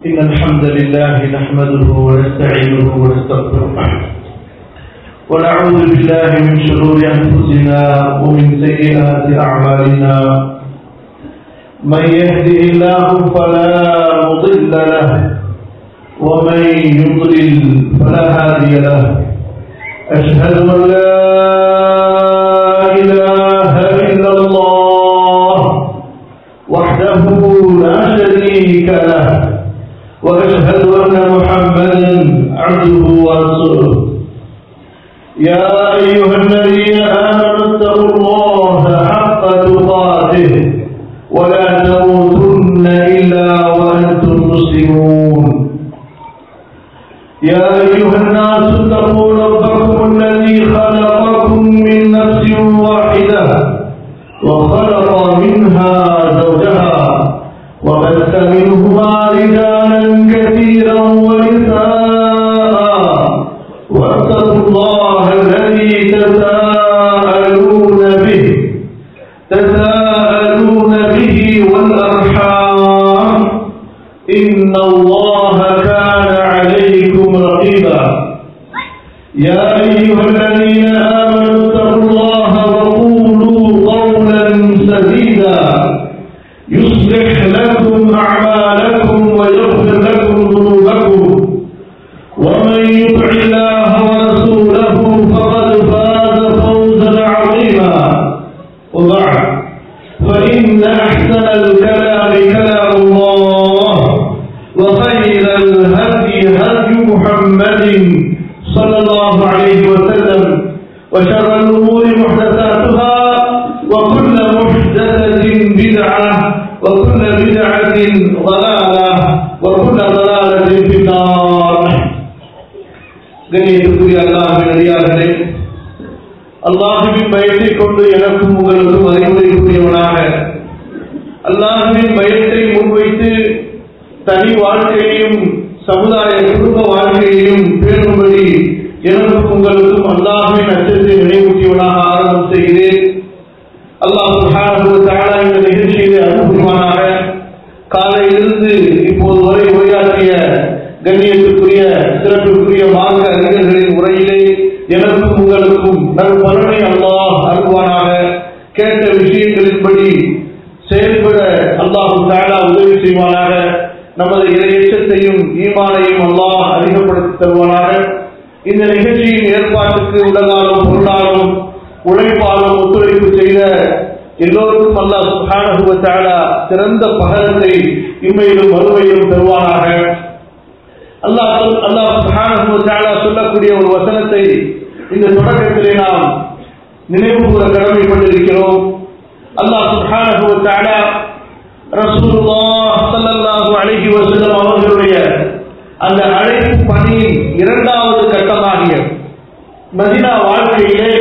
إن الحمد لله نحمده ونستعينه ونستغفره ونعوذ بالله من شرور أنفسنا ومن سيئات أعمالنا من يهده الله فلا مضل له ومن يضلل فلا هادي له أشهد أن لا إله إلا الله وحده لا شريك له وأشهد أن محمدا عبده ورسوله يا أيها الذين آمنوا اتقوا الله حق تقاته ولا تموتن إلا وأنتم مسلمون يا أيها الناس اتقوا ربكم الذي خلقكم من نفس واحدة وخلق منها زوجها وبث منهما رجالا كثيرا ونساء واتقوا الله الذي تساءلون به تساءلون به والأرحام إن الله كان عليكم رقيبا يا أيها الذين آمنوا اتقوا الله وقولوا قولا سديدا يصلح لكم أعمالكم ويغفر لكم ذنوبكم ومن يطع الله ورسوله فقد فاز فوزا عظيما وبعد فإن أحسن الكلام كلام الله وخير الهدي هدي محمد صلى الله عليه وسلم وشر الأمور محدثاتها وكل محدثة بدعة وكل بدعة ضلالة وكل ضلالة في النار கண்ணியத்துக்குரிய அல்லாஹின் அடியார்களே அல்லாஹுவின் பயத்தை கொண்டு எனக்கும் உங்களுக்கும் அறிவுரைக்குரியவனாக அல்லாஹுவின் பயத்தை முன்வைத்து தனி வாழ்க்கையையும் சமுதாய குடும்ப வாழ்க்கையையும் பேணும்படி எனக்கும் உங்களுக்கும் அல்லாஹுவின் அச்சத்தை நினைவூட்டியவனாக ஆரம்பம் செய்கிறேன் அல்லாஹ் சுஹானு தாலா இந்த நிகழ்ச்சியிலே அனுப்புவானாக காலையிலிருந்து இப்போது வரை உரையாற்றிய கண்ணியத்துக்குரிய சிறப்பிற்குரிய மார்க்க அறிஞர்களின் உரையிலே எனக்கும் உங்களுக்கும் நற்பலனை அல்லாஹ் அனுப்புவானாக கேட்ட விஷயங்களின்படி செயல்பட அல்லாஹு தாலா உதவி செய்வானாக நமது இறையச்சத்தையும் ஈமானையும் அல்லாஹ் அதிகப்படுத்தி தருவானாக இந்த நிகழ்ச்சியின் ஏற்பாட்டுக்கு உடலாலும் பொருளாலும் உழைப்பாலும் ஒத்துழைப்பு செய்த எல்லோருக்கும் அல்லாஹ் சுஹானஹு தஆலா சிறந்த பகரத்தை இம்மையிலும் மறுமையிலும் தருவானாக அல்லாஹ் அல்லாஹ் சுஹானஹு தஆலா சொல்லக்கூடிய ஒரு வசனத்தை இந்த தொடக்கத்திலே நாம் நினைவு கூற கடமைப்பட்டிருக்கிறோம் அல்லாஹ் சுப்ஹானஹு வ தஆலா ரசூலுல்லாஹ் ஸல்லல்லாஹு அலைஹி வஸல்லம் அவர்களுடைய அந்த அழைப்பு பணியின் இரண்டாவது கட்டமாகிய மதினா வாழ்க்கையிலே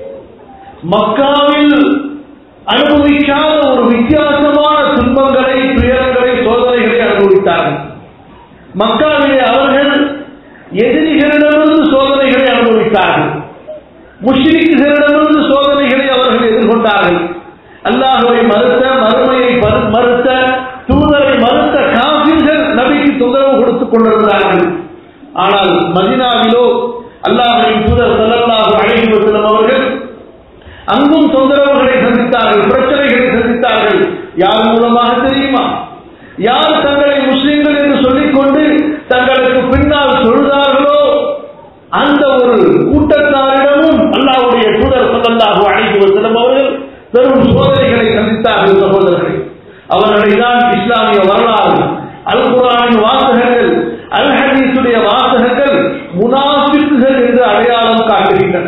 மக்காவில் அனுபவிக்காத ஒரு வித்தியாசமான துன்பங்களை துயரங்களை சோதனைகளை அனுபவித்தார்கள் மக்காவிலே அவர்கள் எதிரிகளிடமிருந்து சோதனைகளை அனுபவித்தார்கள் முஷ்ரிக்குகளிடமிருந்து சோதனைகளை அவர்கள் எதிர்கொண்டார்கள் அல்லாஹுவை மறுத்த மறுமையை மறுத்த தூதரை மறுத்த காபிர்கள் நபிக்கு தொந்தரவு கொடுத்துக் கொண்டிருந்தார்கள் ஆனால் மதினாவிலோ அல்லாஹின் தூதர் சல்லல்லாஹு அலைஹி வஸல்லம் அவர்கள் அங்கும் தொந்தரவுகளை சந்தித்தார்கள் பிரச்சனைகளை சந்தித்தார்கள் யார் மூலமாக தெரியுமா யார் தங்களை முஸ்லிம்கள் என்று சொல்லிக்கொண்டு தங்களுக்கு பின்னால் சொல்கிறார்களோ அந்த ஒரு கூட்டத்தாரிடமும் அல்லாவுடைய தூதர் சல்லல்லாஹு அலைஹி வஸல்லம் அவர்கள் பெரும் சோதனைகளை சந்தித்தார்கள் சகோதரர்கள் அவர்களை தான் இஸ்லாமிய வரலாறு அல் குரானின் வாசகங்கள் அல் ஹதீஸுடைய வாசகங்கள் முனாஃபிக்குகள் என்று அடையாளம் காட்டுகின்றன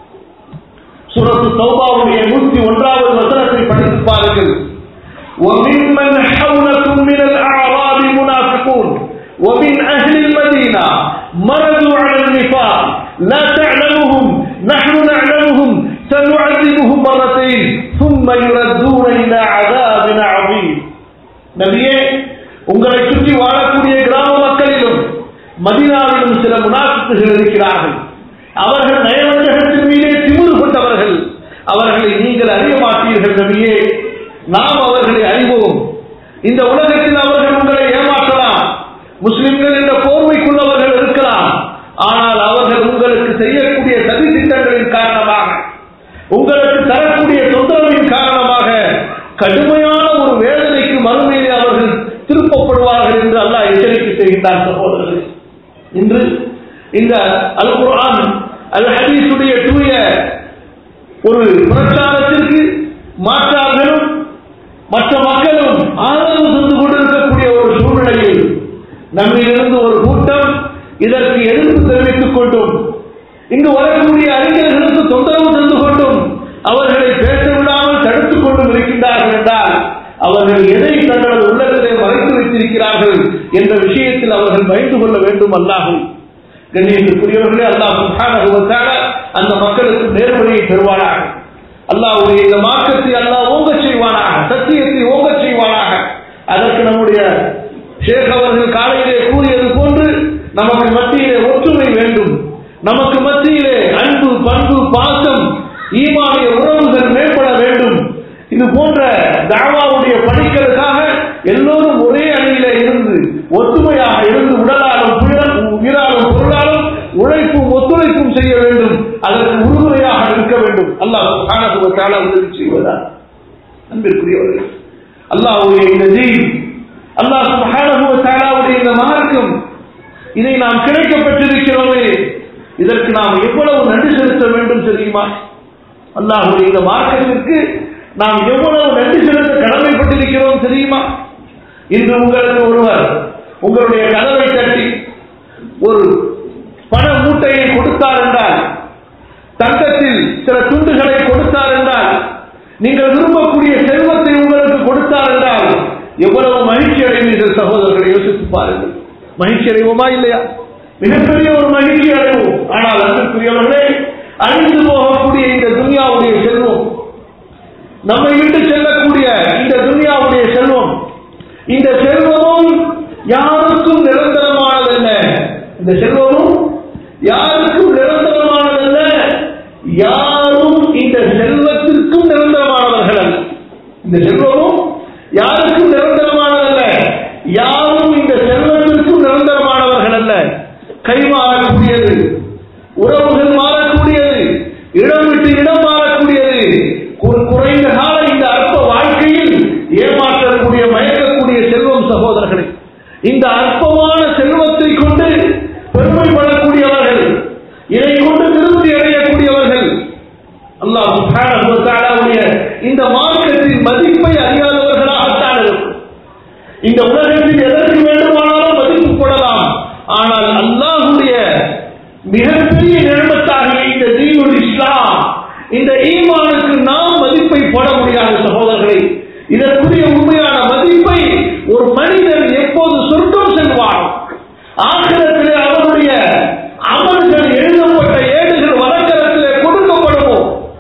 சூரத்து தௌபாவுடைய நூற்றி ஒன்றாவது வசனத்தை படித்து பாருங்கள் وممن حولكم من الأعراب منافقون ومن أهل المدينة مرضوا على النفاق لا تعلمهم نحن نعلمهم سنعذبهم مرتين ثم يردون إلى عذاب عظيم நபியே உங்களை சுற்றி வாழக்கூடிய கிராம மக்களிலும் மதினாவிலும் சில முனாஃபிக்குகள் இருக்கிறார்கள் அவர்கள் நயவஞ்சகத்தின் மீதே திமுறு கொண்டவர்கள் அவர்களை நீங்கள் அறிய மாட்டீர்கள் நபியே நாம் அவர்களை அறிவோம் இந்த உலகத்தில் அவர்கள் உங்களை ஏமாற்றலாம் முஸ்லிம்கள் என்ற போர்வைக்குள்ளவர்கள் இருக்கலாம் ஆனால் அவர்கள் உங்களுக்கு செய்யக்கூடிய சதி திட்டங்களின் காரணமாக உங்களுக்கு தரக்கூடிய தொந்தரவின் காரணமாக கடுமையான ஒரு வேதனைக்கு மறுமையிலே அவர்கள் திருப்பப்படுவார்கள் என்று அல்லாஹ் எச்சரிக்கை செய்கின்றார் சகோதரர்கள் இன்று இந்த அல் குர்ஆன் அல் ஹதீஸுடைய தூய ஒரு பிரச்சாரத்திற்கு மாற்றார்களும் மற்ற மக்களும் ஆதரவு தந்து கொண்டிருக்கக்கூடிய ஒரு சூழ்நிலையில் நம்மிலிருந்து ஒரு கூட்டம் இதற்கு எதிர்ப்பு தெரிவித்துக் கொண்டும் இங்கு வரக்கூடிய அறிஞர்களுக்கு தொந்தரவு தந்து கொண்டும் அவர்களை பேச விடாமல் தடுத்துக் கொண்டும் இருக்கின்றார்கள் என்றால் அவர்கள் எதை தங்களது உள்ளத்திலே மறைத்து வைத்திருக்கிறார்கள் என்ற விஷயத்தில் அவர்கள் பயந்து கொள்ள வேண்டும் அல்லாகும் கண்ணியத்திற்குரியவர்களே அல்லாஹ் சுப்ஹானஹு வ தஆலா அந்த மக்களுக்கு நேர்வழியை தருவானாக அல்லாஹ்வுடைய இந்த மார்க்கத்தை அல்லாஹ் ஓங்கச் செய்வானாக சத்தியத்தை ஓங்கச் செய்வானாக அதற்கு நம்முடைய ஷேக் அவர்கள் காலையிலே கூறியது போன்று நமக்கு மத்தியிலே ஒற்றுமை வேண்டும் நமக்கு மத்தியிலே அன்பு பண்பு பாசம் ஈமானிய உறவுகள் மேம்பட வேண்டும் இது போன்ற தாவாவுடைய பணிகளுக்காக எல்லோரும் ஒரே அணியிலே இருந்து ஒற்றுமையாக இருந்து உடலாலும் புயல் உயிராலும் பொருளாலும் உழைப்பும் ஒத்துழைப்பும் செய்ய வேண்டும் அதற்கு உறுதுணையாக இருக்க வேண்டும் அல்லாஹ் காணத்துவத்தால உதவி செய்வதா அன்பிற்குரியவர்கள் அல்லாஹ்வுடைய இந்த தீன் அல்லாஹ் சுபஹானஹுவத்தாலாவுடைய இந்த மார்க்கம் இதை நாம் கிடைக்கப்பட்டிருக்கிறோமே இதற்கு நாம் எவ்வளவு நன்றி செலுத்த வேண்டும் தெரியுமா அல்லாஹுடைய இந்த மார்க்கத்திற்கு நாம் எவ்வளவு நன்றி செலுத்த கடமைப்பட்டிருக்கிறோம் தெரியுமா இன்று உங்களுக்கு ஒருவர் உங்களுடைய கதவை தட்டி ஒரு பண மூட்டையை கொடுத்தார் என்றால் தங்கத்தில் சில துண்டுகளை கொடுத்தார் என்றால் நீங்கள் விரும்பக்கூடிய செல்வத்தை உங்களுக்கு கொடுத்தார் என்றால் எவ்வளவு மகிழ்ச்சி அடைவீர்கள் சகோதரர்களை யோசித்து பாருங்கள் மகிழ்ச்சி அடைவோமா இல்லையா மிகப்பெரிய ஒரு மகிழ்ச்சி அடைவோம் ஆனால் அன்புக்குரியவர்களே அழிந்து போகக்கூடிய இந்த துனியாவுடைய செல்வம் நம்மை விட்டு செல்லக்கூடிய இந்த துனியாவுடைய செல்வம் இந்த செல்வமும் யாருக்கும் நிரந்தரமானதல்ல இந்த செல்வமும் யாருக்கும் நிரந்தரமானதல்ல யாரும் இந்த செல்வத்திற்கும் நிரந்தரமானவர்கள் அல்ல இந்த செல்வமும் யாருக்கும் நிரந்தரமானதல்ல யாரும் இந்த செல்வத்திற்கும் நிரந்தரமானவர்கள் அல்ல கை மாறக்கூடியது உறவுகள் மாறக்கூடியது இடம் விட்டு இடம் மாறக்கூடியது ஒரு குறைந்த கால இந்த அற்ப வாழ்க்கையில் ஏமாற்றக்கூடிய மயக்கக்கூடிய செல்வம் சகோதரர்களே இந்த அற்பமான செல்வத்தை கொண்டு பெருமைப்படக்கூடியவர்கள் இதை கொண்டு திருப்தி அடையக்கூடியவர்கள் அல்லாஹ் சுப்ஹானஹு வ தஆலாவுடைய இந்த மார்க்கத்தின் மதிப்பை அறியாதவர்களாகத்தான் இருக்கும் இந்த உலகத்தில் எதற்கு வேண்டுமானாலும் மதிப்பு போடலாம் ஆனால் அல்லாஹுடைய மிகப்பெரிய நிர்மத்தாகிய இந்த தீனுல் இஸ்லாம் இந்த ஈமானுக்கு நாம் மதிப்பை போட முடியாத சகோதரர்களை இதற்குரிய உண்மையான மதிப்பை ஒரு மனிதன் எப்போது சொர்க்கம் செல்வான் ஆகிரத்திலே அவருடைய அமல்கள் எழுதப்பட்ட ஏடுகள் வழக்கரத்திலே கொடுக்கப்படுமோ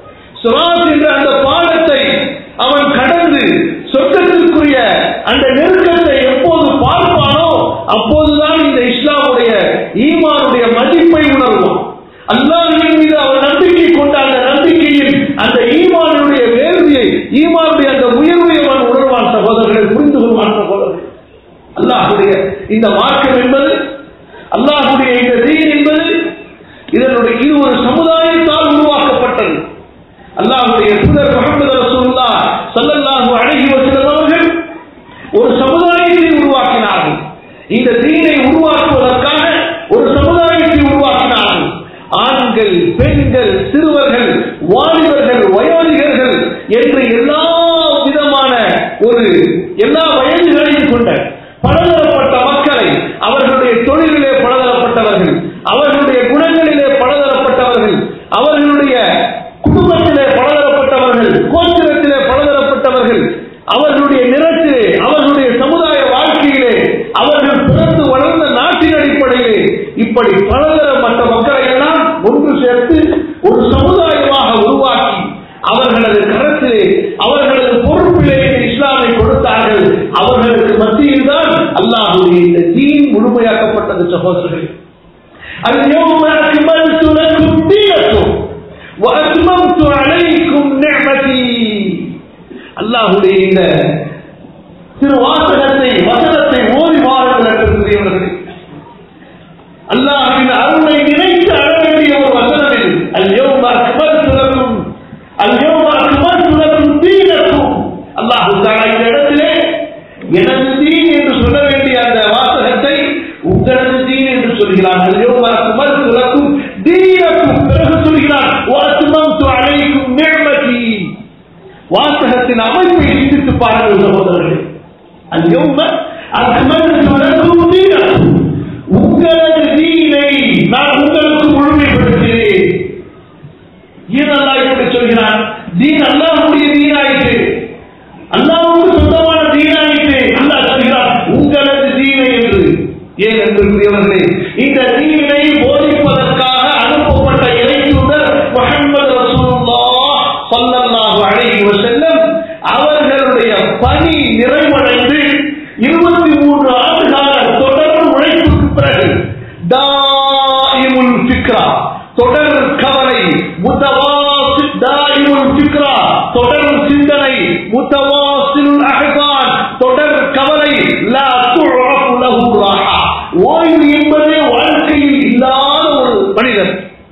சுராத் என்ற அந்த பாடத்தை அவன் கடந்து சொர்க்கத்திற்குரிய அந்த நெருக்கத்தை எப்போது பார்ப்பானோ அப்போதுதான் இந்த இஸ்லாமுடைய ஈமானுடைய மதிப்பை உணர்வான் அல்லாஹின் மீது அவன் நம்பிக்கை கொண்ட அந்த நம்பிக்கையில் அந்த ஈமானுடைய வேள்வியை ஈமானுடைய அந்த உயர்வை அவன் உணர்வான் சகோதரர்களை புரிந்து கொள்வான் சகோதரர்கள் அல்லாஹுடைய இந்த மார்க்கம் என்பது அல்லாஹுடைய இந்த தீன் என்பது இதனுடைய இது ஒரு சமுதாயத்தால் உருவாக்கப்பட்டது அல்லாஹுடைய தூதர் முகமது ரசூல்லா சல்லல்லாஹு அழகி வசலம் அவர்கள் ஒரு சமுதாயத்தை உருவாக்கினார்கள் இந்த தீனை உருவாக்குவதற்காக ஒரு சமுதாயத்தை உருவாக்கினார்கள் ஆண்கள் பெண்கள் சிறுவர்கள் வாலிபர்கள் வயோதிகர்கள் என்று எல்லா விதமான ஒரு எல்லா வயதுகளையும் கொண்ட பலதரப்பட்ட மக்களை அவர்களுடைய தொழிலிலே பலதரப்பட்டவர்கள் அவர்களுடைய குணங்களிலே பலதரப்பட்டவர்கள் அவர்களுடைய குடும்பத்திலே பலதரப்பட்டவர்கள் கோத்திரத்திலே பலதரப்பட்டவர்கள் அவர்களுடைய நிறத்திலே அவர்களுடைய சமுதாய வாழ்க்கையிலே அவர்கள் பிறந்து வளர்ந்த நாட்டின் அடிப்படையிலே இப்படி பலதரப்பட்ட மக்களை எல்லாம் ஒன்று சேர்த்து ஒரு சமுதாயமாக உருவாக்கி அவர்களது கரத்திலே அவர்களது பொறுப்பிலே இந்த இஸ்லாமை கொடுத்தார்கள் அவர்களுக்கு மத்தியில் தான் அல்லாஹுடைய இந்த தீன் முழுமையாக்கப்பட்டது சகோதரர்கள் اليوم أكملت لكم دينكم وأتممت عليكم نعمتي அல்லாஹுடைய இந்த திருவாசகத்தை வசனத்தை ஓதி வாருங்கள் என்று மார்க்கத்தின் அமைப்பை சிந்தித்து பாருங்கள் சகோதரர்களே اليوم أكملت لكم دينكم உங்களது தீனை நான் உங்களுக்கு முழுமைப்படுத்தினேன் ஏன் அல்லாஹ் இப்படி சொல்கிறான் தீன் அல்லாஹ்வுடைய தீனாயிற்று அல்லாஹ்வுக்கு சொந்தமான தீனாயிற்று அல்லாஹ் சொல்கிறான் உங்களது தீனை என்று ஏன் அன்பிற்குரியவர்களே இந்த தீனை போதிப்பதற்காக அனுப்பப்பட்ட இறைத்தூதர் முஹம்மது ரசூலுல்லாஹ் ஸல்லல்லாஹு அலைஹி வஸல்லம் அவர்களுடைய பணி நிறைவடைந்து இருபத்தி மூன்று ஆண்டுகால தொடர் உழைப்புக்கு பிறகு தாயிமுல் ஃபிக்ரா தொடர் கவலை முத்தவாசி தாயிமுல் ஃபிக்ரா தொடர் சிந்தனை முத்தவாசில் அஹ்தான் தொடர் கவலை லா துஅஃபு லஹு ராஹா ஓய்வு என்பதே வாழ்க்கையில் இல்லாத ஒரு மனிதன்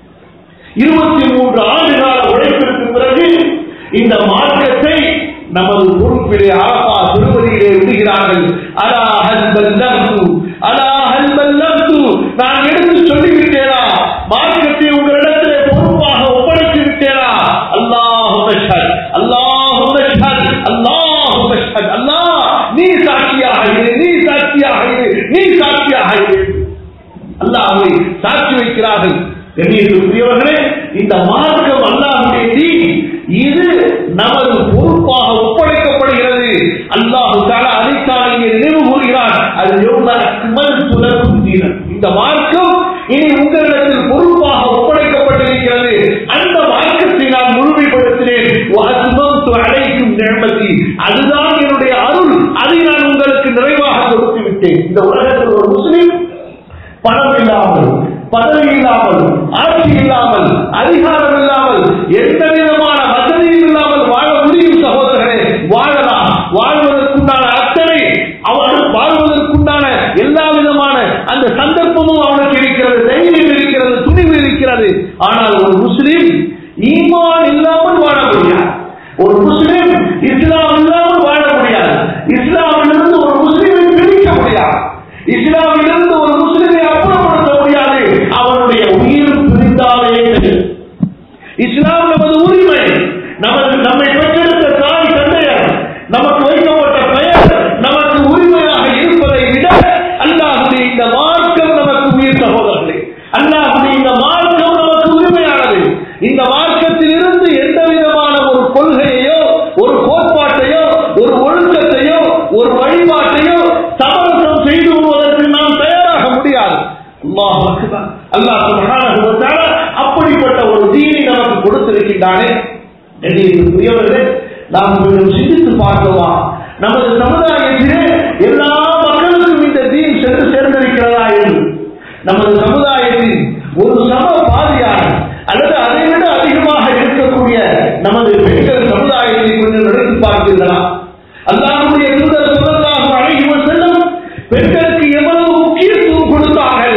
இருபத்தி மூன்று ஆண்டு கால உழைப்பிற்கு பிறகு இந்த மார்க்கத்தை நமது பொறுப்பிலே அரபா திருவடியிலே விடுகிறார்கள் அலா ஹல்பல்லம்து அலா ஹல்பல்லம்து நான் எடுத்து சொல்லிவிட்டேனா மார்க்கத்தை உங்களிடத்திலே பொறுப்பாக ஒப்படைத்து விட்டேனா அல்லாஹு மஷ்ஹத் அல்லாஹு மஷ்ஹத் அல்லாஹு மஷ்ஹத் அல்லாஹ் நீ சாட்சியாக இரு நீ சாட்சியாக இரு நீ சாட்சியாக இரு அல்லாஹ்வை சாட்சி வைக்கிறார்கள் கண்ணியத்துக்குரியவர்களே இந்த மார்க்கம் அல்லாஹுடைய தீன் இது நமது பொறுப்பாக ஒப்படைக்கப்படுகிறது அல்லாஹு தாலா அதைத்தான் இங்கே நினைவு கூறுகிறார் அது எவ்வளவு துலக்கும் தீனன் இந்த மார்க்கம் இனி உங்களிடத்தில் பொறுப்பாக ஒப்படைக்கப்பட்டிருக்கிறது அந்த மார்க்கத்தை நான் முழுமைப்படுத்தினேன் வஅத்மம்து அலைக்கும் நிஅமதி அதுதான் என்னுடைய அருள் அதை நான் உங்களுக்கு நிறைவாக கொடுத்து விட்டேன் இந்த உலகத்தில் ஒரு முஸ்லிம் பணம் இல்லாமல் பதவி இல்லாமல் ஆட்சி இல்லாமல் அதிகாரம் இல்லாமல் எந்த விதமான வசதியும் இல்லாமல் வாழ முடியும் சகோதரர்களே வாழலாம் வாழ்வதற்குண்டான அத்தனை அவன் வாழ்வதற்குண்டான எல்லா விதமான அந்த சந்தர்ப்பமும் அவனுக்கு இருக்கிறது தைரியம் இருக்கிறது துணிவு இருக்கிறது ஆனால் ஒரு முஸ்லிம் ஈமான் இல்லாமல் வாழ முடியாது ஒரு முஸ்லிம் இஸ்லாம் இல்லாமல் வாழ முடியாது இஸ்லாமிலிருந்து ஒரு முஸ்லிமை பிரிக்க முடியாது இஸ்லாமிலிருந்து ஒரு முஸ்லிமை அப்புறப்படுத்த முடியாது அவனுடைய உயிர் பிரிந்தாலே தெரியும். இஸ்லாம் நமது உரிமை நமது நம்மை பெற்றெடுத்த தாய் தந்தையர் நமக்கு வைக்கப்பட்ட பெயர் நமக்கு உரிமையாக இருப்பதை விட அல்லாஹுடைய இந்த மார்க்கம் நமக்கு உயிர் சகோதரர்களே அல்லாஹுடைய இந்த மார்க்கம் நமக்கு உரிமையானது இந்த மார்க்கத்தில் இருந்து எந்த விதமான ஒரு கொள்கையையோ ஒரு கோட்பாட்டையோ ஒரு ஒழுக்கத்தையோ ஒரு வழிபாட்டையோ சமரசம் செய்து கொள்வதற்கு நாம் தயாராக முடியாது அல்லாஹ் அக்பர். அல்லாஹ் சுப்ஹானஹு வ தஆலா அப்படிப்பட்ட ஒரு தீனை நமக்கு கொடுத்திருக்கின்றானே புரியவர்களே நாம் கொஞ்சம் சிந்தித்து பார்க்கவா நமது சமுதாயத்திலே எல்லா மக்களுக்கும் இந்த தீன் சென்று சேர்ந்திருக்கிறதா என்று நமது சமுதாயத்தில் ஒரு சம பாதியாக அல்லது அதை விட அதிகமாக இருக்கக்கூடிய நமது பெண்கள் சமுதாயத்தை கொஞ்சம் நினைத்து பார்த்தீர்களா அல்லாஹ்வுடைய தூதர் ஸல்லல்லாஹு அலைஹி வஸல்லம் பெண்களுக்கு எவ்வளவு முக்கியத்துவம் கொடுத்தார்கள்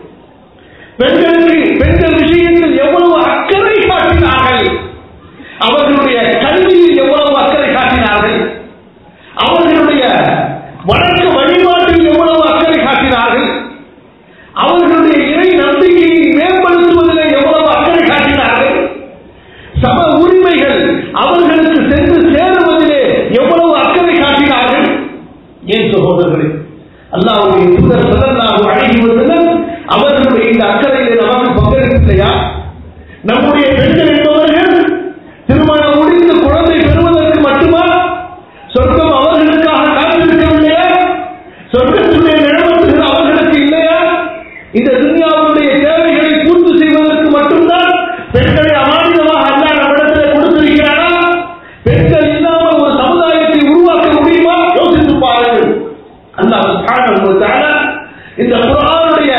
பெண்களுக்கு பெண்கள் விஷயத்தில் எவ்வளவு அக்கறை காட்டினார்கள் அவர்களுடைய கல்வியில் எவ்வளவு அக்கறை காட்டினார்கள் அவர்களுடைய வழக்கு வழிபாட்டில் எவ்வளவு அக்கறை காட்டினார்கள் அவர்களுடைய இறை நம்பிக்கையை மேம்படுத்துவதில் எவ்வளவு அக்கறை காட்டினார்கள் சம உரிமைகள் அவர்களுக்கு சென்று சேருவதிலே எவ்வளவு அக்கறை காட்டினார்கள் ஏன் சகோதரர்களே அல்லாஹ்வுடைய தூதர் ஸல்லல்லாஹு அலைஹி வஸல்லம் அவர்களுடைய இந்த அக்கறையிலே நமக்கு பங்களிக்கலையா நம்முடைய பெண்கள் என்பவர்கள் திருமணம் முடிந்து குழந்தை பெறுவதற்கு மட்டுமா சொர்க்கம் அவர்களுக்காக காத்திருக்கவில்லையா சொர்க்கத்துடைய நிலமத்துகள் அவர்களுக்கு இல்லையா இந்த துன்யாவுடைய தேவைகளை பூர்த்தி செய்வதற்கு மட்டும்தான் பெண்களை அமானிதமாக அல்லாஹ் நம்மிடத்தில் கொடுத்திருக்கிறாரா பெண்கள் இல்லாமல் ஒரு சமுதாயத்தை உருவாக்க முடியுமா யோசித்து பாருங்கள் அல்லாஹ் சுப்ஹானஹு வ தஆலா இந்த குர்ஆனுடைய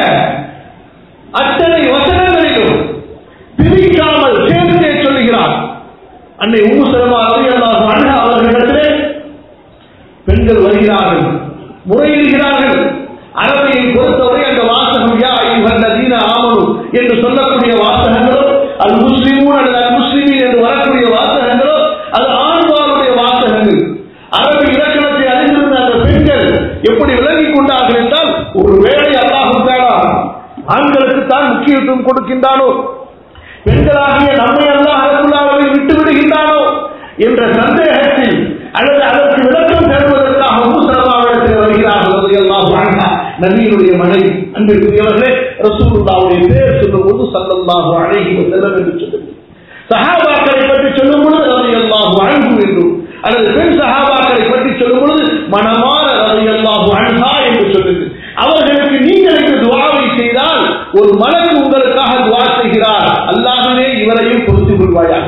அத்தனை வசனங்களிலும் பிரிக்காமல் சேர்த்தே சொல்லுகிறார் அன்னை உம்மு சலமா ரலியல்லாஹு அன்ஹா அவர்களிடத்திலே பெண்கள் வருகிறார்கள் முறையிடுகிறார்கள் அரபியை பொறுத்தவரை அந்த வாசகம் யா ஐயுஹல்லதீன ஆமனு என்று சொல்லக்கூடிய வாசகங்களோ அது முஸ்லிமூன் அல்லது அல் முஸ்லிமீன் என்று வரக்கூடிய வாசகங்களோ அது ஆண்பாருடைய வாசகங்கள் அரபி இலக்கணத்தை அறிந்திருந்த அந்த பெண்கள் எப்படி விளங்கிக் கொண்டார்கள் என்றால் ஒருவேளை அல்லாஹு தாலா ஆண்களுக்கு தான் முக்கியத்துவம் கொடுக்கின்றானோ பெண்களாகிய நம்மை அல்லாஹ் அரசுள்ளாவை விட்டு விடுகின்றானோ என்ற சந்தேகத்தில் அல்லது அதற்கு விளக்கம் தருவதற்காக மூசலமாவிடத்தில் வருகிறார்கள் ரலியல்லாஹு அன்ஹா நபியினுடைய மனைவி அன்பிற்குரியவர்களே ரசூலுல்லாவுடைய பேர் சொல்லும்போது ஸல்லல்லாஹு அலைஹி வஸல்லம் என்று சொல்லுங்கள் சஹாபாக்களை பற்றி சொல்லும் பொழுது ரலியல்லாஹு அன்ஹு என்றும் அல்லது பெண் சஹாபாக்களை பற்றி சொல்லும் பொழுது மனமான ரலியல்லாஹு அன்ஹா என்று சொல்லுங்கள் அவர்களுக்கு நீங்கள் இந்த துவாவை செய்தால் ஒரு மலக்கு உங்களுக்காக துவா செய்கிறார் அல்லாஹ்வே இவரையும் பொறுத்துக் கொள்வாயாக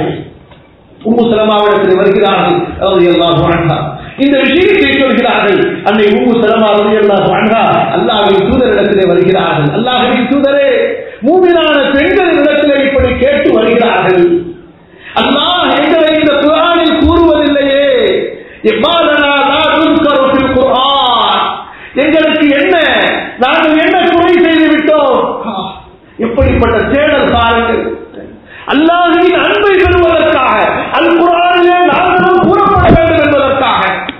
உம்மு சலமாவிடத்தில் வருகிறார்கள் ரலியல்லாஹு அன்ஹா இந்த விஷயத்தை சொல்கிறார்கள் அன்னை உம்மு சலமா ரலியல்லாஹு அன்ஹா அல்லாஹ்வின் தூதரிடத்திலே வருகிறார்கள் அல்லாஹ்வின் தூதரே மூமினான பெண்களின் இடத்திலே இப்படி கேட்டு வருகிறார்கள் அல்லாஹ் எங்களை இந்த குர்ஆனில் கூறுவதில்லையே இவ்வாறனா லா துன்கரு ஃபில் குர்ஆன் எங்களுக்கு என்ன நாங்கள் என்ன குறை செய்து விட்டோம் எப்படிப்பட்ட தேடல் பாருங்கள் அல்லாஹின் அன்பை பெறுவதற்காக அல் குரானிலே நாங்களும் கூறப்பட வேண்டும் என்பதற்காக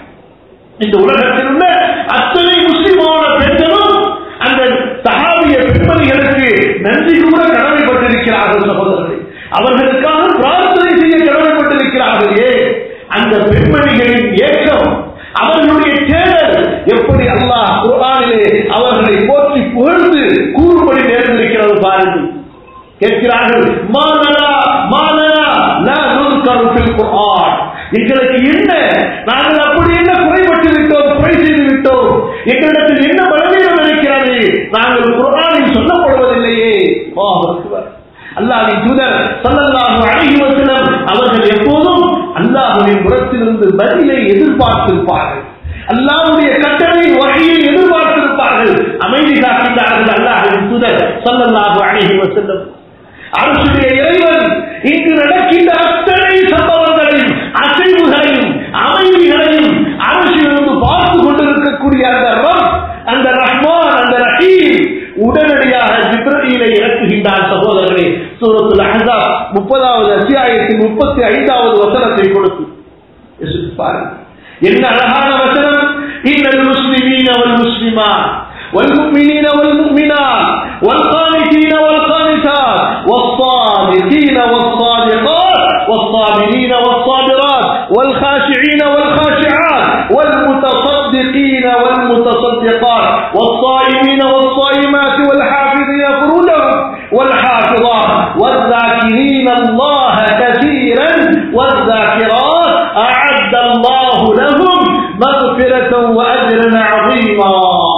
இந்த உலகத்தில் உள்ள அத்தனை முஸ்லிமான பெண்களும் அந்த சஹாபிய பெண்மணிகளுக்கு நன்றி கூட கடமைப்பட்டிருக்கிறார்கள் சகோதரர்களே அவர்களுக்காக பிரார்த்தனை செய்ய கடமைப்பட்டிருக்கிறார்கள் ஏன் அந்த பெண்மணிகளின் ஏக்கம் அவர்களுடைய தேடல் எப்படி அல்லாஹ் குர்ஆனிலே அவர்களை போற்றி புகழ்ந்து கூறுபடி நேர்ந்திருக்கிறது பாருங்கள் கேட்கிறார்கள் மானலா மானலா லா நுன்கரு ஃபில் குர்ஆன் எங்களுக்கு என்ன நாங்கள் அப்படி என்ன குறைபட்டு விட்டோம் குறை செய்து விட்டோம் எங்களிடத்தில் என்ன பலவீனம் இருக்கிறது நாங்கள் குர்ஆனில் சொல்லப்படுவதில்லையே அல்லாஹ் அக்பர் அல்லாஹ்வின் தூதர் ஸல்லல்லாஹு அலைஹி வஸல்லம் அவர்கள் எப்போதும் அல்லாஹ்வின் புறத்திலிருந்து பதிலை எதிர்பார்த்திருப்பார்கள் அல்லாஹ்வுடைய கட்டளை வகையை எதிர்பார்த்திருப்பார்கள் அமைதி காக்கின்றார்கள் அல்லாஹ்வின் தூதர் ஸல்லல்லாஹு அலைஹி வஸல்லம் அரசுடைய இறைவன் இங்கு நடக்கின்ற அத்தனை சம்பவங்களையும் அசைவுகளையும் அமைதிகளையும் அரசிலிருந்து பார்த்து கொண்டிருக்கக்கூடிய அந்த ரப் அந்த ரஹ்மான் அந்த ரஹீம் உடனடியாக ஜிப்ரீலை இறக்குகின்றார் சகோதரர்களே சூரத்துல் அஹ்ஸாப் முப்பதாவது அத்தியாயத்தின் முப்பத்தி ஐந்தாவது வசனத்தை கொடுத்து யோசித்து பாருங்க என்ன அழகான வசனம் இன்னல் முஸ்லிமீன வல் முஸ்லிமா والمؤمنين والمؤمنات والقانتين والقانتات والصادقين والصادقات والصابرين والصابرات والخاشعين والخاشعات والمتصدقين والمتصدقات والصائمين والصائمات والحافظين فروجهم والحافظات والذاكرين الله كثيرا والذاكرات أعد الله لهم مغفرة وأجرا عظيما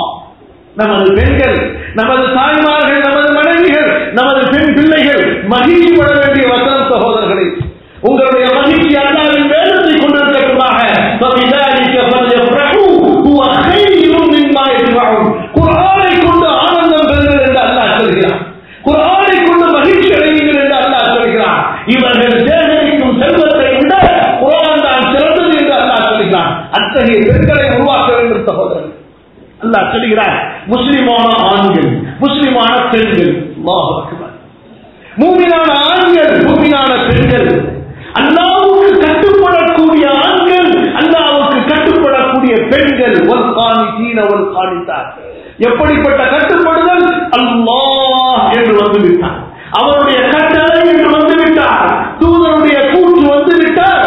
நமது பெண்கள் நமது தாய்மார்கள் நமது மனைவிகள் நமது பெண் பிள்ளைகள் மகிழ்ச்சி பட வேண்டிய வசனம் சகோதரர்களே உங்களுடைய மகிழ்ச்சி அல்லாவின் வேதத்தை கொண்டிருக்கட்டுமாக فَبِذَلِكَ فَلْيَفْرَحُوا هُوَ خَيْرٌ مِّمَّا يَجْمَعُونَ குர்ஆனை கொண்டு ஆனந்தம் பெறுங்கள் என்று அல்லாஹ் சொல்கிறான் குர்ஆனை கொண்டு மகிழ்ச்சி அடைவீர்கள் என்று அல்லாஹ் சொல்கிறான் இவர்கள் சேகரிக்கும் செல்வத்தை விட குர்ஆன் தான் சிறந்தது என்று அல்லாஹ் சொல்கிறான் அத்தகைய பெண்களை உருவாக்க வேண்டும் சகோதரர்கள் அல்லாஹ் சொல்கிறார் முஸ்லிமான ஆண்கள் முஸ்லிமான பெண்கள் அல்லாஹ் அக்பர் மூமினான ஆண்கள் மூமினான பெண்கள் அல்லாவுக்கு கட்டுப்படக்கூடிய ஆண்கள் அல்லாவுக்கு கட்டுப்படக்கூடிய பெண்கள் ஒரு காணி தீன ஒரு காணித்தார் எப்படிப்பட்ட கட்டுப்படுதல் அல்லாஹ் என்று வந்துவிட்டார் அவருடைய கட்டளை என்று வந்துவிட்டார் தூதருடைய கூற்று வந்துவிட்டார்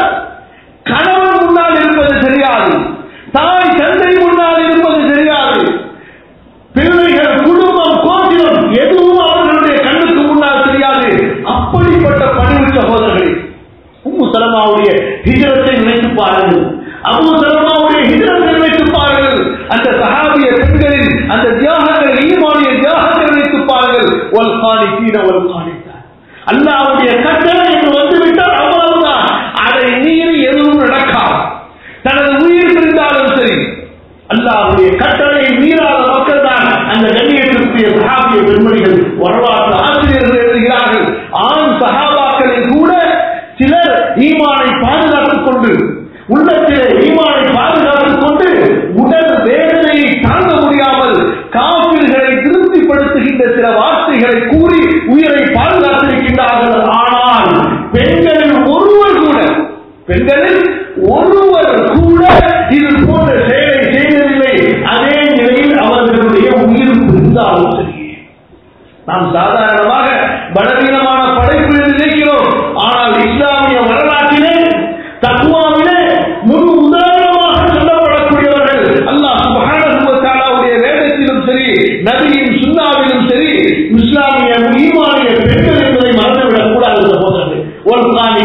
கணவன் முன்னால் இருப்பது தெரியாது தாய் தந்தை முன்னால் இருப்பது தெரியாது பிள்ளைகள் குடும்பம் கோத்திரம் எதுவும் அவர்களுடைய கண்ணுக்கு முன்னால் தெரியாது அப்படிப்பட்ட பணிவு சகோதரர்களே உம்மு சலமாவுடைய ஹிஜரத்தை நினைத்து பாருங்கள் அபு சலமாவுடைய ஹிஜரத்தை நினைத்து பாருங்கள் அந்த சஹாபிய பெண்களின் அந்த தியாகங்கள் ஈமானிய தியாகத்தை நினைத்து பாருங்கள் ஒல் காணி தீர ஒல் காணித்தார் அல்லாவுடைய கட்டளை என்று வந்துவிட்டால் அவ்வளவுதான் அதை மீறி எதுவும் நடக்காது தனது உயிர் பிரிந்தாலும் சரி அல்லாவுடைய கட்டளை மீறாத மக்கள் தான் அந்த கண்ணியத்திற்குரிய சகாபிய பெண்மணிகள் வரலாற்று ஆசிரியர்கள் எழுதுகிறார்கள் ஆண் சகாபாக்களில் கூட சிலர் ஈமானை பாதுகாத்துக் கொண்டு உள்ளத்திலே ஈமானை பாதுகாத்துக் கொண்டு உடல் வேதனையை தாங்க முடியாமல் காவிர்களை திருப்திப்படுத்துகின்ற சில வார்த்தைகளை கூறி உயிரை பாதுகாத்திருக்கின்றார்கள் ஆனால் பெண்களில் ஒருவர் கூட பெண்களில் ஒருவர் கூட இது போன்ற செயலை செய்ததில்லை அதே நிலையில் அவர்களுடைய உயிர் பிரிந்தாலும் சரி நாம் சாதாரணமாக பலவீனமான படைப்பு என்று நினைக்கிறோம் ஆனால் இஸ்லாமிய வரலாற்றிலே தக்குவாவிலே முன் உதாரண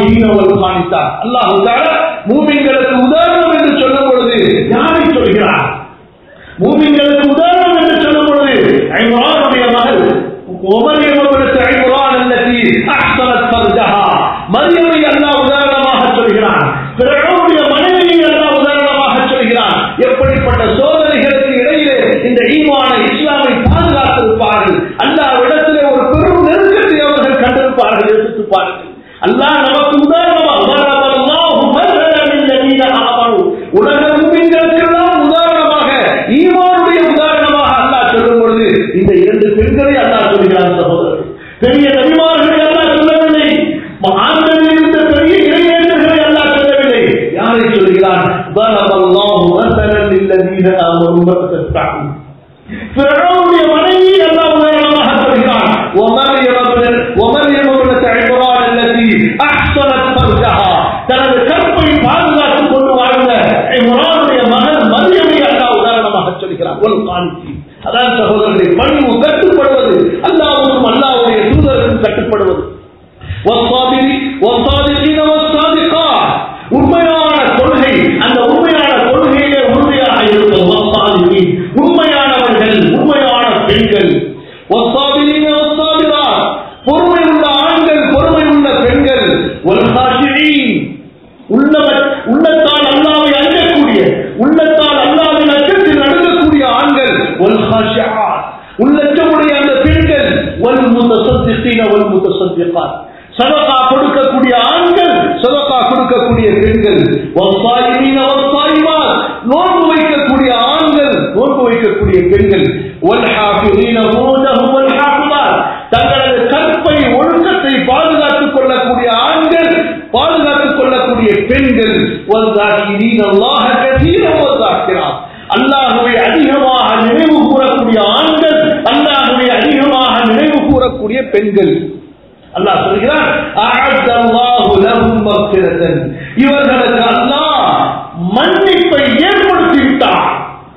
சாபிஹீன வல் கானித்தான் அல்லாஹ் தஆலா மூமின்களுக்கு உதாரணம் என்று சொல்லும் பொழுது யாரை சொல்கிறார் மூமின்களுக்கு உதாரணம் என்று சொல்லும் பொழுது இம்ரானுடைய மகள் உமரியம் இப்னத் இம்ரான் அல்லதி அஹ்சனத் ஃபர்ஜஹா மரியமை அல்லாஹ் உதாரணமாக சொல்கிறான் ஃபிரௌனுடைய மனைவியை அல்லாஹ் உதாரணமாக சொல்கிறான் எப்படிப்பட்ட சோதனைகளுக்கு இடையிலே இந்த ஈமான இஸ்லாமை பாதுகாத்திருப்பார்கள் அல்லாஹ் இடத்திலே ஒரு பெரும் நெருக்கத்தை அவர்கள் கண்டிருப்பார்கள் யோசித்துப்பார்கள் அல்லாஹ் நமக்கு உதாரணமாக உதாரணமாக மஸலன் லல்லதீன ஆமனு உலக முஸ்லிம்களுக்கெல்லாம் உதாரணமாக ஈமானுடைய உதாரணமாக அல்லாஹ் சொல்லும் பொழுது இந்த இரண்டு பெண்களை அல்லாஹ் சொல்கிறான் சகோதரர் பெரிய நபிமார்களை அல்லாஹ் சொல்லவில்லை ஆண்களில் இருந்த பெரிய இளைஞர்களை அல்லாஹ் சொல்லவில்லை யாரை சொல்கிறான் ضربallahu مثلا للذين آمنوا فاستطاعوا فرعون மனைவி அல்லாஹ் உதாரணமாக சொல்கிறான் ومريم ابن ومريم ابنة عمران التي احصنت فرجها தனது கற்பை பாதுகாத்துக் கொண்டு வாழ்ந்த இம்ரானுடைய மகன் மரியமை அல்லாஹ் உதாரணமாக சொல்கிறான் ஒரு காணிக்கை அதான் சகோதரர்களை பணிவு கட்டுப்படுவது அல்லாவுக்கும் அல்லாவுடைய தூதருக்கும் கட்டுப்படுவது والصابرين والصادقين والصادقات உண்மையான கொள்கை அந்த உண்மையான கொள்கையிலே உறுதியாக இருக்கும் والصالحين உண்மையானவர்கள் உண்மையான பெண்கள் والصابرين والصابرات பொறுமை உள்ள ஆண்கள் பொறுமை உள்ள பெண்கள் والخاشعين உள்ளவர் உள்ளத்தால் அல்லாவை அஞ்சக்கூடிய உள்ளத்தால் அல்லாவின் அச்சத்தில் நடக்கக்கூடிய ஆண்கள் والخاشعات உள்ளச்சமுடைய அந்த பெண்கள் والمتصدقين والمتصدقات சதகா கொடுக்கக்கூடிய ஆண்கள் சதகா கொடுக்கக்கூடிய பெண்கள் வசாயிமீன வசாயிமாத் நோன்பு வைக்கக்கூடிய ஆண்கள் நோன்பு வைக்கக்கூடிய பெண்கள் வல்ஹாஃபிதீன ஃபுரூஜஹும் வல்ஹாஃபிதாத் தங்களது கற்பை ஒழுக்கத்தை பாதுகாத்துக் கொள்ளக்கூடிய ஆண்கள் பாதுகாத்துக் கொள்ளக்கூடிய பெண்கள் வல்தாகிரீன அல்லாஹ கதீரன் வல்தாக்கிராத் அல்லாஹுவை அதிகமாக நினைவு கூறக்கூடிய ஆண்கள் அல்லாஹுவை அதிகமாக நினைவு கூறக்கூடிய பெண்கள் அல்லாஹ் சொல்கிறார் அஅத்தல்லாஹு லஹும் மக்ஃபிரத்தன் இவர்களுக்கு அல்லாஹ் மன்னிப்பை ஏற்படுத்தி விட்டார்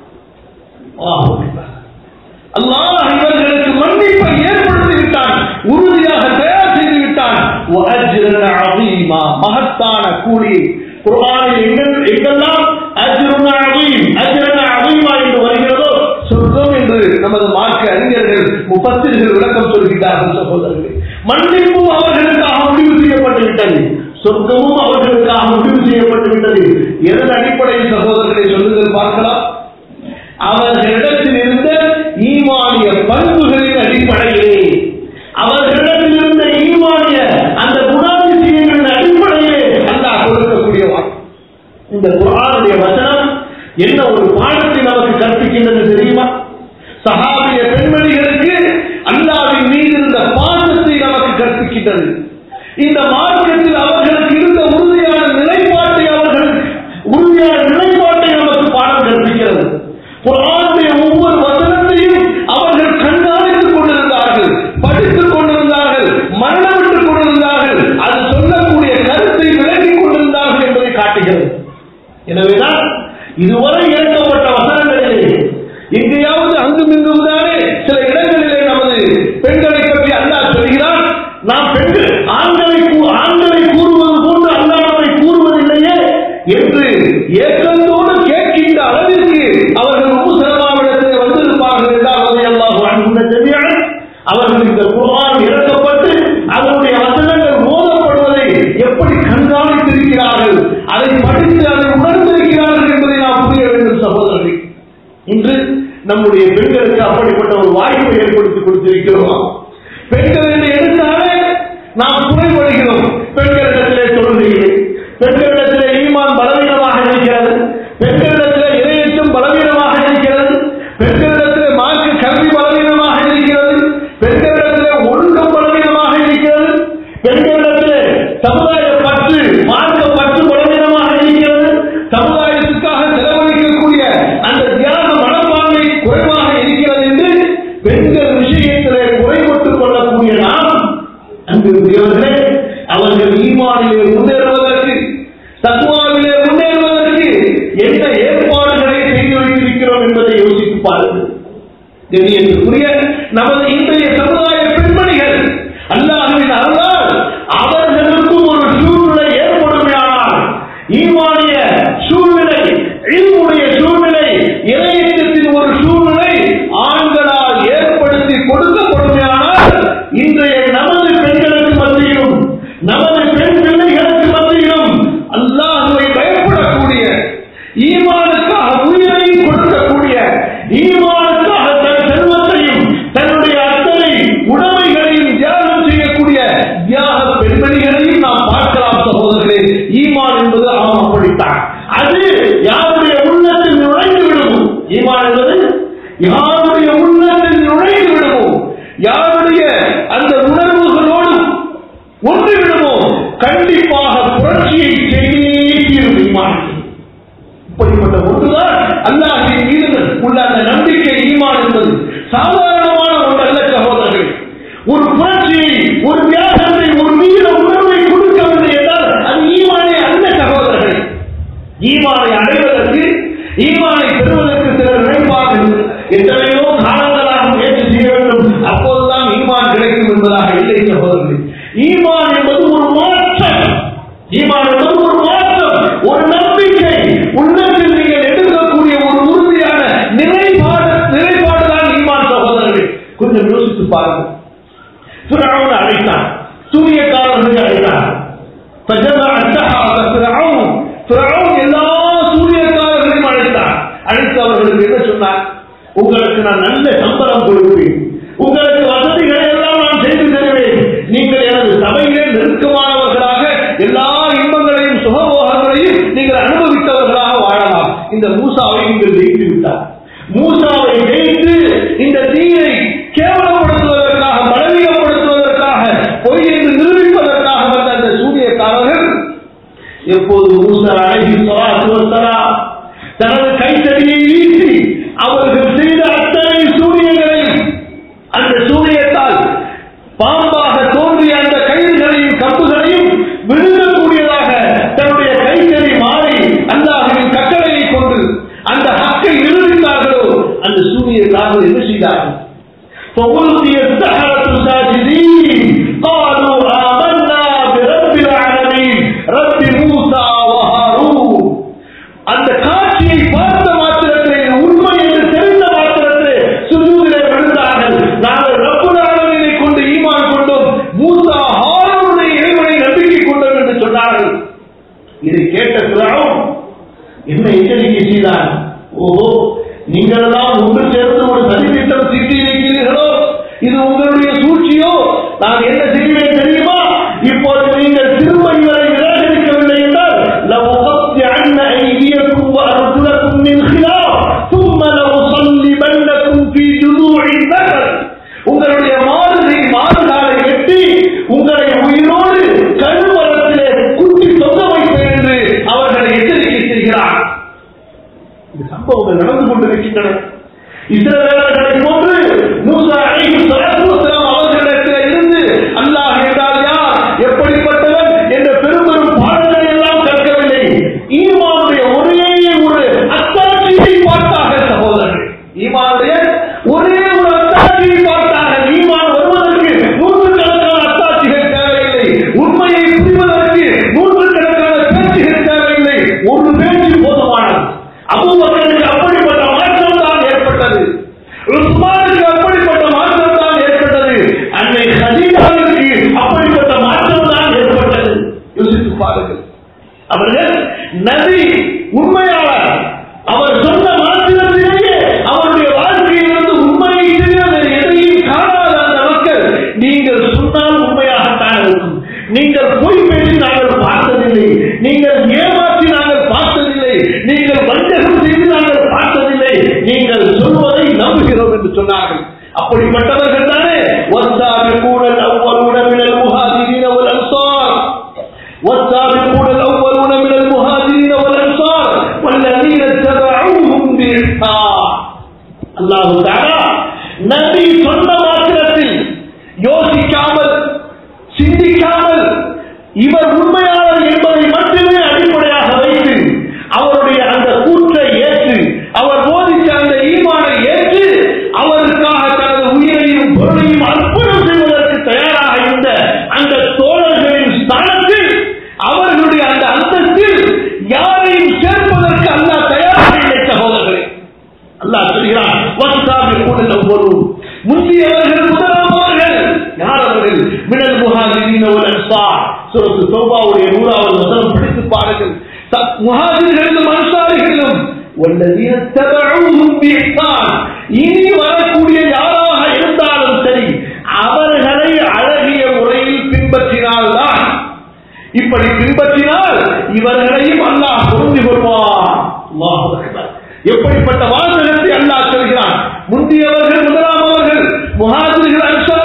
அல்லாஹ் அக்பர். அல்லாஹ் இவர்களுக்கு மன்னிப்பை ஏற்படுத்தி விட்டான் உறுதியாக தயார் செய்து விட்டான் வஅஜ்ரன் அதீமா மகத்தான கூலி குர்ஆனில் எங்கள் எங்கெல்லாம் அஜ்ருன் அதீம் அஜ்ரன் அதீமா என்று வருகிறதோ சொர்க்கம் என்று நமது மார்க்க அறிஞர்கள் முப்பத்திர்கள் விளக்கம் சொல்கிறார்கள் சகோதரர்களே மன்னிப்பும் அவர்களுக்காக முடிவு செய்யப்பட்டு விட்டது சொர்க்கமும் அவர்களுக்காக முடிவு செய்யப்பட்டு விட்டது எதன் அடிப்படையில் சகோதரர்களை சொல்லுங்கள் பார்க்கலாம் அவர்களிடத்தில் இருந்த ஈமானிய பண்புகளின் அடிப்படையிலே அவர்களிடத்தில் இருந்த ஈமானிய அந்த குணாதிசயங்களின் அடிப்படையிலே அல்லாஹ் கொடுக்கக்கூடிய வாக்கு இந்த குரானுடைய வசனம் என்ன ஒரு பாடத்தை நமக்கு கற்பிக்கின்றது தெரியுமா சஹாபிய பெண்மணிகளுக்கு அல்லாவின் மீது இருந்த பாசத்தை நமக்கு கற்பிக்கின்றது இந்த மார்க்கத்தில் அவர்களுக்கு இருந்த உறுதியான நிலைப்பாட்டை அவர்களுக்கு உறுதியான நிலைப்பாட்டை நமக்கு பாடம் கற்பிக்கிறது குரானுடைய ஒவ்வொரு வசனத்தையும் அவர்கள் கண்காணித்துக் கொண்டிருந்தார்கள் படித்துக் கொண்டிருந்தார்கள் மரணமிட்டுக் கொண்டிருந்தார்கள் அது சொல்லக்கூடிய கருத்தை விளங்கிக் கொண்டிருந்தார்கள் என்பதை காட்டுகிறது எனவேதான் இதுவரை இறக்கப்பட்ட வசனங்களிலே எங்கேயாவது அங்கும் இங்கும் தானே சில இடங்களிலே நமது பெண்களை பற்றி அல்லாஹ் சொல்கிறான் நாம் பெண்கள் ஆண்களை கூ- ஆண்களை கூறுவது போன்று அல்லாஹ் நம்மை கூறுவதில்லையே என்று ஏக்கத்தோடு கேட்கின்ற அளவிற்கு அவர்கள் மூசலமாவிடத்தில் வந்திருப்பார்கள் என்றால் அதை அல்லாஹ் அன்புள்ள செவியான் அவர்கள் இந்த குர்ஆன் இறக்கப்பட்டு அதனுடைய வசனங்கள் மோதப்படுவதை எப்படி கண்காணித்திருக்கிறார்கள் அதை படித்து அதை உணர்ந்திருக்கிறார்கள் என்பதை நாம் புரிய வேண்டும் சகோதரர்கள் இன்று நம்முடைய பெண்களுக்கு அப்படிப்பட்ட ஒரு வாய்ப்பை ஏற்படுத்தி கொடுத்திருக்கிறோம் பெண்கள் என்று எடுத்தாலே நாம் குறைபடுகிறோம் பெண்களிடத்திலே தொழுகையிலே பெண்களிடத்திலே ஈமான் பலவீனமாக இருக்கிறது பெண்களிடத்திலே இரையச்சம் பலவீனமாக இருக்கிறது பெண்களிடத்திலே மார்க்க கல்வி பலவீனமாக இருக்கிறது பெண்களிடத்திலே ஒழுக்கம் பலவீனமாக இருக்கிறது பெண்களிடத்திலே சமுதாய பற்று மார்க்க பற்று பலவீனமாக இருக்கிறது சமுதாயத்துக்காக செலவழிக்கக்கூடிய அந்த தியாக மனப்பான்மை குறைவாக இருக்கிறது என்று பெண்கள் விஷயத்திலே குறைபட்டுக் கொள்ளக்கூடிய நாம் அன்பிற்குரியவர்களே அவர்கள் ஈமானிலே முன்னேறுவதற்கு தக்குவாவிலே முன்னேறுவதற்கு என்ன ஏற்பாடுகளை செய்து வைத்திருக்கிறோம் என்பதை யோசித்து பாருங்கள் கண்ணியத்திற்குரிய நமது இன்றைய சமுதாய பெண்மணிகள் அல்லாஹுவின் அருளால் அவர்களுக்கும் ஒரு சூழ்நிலை யாருடைய அந்த உணர்வுகளோடு ஒன்று விடுமோ கண்டிப்பாக புரட்சியை செய்தே தீரும் ஈமான் இப்படிப்பட்ட ஒன்றுதான் அல்லாஹின் மீது உள்ள அந்த நம்பிக்கை ஈமான் என்பது சாதாரணமான ஒன்று அல்ல சகோதரர்கள் ஒரு புரட்சியை ஒரு தியாகத்தை ஒரு வீர உணர்வை கொடுக்கவில்லை என்றால் அது ஈமானே அல்ல சகோதரர்கள் ஈமானை அடைவதற்கு ஈமானை பெறுவதற்கு சில நினைப்பார்கள் எத்தனையோ காலங்களாக முயற்சி செய்ய வேண்டும் அப்போதுதான் ஈமான் கிடைக்கும் என்பதாக இல்லை சகோதரர்கள் ஈமான் என்பது ஒரு மாற்றம் ஈமான் என்பது ஒரு மாற்றம் ஒரு நம்பிக்கை உள்ளத்தில் நீங்கள் எடுக்கக்கூடிய ஒரு உறுதியான நிலைப்பாடு நிலைப்பாடுதான் ஈமான் சகோதரர்கள் கொஞ்சம் யோசித்து பாருங்கள் فرعون அழைத்தான் சூரியக்காரர்கள் அழைத்தான் فجمع السحرة فرعون فرعون எல்லா சூரியக்காரர்களையும் அழைத்தான் அழைத்து அவர்களுக்கு என்ன சொன்னார் உங்களுக்கு நான் நல்ல சம்பளம் கொடுப்பேன் உங்களுக்கு வசதிகளை எல்லாம் நான் செய்து தருவேன் நீங்கள் எனது சபையிலே நெருக்கமானவர்களாக எல்லா இன்பங்களையும் சுகபோகங்களையும் நீங்கள் அனுபவித்தவர்களாக வாழலாம் இந்த மூசாவை நீங்கள் ஜெயித்து விட்டார் மூசாவை ஜெயித்து இந்த தீயை கேவலப்படுத்துவதற்காக பலவீனப்படுத்துவதற்காக பொய் என்று நிரூபிப்பதற்காக வந்த அந்த சூரியக்காரர்கள் எப்போது மூசா அழகி வந்தலாம் தனது கைத்தடியை வீசி அவர்கள் செய்த அத்தனை சூரியங்களையும் அந்த சூரியத்தால் பாம்பாக தோன்றிய அந்த கயிறுகளையும் கம்புகளையும் விழுங்கக்கூடியதாக தன்னுடைய கைத்தறி மாறி அல்லாஹின் கட்டளையை கொண்டு அந்த ஹக்கை நிரூபித்தார்களோ அந்த சூரியக்காரர்கள் என்ன செய்தார்கள் فألقي السحرة ساجدين قالوا آمنا برب العالمين رب موسى وهارون அந்த காட்சியை பார்த்த மாத்திரத்திலே உண்மை என்று தெரிந்த மாத்திரத்திலே சுஜூதிலே விழுந்தார்கள் நாங்கள் ரப்புல் ஆலமீனை கொண்டு ஈமான் கொண்டோம் மூசா ஹாரூனுடைய இறைவனை நம்பிக்கை கொண்டோம் என்று சொன்னார்கள் இதை கேட்ட பிறகும் என்ன எச்சரிக்கை செய்தான் ஓஹோ நீங்கள் எல்லாம் ஒன்று சேர்ந்து ஒரு சதித்திட்டம் தீட்டியிருக்கிறீர்களோ இது உங்களுடைய சூழ்ச்சியோ நான் என்ன செய்வேன் தெரியுமா இப்போது நீங்கள் திரும்ப இவரை நிராகரிக்கவில்லை என்றால் لأقطعن أيديكم وأرجلكم من خلاف ثم لأصلبنكم في جذوع النخل உங்களுடைய மாறுதை மாறுகாலை வெட்டி உங்களை உயிரோடு கருவரத்திலே குட்டி தொங்க வைப்பேன் என்று அவர்களை எச்சரிக்கை செய்கிறார் இந்த சம்பவங்கள் நடந்து கொண்டிருக்கின்றன இஸ்ரவேலர்களை போன்று மூசா அலைஹி ஸலாத்து வஸலாம் அவர்களிடத்தில் இருந்து அல்லாஹ் என்றால் யார் எப்படிப்பட்டவன் என்ற பெரும் பெரும் பாடங்களை எல்லாம் கற்கவில்லை ஈமானுடைய ஒரே ஒரு அத்தாட்சியை பார்த்தார்கள் சகோதரர்கள் ஈமானுடைய ஒரே ஒரு அத்தாட்சியை பார்த்தார்கள் ஈமான் வருவதற்கு நூற்றுக்கணக்கான அத்தாட்சிகள் தேவையில்லை உண்மையை புரிவதற்கு நூற்றுக்கணக்கான பேச்சுகள் தேவையில்லை ஒரு பேச்சு போதுமானது அபூபக்கருக்கு அப்படிப்பட்ட மாற்றம் தான் ஏற்பட்டது உஸ்மானுக்கு அப்படிப்பட்ட மாற்றம் தான் ஏற்பட்டது அன்னை ஹதீஜாவிற்கு அப்படிப்பட்ட மாற்றம் தான் ஏற்பட்டது யோசித்து பாருங்கள் அவர்கள் நபி உண்மையாளர் அவர் சொன்ன மாத்திரத்திலேயே அவருடைய வாழ்க்கையிலிருந்து உண்மையை தவிர வேறு எதையும் காணாத அந்த மக்கள் நீங்கள் சொன்னால் உண்மையாகத்தான் இருக்கும் நீங்கள் பொய் பேசி நாங்கள் பார்த்ததில்லை நீங்கள் ஏமாற்றி நாங்கள் பார்த்ததில்லை நீங்கள் வஞ்சகம் செய்து நாங்கள் பார்த்ததில்லை நீங்கள் சொல்வதை நம்புகிறோம் என்று சொன்னார்கள் அப்படிப்பட்டவர்கள் தானே والسابقون الأولون من المهاجرين والأنصار والسابقون الأولون من المهاجرين والأنصار والذين اتبعوهم بإحسان அல்லாஹு தாரா நபி சொன்ன மாத்திரத்தில் யோசிக்காமல் சிந்திக்காமல் இவர் உண்மையாளர் என்பதை மட்டுமே அடிப்படையாக வைத்து அவருடைய அந்த கூற்றை ஏற்று அவர் போதித்த அந்த ஈமானை ஏற்று அவருக்காக தனது உயிரையும் பொருளையும் அர்ப்பணம் செய்வதற்கு தயாராக இருந்த அந்த தோழர்களின் ஸ்தானத்தில் அவர்களுடைய அந்த அந்தஸ்தில் யாரையும் சேர்ப்பதற்கு அல்லாஹ் தயாராக இல்லை சகோதரர்களே அல்லாஹ் சொல்கிறான் வஸ்தாபி கூடல் ஒவ்வொரு முந்தியவர்கள் முதலாமவர்கள் யார் அவர்கள் மினல் முஹாஜிரின் வல் அன்சார் சூரத்து தௌபாவுடைய நூறாவது வசனம் படித்து பாருங்கள் ச- முஹாஜிர்களிலும் அன்சாரிகளிலும் والذين اتبعوهم بإحسان இனி வரக்கூடிய யாராக இருந்தாலும் சரி அவர்களை அழகிய முறையில் பின்பற்றினால்தான் இப்படி பின்பற்றினால் இவர்களையும் அல்லாஹ் பொருந்தி கொள்வான் அல்லாஹ் அக்பர். எப்படிப்பட்ட வாசகத்தை அல்லாஹ் சொல்கிறான் முந்தியவர்கள் முதலாமவர்கள் முஹாஜிர்கள் அன்சாரிகள்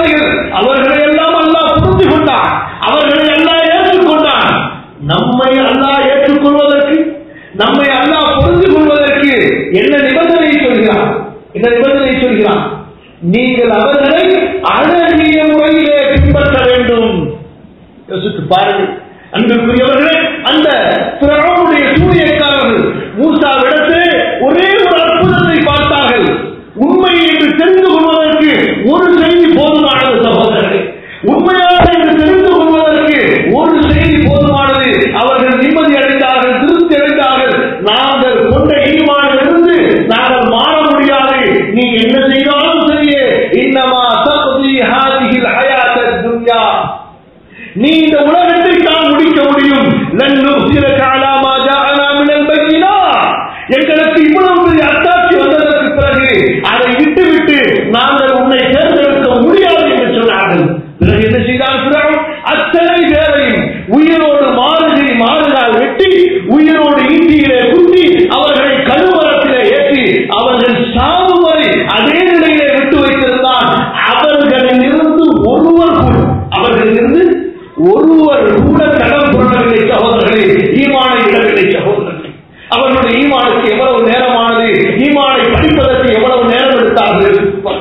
பாருங்கள் அன்பிற்குரியவர்களே அந்த பிறனுடைய சூரியக்காரர்கள் மூசாவிடத்து ஒரே ஒரு அற்புதத்தை பார்த்தார்கள் உண்மை என்று தெரிந்து கொள்வதற்கு ஒரு செய்தி போதுமானது சகோதரர்களே உண்மையாக என்று தெரிந்து கொள்வதற்கு ஒரு செய்தி போதுமானது அவர்கள் நிம்மதி அடைந்தார்கள் திருப்தி அடைந்தார்கள் நாங்கள் கொண்ட ஈமானிலிருந்து நாங்கள் மாற முடியாது நீ என்ன செய்தாலும் சரியே இன்னமா தகுதி ஹாதிகில் ஹயாத்த துன்யா நீ இந்த உலகத்தை தான் முடிக்க முடியும் லன்னு சில காலாமா ஜாஅனா மினல் பையினா எங்களுக்கு இவ்வளவு பெரிய அத்தாட்சி வந்ததற்கு பிறகு அதை விட்டுவிட்டு நாங்கள் உன்னை தேர்ந்தெடுக்க முடியாது என்று சொன்னார்கள் பிறகு என்ன செய்தால் பிறகு அத்தனை பேரையும் உயிரோடு மாறுகை மாறுகால் வெட்டி உயிரோடு ஈட்டியிலே குத்தி அவர்களை கழுவரத்திலே ஏற்றி அவர்கள் சாவு வரை அதே நிலையிலே விட்டு வைத்திருந்தான் அவர்களில் இருந்து ஒருவர் கூட அவர்களில் இருந்து ஒருவர் கூட கடன் கொள்ளவில்லை சகோதரர்களே ஈமானை விடவில்லை சகோதரர்களே அவர்களுடைய ஈமானுக்கு எவ்வளவு நேரமானது ஈமானை படிப்பதற்கு எவ்வளவு நேரம் எடுத்தார்கள்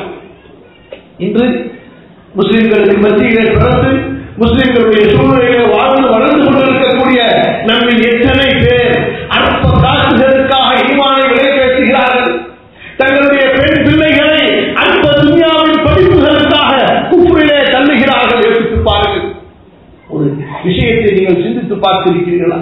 இன்று முஸ்லிம்களுக்கு மத்தியிலே பிறந்து முஸ்லிம்களுடைய சூழ்நிலையிலே வாழ்ந்து வளர்ந்து கொண்டிருக்கக்கூடிய நம்மில் எத்தனை பேர் அற்ப காசுகளுக்காக ஈமானை விலை பேசுகிறார்கள் தங்களுடைய பெண் பிள்ளைகளை அற்ப துன்யாவின் படிப்புகளுக்காக குப்புரிலே தள்ளுகிறார்கள் யோசித்து பாருங்கள் ஒரு விஷயத்தை நீங்கள் சிந்தித்து பார்த்திருக்கிறீர்களா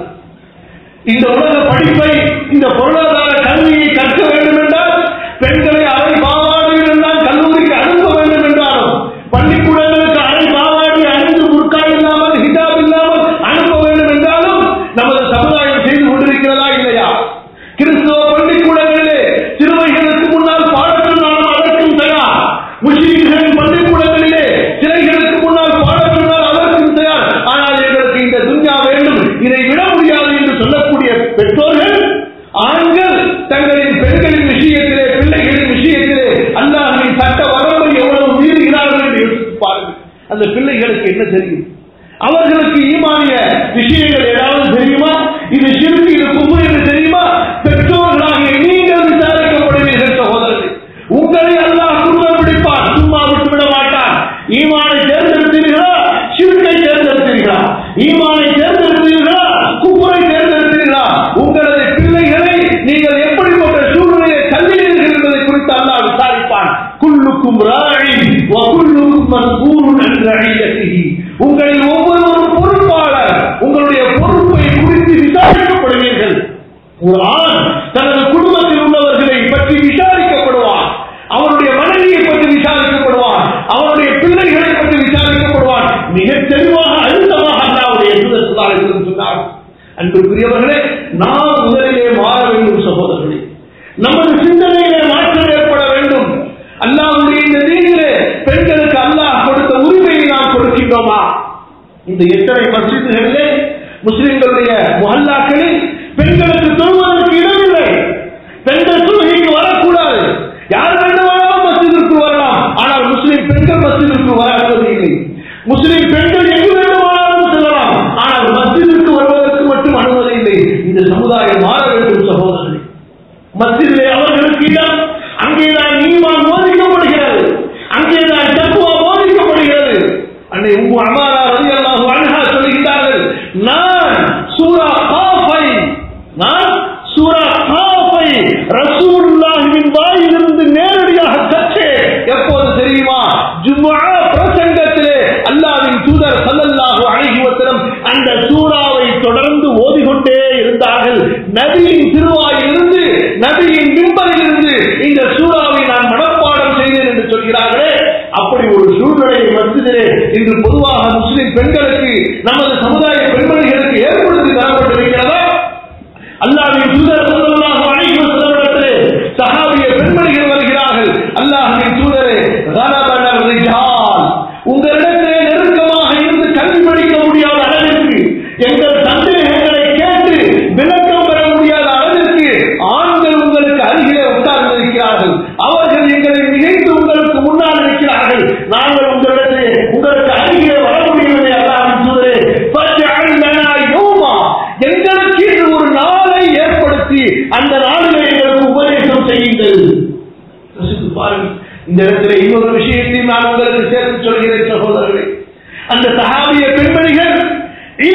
இந்த உலக படிப்பை இந்த பொருளாதார கல்வியை கற்க வேண்டும் என்றால் பெண்களை அரை பாவாடையில் தான் கல்லூரிக்கு அனுப்ப வேண்டும் என்றாலும் பள்ளிக்கூடங்களுக்கு அரை பாவாடை அணிந்து முற்கா இல்லாமல் ஹிஜாப் இல்லாமல் அனுப்ப வேண்டும் என்றாலும் நமது சமுதாயம் செய்து கொண்டிருக்கிறதா இல்லையா கிறிஸ்தவ பள்ளிக்கூடங்களிலே சிறுவைகளுக்கு முன்னால் பாடத்தில் நாம் அதற்கும் தயார் முஸ்லிம்களின் பள்ளிக்கூடங்களிலே சிலைகளுக்கு முன்னால் பாடத்தில் அதற்கும் தயார் ஆனால் எங்களுக்கு இந்த துன்யா வேண்டும் இதை விட முடியாது என்று சொல்லக்கூடிய பெற்றோர்கள் ஆண்கள் தங்களின் பெண்களின் விஷயத்திலே பிள்ளைகளின் விஷயத்திலே அல்லாஹின் சட்ட வரம்பை எவ்வளவு மீறுகிறார்கள் என்று யோசித்து பாருங்கள் அந்த பிள்ளைகளுக்கு என்ன தெரியும் அவர்களுக்கு ஈமானிய விஷயங்கள் ஏதாவது தெரியுமா இது சிறுக்கு இது கும்பு என்று தெரியுமா பெற்றோர்களாகிய நீங்கள் விசாரிக்கப்படுவீர்கள் சகோதரர்கள் உங்களை அல்லாஹ் குடும்பம் பிடிப்பான் சும்மா விட்டு விட மாட்டான் ஈமானை தேர்ந்தெடுத்தீர்களா சிறுக்கை தேர்ந்தெடுத்தீர்களா ஈமானை தேர்ந்தெடுத்தீர்களா குப்புரை தேர்ந்தெடுத்தீர்களா உங்களது பிள்ளைகளை நீங்கள் எப்படிப்பட்ட சூழ்நிலையை தள்ளினீர்கள் என்பதை குறித்து அல்லாஹ் விசாரிப்பான் குல்லுக்கும் ராழி வகுல்லுக்கும் மஸ்கூருன் என்ற அழியத்திகி உங்களில் ஒவ்வொருவரும் பொறுப்பாளர் உங்களுடைய பொறுப்பை குறித்து விசாரிக்கப்படுவீர்கள் ஒரு ஆண் தனது குடும்பத்தில் உள்ளவர்களை பற்றி விசாரிக்கப்படுவான் அவருடைய மனைவியை பற்றி விசாரிக்கப்படுவான் அவருடைய பிள்ளைகளை பற்றி விசாரிக்கப்படுவான் மிக தெளிவாக அழுத்தமாக அல்லாவுடைய சுதர்சனாலும் சொன்னார் அன்புக்குரியவர்களே நாம் முதலிலே மாற வேண்டும் சகோதரர்களே நமது சிந்தனையிலே மாற்றம் ஏற்பட வேண்டும் அல்லாவுடைய இந்த நீங்களே பெண்களுக்கு அல்லாஹ் கொடுத்த உரிமையை நாம் கொடுக்கின்றோமா இந்த எத்தனை மசிதிகளிலே முஸ்லிம்களுடைய முஹல்லாக்களில் பெண்களுக்கு தொழுவதற்கு இடமில்லை பெண்கள் தொழுகைக்கு வரக்கூடாது யார் வேண்டுமானாலும் மசிதிற்கு வரலாம் ஆனால் முஸ்லிம் பெண்கள் மசிதிற்கு வர அனுமதி இல்லை முஸ்லிம் பெண்கள் எங்கு வேண்டுமானாலும் செல்லலாம் ஆனால் மஸ்ஜிதிற்கு வருவதற்கு மட்டும் அனுமதி இல்லை இந்த சமுதாயம் மாற வேண்டும் சகோதரர்களே மஸ்ஜிதிலே அவர்களுக்கு இடம் அங்கேதான் ஈமான் போதிக்கப்படுகிறது அங்கேதான் தக்குவா போதிக்கப்படுகிறது அன்னை உம்மு அமாரா ரலியல்லாஹு அன்ஹா சொல்லுகிறார்கள் நான் சூரா காஃபை நான் சூரா காஃபை ரசூலுல்லாஹின் வாயிலிருந்து நேரடியாக கற்றேன் எப்போது தெரியுமா ஜும்ஆ பிரசங்கத்திலே அல்லாஹ்வின் தூதர் ஸல்லல்லாஹு அலைஹி வஸல்லம் அந்த சூறாவை தொடர்ந்து ஓதிக்கொண்டே இருந்தார்கள் நபியின் திருவாயிலிருந்து நபியின் மிம்பரிலிருந்து இந்த சூறாவை நான் மனப்பாடம் செய்தேன் என்று சொல்கிறார்களே அப்படி ஒரு சூழ்நிலையை மத்தியிலே இன்று பொதுவாக முஸ்லிம் பெண்களுக்கு நமது சமுதாய பெண்மணிகளுக்கு ஏற்படுத்தி தரப்பட்டிருக்கிறதா அல்லாஹ்வின் தூதர் ஸல்லல்லாஹு அலைஹி வஸல்லமிடத்திலே சஹாபிய பெண்மணிகள் வருகிறார்கள் அல்லாஹ்வின் தூதரே கலபன ரிஜால் உங்களிடத்திலே நெருக்கமாக இருந்து கல்வி படிக்க முடியாத அளவிற்கு எங்கள் சந்தேகங்களை கேட்டு விளக்கம் பெற முடியாத அளவிற்கு ஆண்கள் உங்களுக்கு அருகிலே உட்கார்ந்து இருக்கிறார்கள் அவர்கள் எங்களை மிகைத்து உங்களுக்கு முன்னால் இருக்கிறார்கள் நாங்கள் உங்களிடத்திலே உங்களுக்கு அருகிலே வர முடியவில்லை அல்லாஹ்வின் தூதரே ஃபஜ்அல் லனா யௌமா எங்களுக்கு இன்று ஒரு நாளை ஏற்படுத்தி அந்த நாளிலே எங்களுக்கு உபதேசம் செய்யுங்கள் யோசித்து பாருங்கள் இந்த இடத்துல இன்னொரு விஷயத்தையும் நான் உங்களுக்கு சேர்த்து சொல்கிறேன் சகோதரர்களே அந்த சஹாபிய பெண்மணிகள்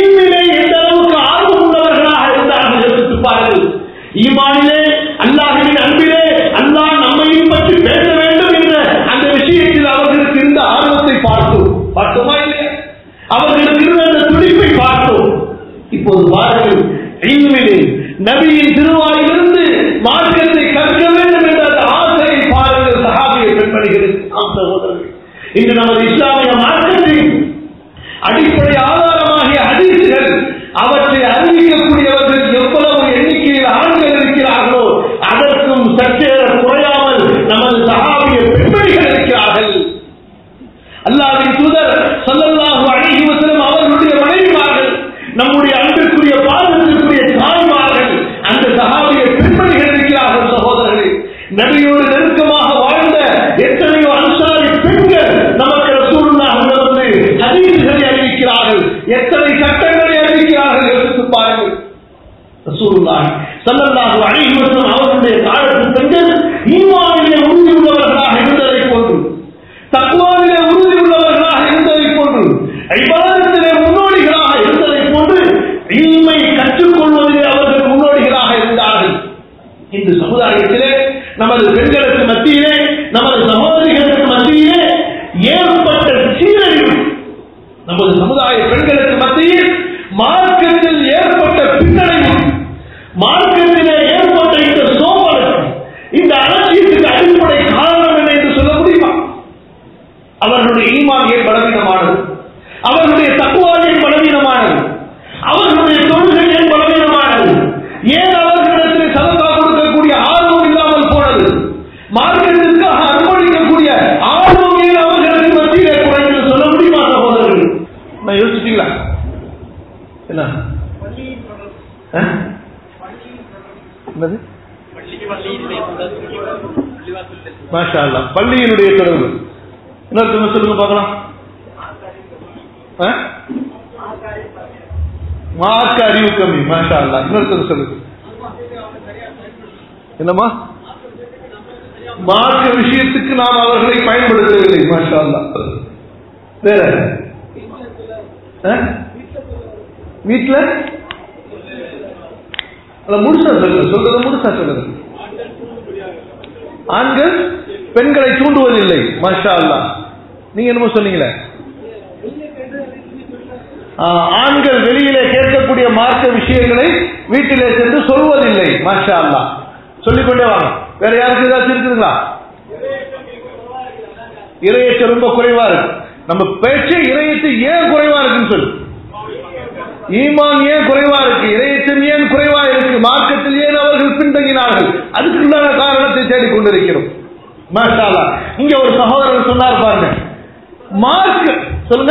நபியின் திருவாயிலிருந்து மார்க்கத்தை கற்க வேண்டும் என்ற அந்த ஆசையை பாருங்கள் சஹாபிய பெண்மணிகளுக்கு ஆம் சகோதரர்கள் இன்று நமது இஸ்லாமிய மார்க்கத்தின் அடிப்படை ஆதாரமாகிய ஹதீசுகள் அவற்றை அறிவிக்கக்கூடியவர்கள் எவ்வளவு எண்ணிக்கையில் ஆண்கள் இருக்கிறார்களோ அதற்கும் சற்றேற குறையாமல் நமது சகாபிய பெண்மணிகள் இருக்கிறார்கள் அல்லாவின் தூதர் சல்லல்லாஹு அலைஹி வஸல்லம் அவர்களுடைய மனைவிமார்கள் நம்முடைய அன்பிற்குரிய பாதத்திற்குரிய தாய்மார்கள் அந்த சகாபிய பெண்மணிகள் இருக்கிறார்கள் சகோதரர்களே நபியோடு நெருக்கமாக வாழ்ந்த எத்தனையோ அன்சாரி பெண்கள் நமக்கு ரசூலுல்லாஹ் வந்து ஹதீஸ்களை அறிவிக்கிறார்கள் எத்தனை சட்டங்களை அறிவிக்கிறார்கள் எடுத்து பாருங்கள் ரசூலுல்லாஹ் ஸல்லல்லாஹு அலைஹி வஸல்லம் அவர்களுடைய காலத்து பெண்கள் ஈமானிலே உறுதி உள்ளவர்களாக இருந்ததை போன்று தக்குவாவிலே உறுதி உள்ளவர்களாக இருந்ததை போன்று ஐபாதத்திலே முன்னோடிகளாக இருந்ததை போன்று இல்மை கற்றுக்கொள்வதிலே அவர்கள் முன்னோடிகளாக இருந்தார்கள் இந்த சமுதாயத்திலே நமது பெண்களுக்கு மத்தியிலே நமது சகோதரிகளுக்கு மத்தியிலே ஏற்பட்ட சீரழிவு நமது சமுதாய பெண்களுக்கு மத்தியில் மார்க்கத்தில் ஏற்பட்ட பின்னடைவு மார்க்கத்திலே ஏற்பட்ட இந்த சோம்பல் இந்த அலட்சியத்துக்கு அடிப்படை காரணம் என்ன என்று சொல்ல முடியுமா அவர்களுடைய ஈமான் ஏன் பலவீனமானது அவர்களுடைய தக்குவா ஏன் பலவீனமானது அவர்களுடைய தொழுகை ஏன் பலவீனமானது ஏன் அவர்களிடத்தில் சதக்கா கொடுக்கக்கூடிய ஆர்வம் இல்லாமல் போனது மார்க்கத்திற்காக அர்ப்பணிக்கக்கூடிய ஆர்வம் ஏன் அவர்களுக்கு மத்தியிலே குறைந்து சொல்ல முடியுமா சகோதரர்கள் நான் யோசிச்சிட்டீங்களா என்ன ஆ? என்னது மாஷா அல்லா பள்ளியினுடைய தொடர்பு இன்னொருத்தவங்க சொல்லுங்க பார்க்கலாம் ஆ? மார்க்க அறிவு கம்மி மாஷா அல்லா இன்னொருத்தவங்க சொல்லுங்க என்னம்மா மார்க்க விஷயத்துக்கு நாம் அவர்களை பயன்படுத்தவில்லை மாஷா அல்லா வேற ஆ? வீட்டுல அல்ல முழுசா சொல்லுங்க சொல்றது முழுசா சொல்லுங்க ஆண்கள் பெண்களை தூண்டுவதில்லை மாஷா அல்லா நீங்க என்னமோ சொன்னீங்களே ஆ, ஆண்கள் வெளியிலே கேட்கக்கூடிய மார்க்க விஷயங்களை வீட்டிலே சென்று சொல்வதில்லை மாஷா அல்லா சொல்லிக்கொண்டே வாங்க வேற யாருக்கு ஏதாச்சும் இருக்குதுங்களா இரையச்சம் ரொம்ப குறைவா இருக்கு நம்ம பேச்சு இரையத்து ஏன் குறைவா இருக்குன்னு சொல்லு ஈமான் ஏன் குறைவா இருக்கு இரையச்சம் ஏன் குறைவா இருக்கு மார்க்கத்தில் ஏன் அவர்கள் பின்தங்கினார்கள் அதுக்குண்டான காரணத்தை தேடிக் கொண்டிருக்கிறோம் மாஷா அல்லாஹ். இங்க ஒரு சகோதரர் சொன்னார் பாருங்க மார்க் சொல்லுங்க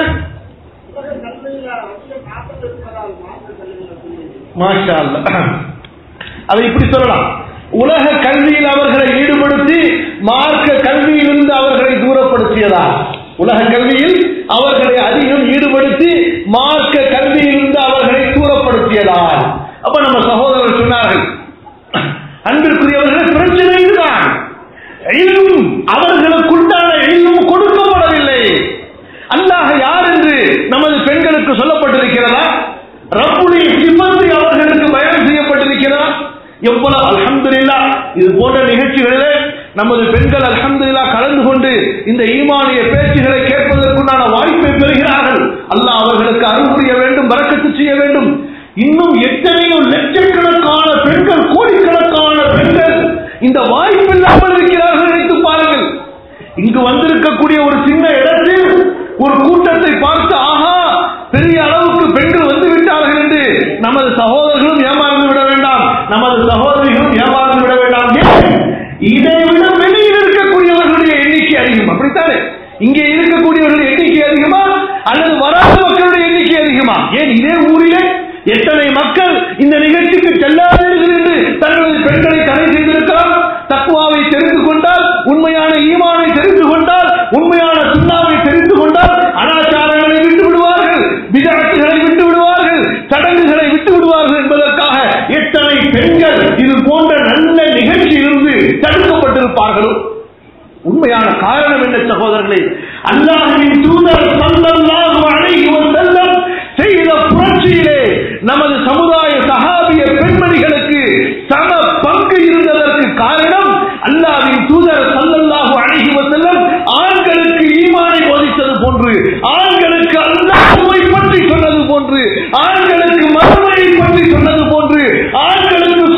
மாஷா அல்லாஹ். அதை இப்படி சொல்லலாம் உலக கல்வியில் அவர்களை ஈடுபடுத்தி மார்க்க கல்வியிலிருந்து அவர்களை தூரப்படுத்தியதா உலக கல்வியில் அவர்களை அதிகம் ஈடுபடுத்தி மார்க்க கல்வியிலிருந்து அவர்களை தூரப்படுத்தியதால் அப்ப நம்ம சகோதரர் சொன்னார்கள் அன்பிற்குரியவர்கள் பிரச்சனை இதுதான் இல்மும் அவர்களுக்குண்டான இல்மும் கொடுக்கப்படவில்லை அல்லாஹ் யார் என்று நமது பெண்களுக்கு சொல்லப்பட்டிருக்கிறதா ரப்புடைய சிம்மத்தை அவர்களுக்கு பயன் செய்யப்பட்டிருக்கிறதா எவ்வளவு அல்ஹம்துலில்லா இது போன்ற நிகழ்ச்சிகளிலே நமது பெண்கள் அல்ஹம்துலில்லா கலந்து கொண்டு இந்த ஈமானிய பேச்சுகளை கேட்பதற்குண்டான வாய்ப்பை பெறுகிறார்கள் அல்லாஹ் அவர்களுக்கு அருள் புரிய வேண்டும் பறக்கத்து செய்ய வேண்டும் இன்னும் எத்தனையோ லட்சக்கணக்கான பெண்கள் கோடிக்கணக்கான பெண்கள் இந்த வாய்ப்பு இல்லாமல் இருக்கிறார்கள் நினைத்து பாருங்கள் இங்கு வந்திருக்கக்கூடிய ஒரு சின்ன இடத்தில் ஒரு கூட்டத்தை பார்த்து ஆஹா பெரிய அளவுக்கு பெண்கள் வந்து விட்டார்கள் என்று நமது சகோதரர்களும் ஏமாந்து விட வேண்டாம் நமது சகோதரிகளும் ஏமாந்து விட வேண்டாம் ஏன்? இதை விட வெளியில் இருக்கக்கூடியவர்களுடைய எண்ணிக்கை அதிகம் அப்படித்தானே இங்கே இருக்கக்கூடியவர்களுடைய எண்ணிக்கை அதிகமா அல்லது வராத மக்களுடைய எண்ணிக்கை அதிகமா ஏன் இதே ஊரிலே எத்தனை மக்கள் இந்த நிகழ்ச்சிக்கு செல்லாதீர்கள் என்று தங்களது பெண்களை தடை செய்திருக்கலாம் தக்குவாவை தெரிந்து கொண்டால் உண்மையான ஈமானை தெரிந்து கொண்டால் உண்மையான சுண்ணாவை தெரிந்து கொண்டால் அனாச்சாரங்களை விட்டு விடுவார்கள் விதத்துகளை விட்டு விடுவார்கள் சடங்குகளை விட்டு விடுவார்கள் என்பதற்காக எத்தனை பெண்கள் இது போன்ற நல்ல நிகழ்ச்சியிலிருந்து தடுக்கப்பட்டிருப்பார்களோ உண்மையான காரணம் என்ன சகோதரர்களே அல்லாஹ்வின் தூதர் ஸல்லல்லாஹு அலைஹி வஸல்லம் செய்த புரட்சியிலே நமது சமுதாய சஹாபிய பெண்மணிகளுக்கு சம பங்கு இருந்ததற்கு காரணம் அல்லாஹ்வின் தூதர் ஸல்லல்லாஹு அலைஹி வஸல்லம் ஆண்களுக்கு ஈமானை போதித்தது போன்று ஆண்களுக்கு அல்லாஹ்வை பற்றி சொன்னது போன்று ஆண்களுக்கு மறுமையை பற்றி சொன்னது போன்று ஆண்களுக்கு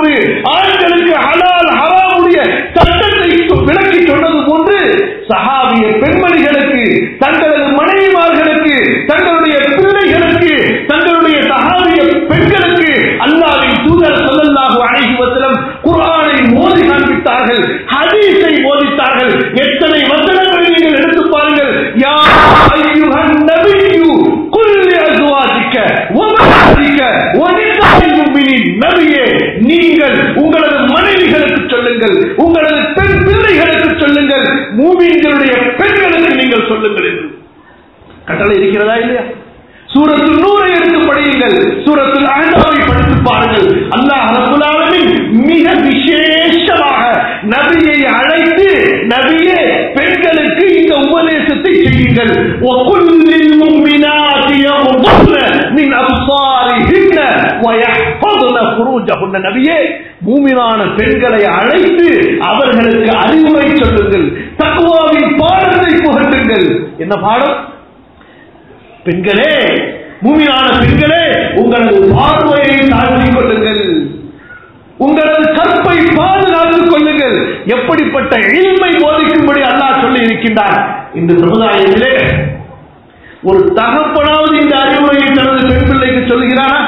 போன்று ஆண்களுக்கு ஹலால் ஹராமுடைய சட்டத்தை விளக்கி சொன்னது போன்று சஹாபிய பெண்மணிகளுக்கு தங்களது மனைவிமார்களுக்கு தங்களுடைய பிள்ளைகளுக்கு தங்களுடைய சஹாபிய பெண்களுக்கு அல்லாவின் தூதர் சொல்லல்லாஹு அழகி வசலம் குரானை மோதி காண்பித்தார்கள் ஹதீஸை போதித்தார்கள் எத்தனை வசனங்களை நீங்கள் எடுத்து பாருங்கள் யா அய்யுஹன் நபியு குல்லி அஸ்வாஜிக்க வமனாதிக்க வனிசாயில் முஃமினின் நபியே நீங்கள் உங்களது மனைவிகளுக்கு சொல்லுங்கள் உங்களது பெண் பிள்ளைகளுக்கு சொல்லுங்கள் மூமின்களுடைய பெண்களுக்கு நீங்கள் சொல்லுங்கள் என்று கட்டளை இருக்கிறதா இல்லையா சூரத்தில் நூறை எடுத்து படியுங்கள் சூரத்தில் அகண்டாவை படித்து பாருங்கள் அல்லாஹ் ரபுல் ஆலமீன் மிக விசேஷமாக நபியை அழைத்து நபியே பெண்களுக்கு இந்த உபதேசத்தை செய்யுங்கள் وَكُلِّ الْمُؤْمِنَاتِ يَغْضُضْنَ مِنْ أَبْصَارِهِنَّ وَيَحْفَظْنَ فُرُوجَهُنَّ நபியே மூமினான பெண்களை அழைத்து அவர்களுக்கு அறிவுரை சொல்லுங்கள் தக்குவாவின் பாடத்தை புகட்டுங்கள் என்ன பாடம் பெண்களே மூமியான பெண்களே உங்களது பார்வையை தாழ்த்திக் கொள்ளுங்கள் உங்களது கற்பை பாதுகாத்துக் கொள்ளுங்கள் எப்படிப்பட்ட இல்மை போதிக்கும்படி அல்லாஹ் சொல்லி இருக்கின்றார் இந்த சமுதாயத்திலே ஒரு தகப்பனாவது இந்த அறிவுரையை தனது பெண் பிள்ளைக்கு சொல்லுகிறானா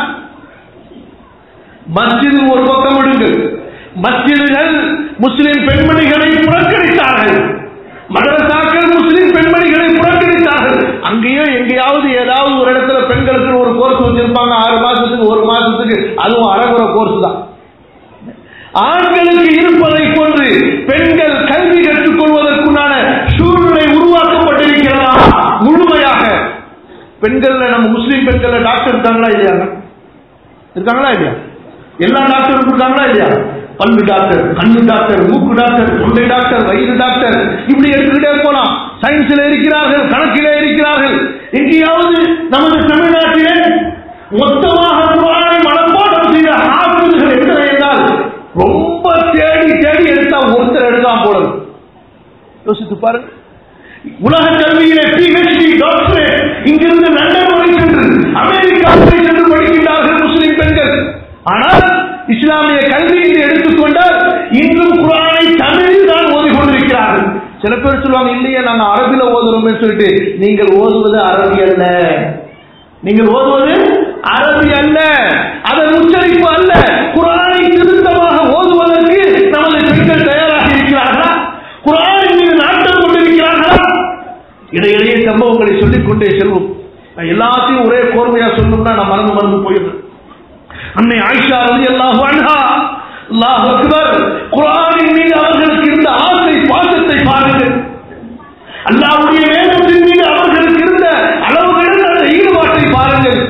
மஸ்ஜிது ஒரு பக்கம் விடுங்கள் மஸ்ஜிதுகள் முஸ்லிம் பெண்மணிகளை புறக்கணித்தார்கள் மதரசாக்கள் முஸ்லிம் பெண்மணிகளை புறக்கணித்தார்கள் அங்கேயோ எங்கேயாவது ஏதாவது ஒரு இடத்துல பெண்களுக்கு ஒரு கோர்ஸ் வச்சிருப்பாங்க ஆறு மாசத்துக்கு ஒரு மாசத்துக்கு அதுவும் அறகுற கோர்ஸ் தான் ஆண்களுக்கு இருப்பதை போன்று பெண்கள் கல்வி கற்றுக் கொள்வதற்குண்டான சூழ்நிலை உருவாக்கப்பட்டிருக்கிறதா முழுமையாக பெண்கள்ல நம்ம முஸ்லீம் பெண்கள்ல டாக்டர் இருக்காங்களா இல்லையா இருக்காங்களா இல்லையா எல்லா டாக்டரும் இருக்காங்களா இல்லையா பல்லு டாக்டர் கண்ணு டாக்டர் மூக்கு டாக்டர் தொண்டை டாக்டர் வயிறு டாக்டர் இப்படி எடுத்துக்கிட்டே போலாம் சயின்ஸ்ல இருக்கிறார்கள் கணக்கிலே இருக்கிறார்கள் எங்கேயாவது நமது தமிழ்நாட்டிலே மொத்தமாக குரானை மனப்பாடம் செய்த ஆசிரியர்கள் எத்தனை என்றால் ரொம்ப தேடி தேடி எடுத்தா ஒருத்தர் எடுக்காம போடணும் யோசித்து பாருங்க உலக கல்வியிலே பிஹெச்டி டாக்டரேட் இங்கிருந்து லண்டன் வரை சென்று அமெரிக்கா வரை சென்று படிக்கின்றார்கள் முஸ்லிம் பெண்கள் ஆனால் இஸ்லாமிய கல்வி என்று எடுத்துக்கொண்டால் இன்றும் குரானை தமிழில் தான் ஓதிக்கொண்டிருக்கிறார்கள் சில பேர் சொல்லுவாங்க இல்லையே நாங்க அரபில ஓதுறோம்னு சொல்லிட்டு நீங்கள் ஓதுவது அரபி அல்ல நீங்கள் ஓதுவது அரபி அல்ல அதன் உச்சரிப்பு அல்ல குரானை திருத்தமாக ஓதுவதற்கு நமது பெண்கள் தயாராக இருக்கிறார்களா குரானின் மீது நாட்டம் கொண்டிருக்கிறார்களா இடையிடையே சம்பவங்களை சொல்லிக் கொண்டே செல்வோம் நான் எல்லாத்தையும் ஒரே கோர்மையா சொல்லணும்னா நான் மறந்து மறந்து போயிடுறேன் அன்னை ஆயிஷா ரதி அல்லாஹு அன்ஹா அல்லாஹ் அக்பர் குரானின் மீது அவர்களுக்கு இருந்த ஆசை பாசத்தை பாருங்கள் அல்லாஹ்வுடைய வேதத்தின் மீது அவர்களுக்கு இருந்த அளவு கடந்த அந்த ஈடுபாட்டை பாருங்கள்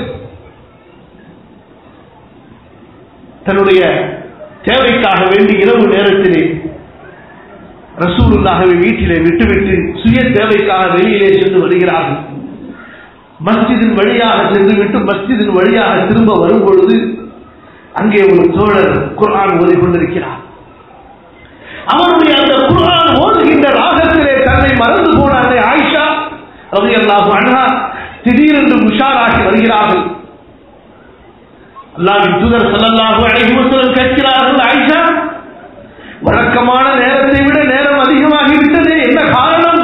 தன்னுடைய தேவைக்காக வேண்டி இரவு நேரத்திலே ரசூலுல்லாகவே வீட்டிலே விட்டுவிட்டு சுய தேவைக்காக வெளியிலே சென்று வருகிறார்கள் மஸ்ஜிதின் வழியாக சென்று விட்டு மஸ்ஜிதின் வழியாக திரும்ப வரும் பொழுது அங்கே ஒரு தோழர் குர்ஆன் ஓதிக்கொண்டிருக்கிறார் அவருடைய அந்த குர்ஆன் ஓதுகின்ற ராகத்திலே தன்னை மறந்து போன அந்த ஆயிஷா ரலியல்லாஹு அன்ஹா திடீரென்று உஷாராகி வருகிறார்கள் அல்லாஹ்வின் தூதர் ஸல்லல்லாஹு அலைஹி வஸல்லம் கேட்கிறார்கள் ஆயிஷா வழக்கமான நேரத்தை விட நேரம் அதிகமாகிவிட்டது என்ன காரணம்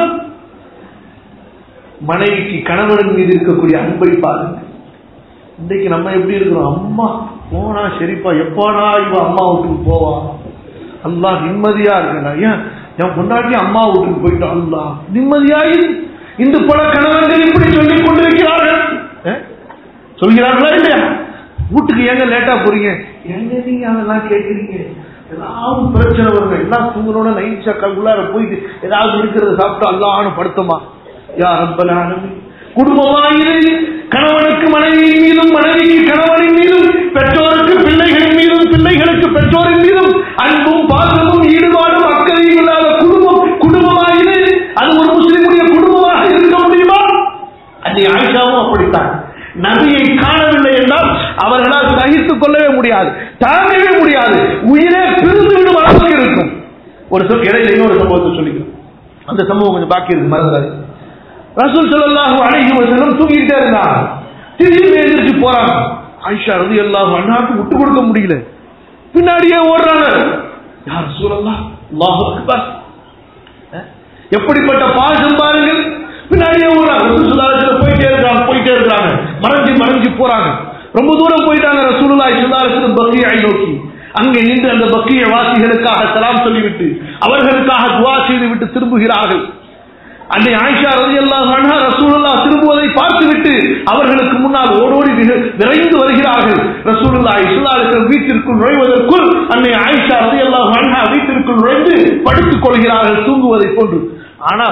மனைவிக்கு கணவன் மீது இருக்கக்கூடிய அன்பை பாருங்க இன்றைக்கு நம்ம எப்படி இருக்கிறோம் அம்மா போனா சரிப்பா எப்பானா இவ அம்மா வீட்டுக்கு போவா அல்லாஹ் நிம்மதியா இருக்கா ஏன் என் பொண்டாட்டி அம்மா வீட்டுக்கு போயிட்டா அல்லாஹ் நிம்மதியாயி இந்த பல கணவன்கள் இப்படி சொல்லிக் கொண்டிருக்கிறார்கள் அஹ்? சொல்கிறார்களா இல்லையா வீட்டுக்கு ஏங்க லேட்டா போறீங்க எங்க நீங்க அதெல்லாம் கேட்குறீங்க ஏதாவது பிரச்சனை வருங்க எல்லாம் தூங்குறோட நைட்ஸா கல்குள்ளார போயிட்டு ஏதாவது இருக்கிறத சாப்பிட்டு அல்லாஹ்னு படுத்தமா யா ரப்பல் ஆலமீன் குடும்பமாயிரு கணவனுக்கு மனைவியின் மீதும் மனைவிக்கு கணவனின் மீதும் பெற்றோருக்கு பிள்ளைகளின் மீதும் பிள்ளைகளுக்கு பெற்றோரின் மீதும் அன்பும் பாசமும் ஈடுபாடும் அக்கறையும் இல்லாத குடும்பம் குடும்பமாயிரு அது ஒரு முஸ்லிமுடைய குடும்பமாக இருக்க முடியுமா அன்னை ஆயிஷாவும் அப்படித்தான் நபியை காணவில்லை என்றால் அவர்களால் சகித்துக் கொள்ளவே முடியாது தாங்கவே முடியாது உயிரே பிரிந்து விடும் அளவுக்கு இருக்கும் ஒரு சொல் இடையில இன்னொரு சம்பவத்தை சொல்லிக்கிறோம் அந்த சம்பவம் கொஞ்சம் பாக்கி இருக்கு மறந்துடாது ரசூல் ஸல்லல்லாஹு அலைஹி வஸல்லம் தூங்கிட்டே இருந்தாங்க திடீர்னு எழுந்திருச்சு போறாங்க ஆயிஷா ரலியல்லாஹு அன்ஹாக்கு விட்டு கொடுக்க முடியல பின்னாடியே ஓடுறாங்க யார் சூழல்லாம் அல்லாஹ் அக்பர் அஹ், எப்படிப்பட்ட பாசம் பாருங்கள் பின்னாடியே ஓடுறாங்க ரசூலுல்லாஹி போயிட்டே இருக்காங்க போயிட்டே இருக்காங்க மறைஞ்சு மறைஞ்சு போறாங்க ரொம்ப தூரம் போயிட்டாங்க ரசூலுல்லாஹி ஸல்லல்லாஹு அலைஹி வஸல்லம் பக்கியை நோக்கி அங்கே நின்று அந்த பக்கிய வாசிகளுக்காக சலாம் சொல்லிவிட்டு அவர்களுக்காக துவா செய்து விட்டு திரும்புகிறார்கள் அன்னை ஆயிஷா ரலியல்லாஹு அன்ஹா ரசூலுல்லாஹ் திரும்புவதை பார்த்துவிட்டு அவர்களுக்கு முன்னால் ஓடோடி விர- விரைந்து வருகிறார்கள் ரசூலுல்லாஹி ஸல்லல்லாஹு அலைஹி வஸல்லம் வீட்டிற்குள் நுழைவதற்குள் அன்னை ஆயிஷா ரலியல்லாஹு அன்ஹா வீட்டிற்குள் நுழைந்து படுத்துக் கொள்கிறார்கள் தூங்குவதை போன்று ஆனா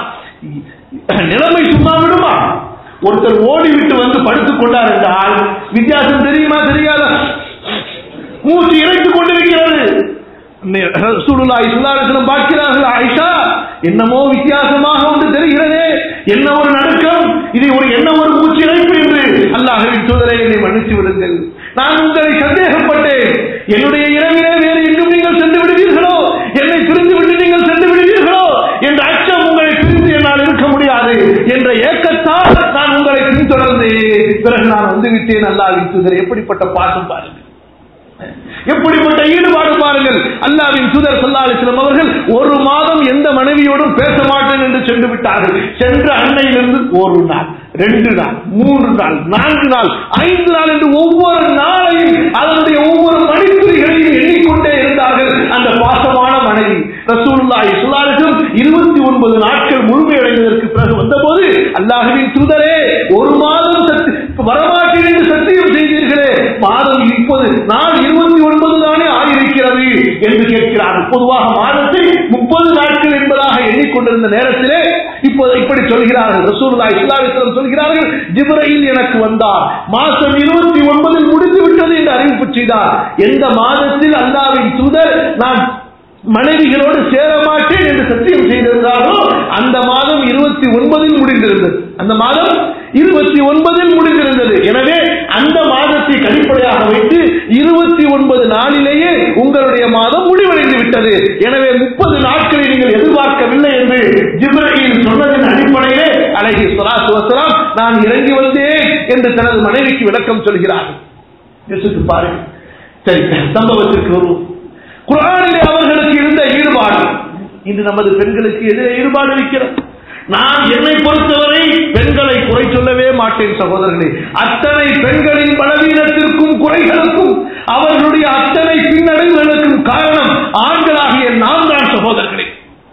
நிலைமை சும்மா விடுமா ஒருத்தர் ஓடிவிட்டு வந்து படுத்துக் கொண்டார் என்றால் வித்தியாசம் தெரியுமா தெரியாதா மூச்சு இறைத்துக் கொண்டிருக்கிறது ரசூலுல்லாஹி ஸல்லல்லாஹு அலைஹி வஸல்லம் பார்க்கிறார்கள் ஆயிஷா என்னமோ வித்தியாசமாக ஒன்று தெரிகிறதே என்ன ஒரு நடுக்கம் இது ஒரு என்ன ஒரு மூச்சு இறைப்பு என்று அல்லாஹ்வின் தூதரை என்னை மன்னித்து விடுங்கள் நான் உங்களை சந்தேகப்பட்டேன் என்னுடைய இரவிலே வேறு எங்கும் நீங்கள் சென்று விடுவீர்களோ என்னை பிரிந்து விட்டு நீங்கள் சென்று விடுவீர்களோ என்ற அச்சம் உங்களை பிரிந்து என்னால் இருக்க முடியாது என்ற ஏக்கத்தால் நான் உங்களை பின்தொடர்ந்து பிறகு நான் வந்து விட்டேன் அல்லாஹ்வின் தூதர் எப்படிப்பட்ட பாசம் பாருங்கள் எப்படிப்பட்ட ஈடுபாடு பாருங்கள் அல்லாவின் தூதர் ஸல்லல்லாஹு அலைஹி வஸல்லம் அவர்கள் ஒரு மாதம் எந்த மனைவியோடும் பேச மாட்டேன் என்று சென்று விட்டார்கள் சென்ற அன்னையிலிருந்து ஒரு நாள் ரெண்டு நாள் மூன்று நாள் நான்கு நாள் ஐந்து நாள் என்று ஒவ்வொரு நாளையும் அதனுடைய ஒவ்வொரு மணித்துறைகளையும் எண்ணிக்கொண்டே இருந்தார்கள் அந்த பாசமான மனைவி ரசூலுல்லாஹி ஸல்லல்லாஹு அலைஹி வஸல்லம் இருபத்தி ஒன்பது நாட்கள் முழுமையடைந்ததற்கு பிறகு வந்தபோது அல்லாஹ்வின் தூதரே ஒரு மாதம் சத்தி- வரமாட்டேன் என்று சத்தியம் செய்தீர்களே மாதம் இப்போது நாள் இருபத்தி ஒன்பது தானே ஆயிருக்கிறது என்று கேட்கிறார்கள் பொதுவாக மாதத்தை முப்பது நாட்கள் என்பதாக எண்ணிக்கொண்டிருந்த நேரத்திலே இப்போது இப்படி சொல்கிறார்கள் ரசூலுல்லாஹி ஸல்லல்லாஹு அலைஹி வஸல்லம் சொல்கிறார்கள் ஜிப்ரீல் எனக்கு வந்தார் மாதம் இருபத்தி ஒன்பதில் முடிந்து விட்டது என்று அறிவிப்பு செய்தார் எந்த மாதத்தில் அல்லாஹ்வின் தூதர் நான் மனைவிகளோடு சேர மாட்டேன் என்று சத்தியம் செய்திருந்தார்களோ அந்த மாதம் இருபத்தி ஒன்பதில் முடிந்திருந்தது அந்த மாதம் இருபத்தி ஒன்பதில் முடிந்திருந்தது எனவே அந்த மாதத்தை அடிப்படையாக வைத்து இருபத்தி ஒன்பது நாளிலேயே உங்களுடைய மாதம் முடிவடைந்து விட்டது எனவே முப்பது நாட்களை நீங்கள் எதிர்பார்க்கவில்லை என்று ஜிப்ரஹீம் சொன்னதின் அடிப்படையிலே அழகி சொலாசு வசலாம் நான் இறங்கி வந்தேன் என்று தனது மனைவிக்கு விளக்கம் சொல்கிறார் யோசித்து பாருங்கள் சரி சம்பவத்திற்கு வருவோம் குரானிலே அவர்களுக்கு இருந்த ஈடுபாடு இன்று நமது பெண்களுக்கு எதிரே ஈடுபாடு இருக்கிறது நான் என்னை பொறுத்தவரை பெண்களை குறை சொல்லவே மாட்டேன் சகோதரர்களே அத்தனை பெண்களின் பலவீனத்திற்கும் குறைகளுக்கும் அவர்களுடைய அத்தனை பின்னடைவுகளுக்கும் காரணம் ஆண்களாகிய நாம் தான் சகோதரர்களே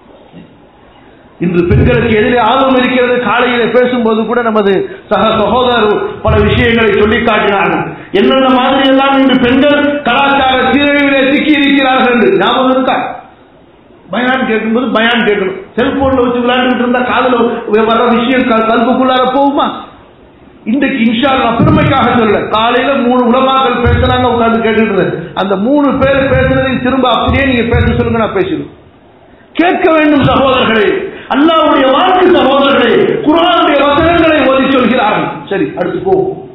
இன்று பெண்களுக்கு எதிரே ஆர்வம் இருக்கிறது காலையில பேசும்போது கூட நமது சக சகோதரர் பல விஷயங்களை சொல்லி காட்டினார்கள் என்னென்ன மாதிரி எல்லாம் இன்று பெண்கள் கலாச்சார சீரழிவிலே சிக்கி இருக்கிறார்கள் என்று ஞாபகம் இருக்கா பயான் கேட்கும்போது பயான் கேட்கணும் செல்போன்ல வச்சு விளையாண்டுட்டு இருந்தா காதுல வர்ற விஷயம் க- கல்புக்குள்ளார போகுமா இன்றைக்கு இன்ஷா அல்லாஹ் பெருமைக்காக சொல்ல காலையில மூணு உலமாக்கள் பேசுறாங்க உட்கார்ந்து கேட்டுட்டு இருந்தேன் அந்த மூணு பேர் பேசுறதையும் திரும்ப அப்படியே நீங்க பேச சொல்லுங்க நான் பேசுவேன் கேட்க வேண்டும் சகோதரர்களே அல்லாஹ்வுடைய வாக்கு சகோதரர்களே குர்ஆனுடைய வசனங்களை ஓதி சொல்கிறார்கள் சரி அடுத்து போ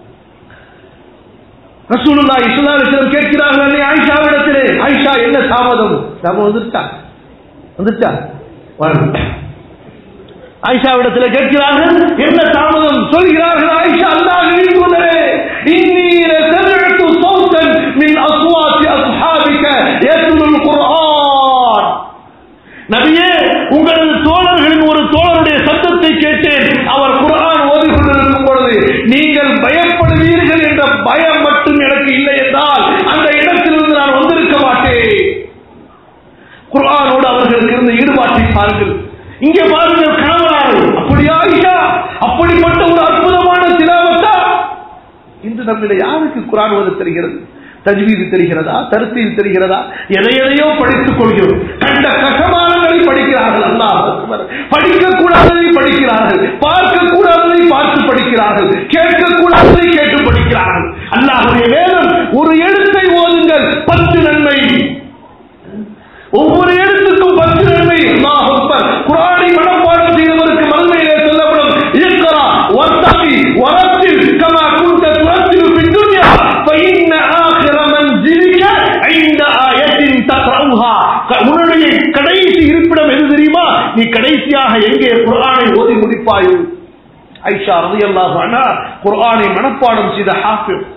ரசூலுல்லாஹி ஸல்லல்லாஹு அலைஹி வஸல்லம் கேட்கிறார்கள் அன்னை ஆயிஷாவிடத்திலே ஆயிஷா என்ன தாமதம் தாமதம் வந்துட்டா வந்துட்டா வரல ஆயிஷாவிடத்தில் கேட்கிறார்கள் என்ன தாமதம் சொல்கிறார்கள் ஆயிஷா அல்லாஹ்வின் தூதரே இன்னி லசமிஅத்து ஸௌத்தன் மின் அஸ்வாத்தி அஸ்ஹாபிக யத்லுல் குர்ஆன் நபியே உங்களது தோழர்களின் ஒரு தோழருடைய சத்தத்தை கேட்டேன் அவர் குர்ஆன் ஓதிக் கொண்டிருக்கும் பொழுது நீங்கள் பயப்படுவீர்கள் என்ற பயம் மட்டும் எனக்கு இல்லை என்றால் அந்த இடத்திலிருந்து நான் வந்திருக்க மாட்டேன் குர்ஆனோடு அவர்களுக்கு இருந்த ஈடுபாட்டை பாருங்கள் இங்கே பாருங்கள் கணவனாரு அப்படியா ஐஷா அப்படிப்பட்ட ஒரு அற்புதமான திலாவத்தா இன்று நம்மிட யாருக்கு குரான் ஓத தெரிகிறது தஜ்வீது தெரிகிறதா தருத்தீல் தெரிகிறதா எதை எதையோ படித்துக் கொள்கிறோம் கண்ட கசமானங்களை படிக்கிறார்கள் அல்லாஹ் அக்பர். படிக்கக்கூடாததை படிக்கிறார்கள் பார்க்க கூடாததை பார்த்து படிக்கிறார்கள் கேட்க கூடாததை கேட்டு படிக்கிறார்கள் அல்லாஹுடைய வேதம் ஒரு எழுத்தை ஓதுங்கள் பத்து நன்மை ஒவ்வொரு எழுத்துக்கும் பத்து நன்மை அல்லாஹ் அக்பர். குர்ஆனை மனப்பாடம் செய்தவருக்கு மறுமையிலே சொல்லப்படும் இக்ரா வர்த்தகி வரத்தில் கமா குந்த துரத்தில் في الدنيا فإن آخر منزلك عند آية تقرأها உன்னுடைய கடைசி இருப்பிடம் எது தெரியுமா நீ கடைசியாக எங்கே குர்ஆனை ஓதி முடிப்பாயோ ஐஷா ரலியல்லாஹு அன்ஹா குர்ஆனை மனப்பாடம் செய்த ஹாஃபிஸ்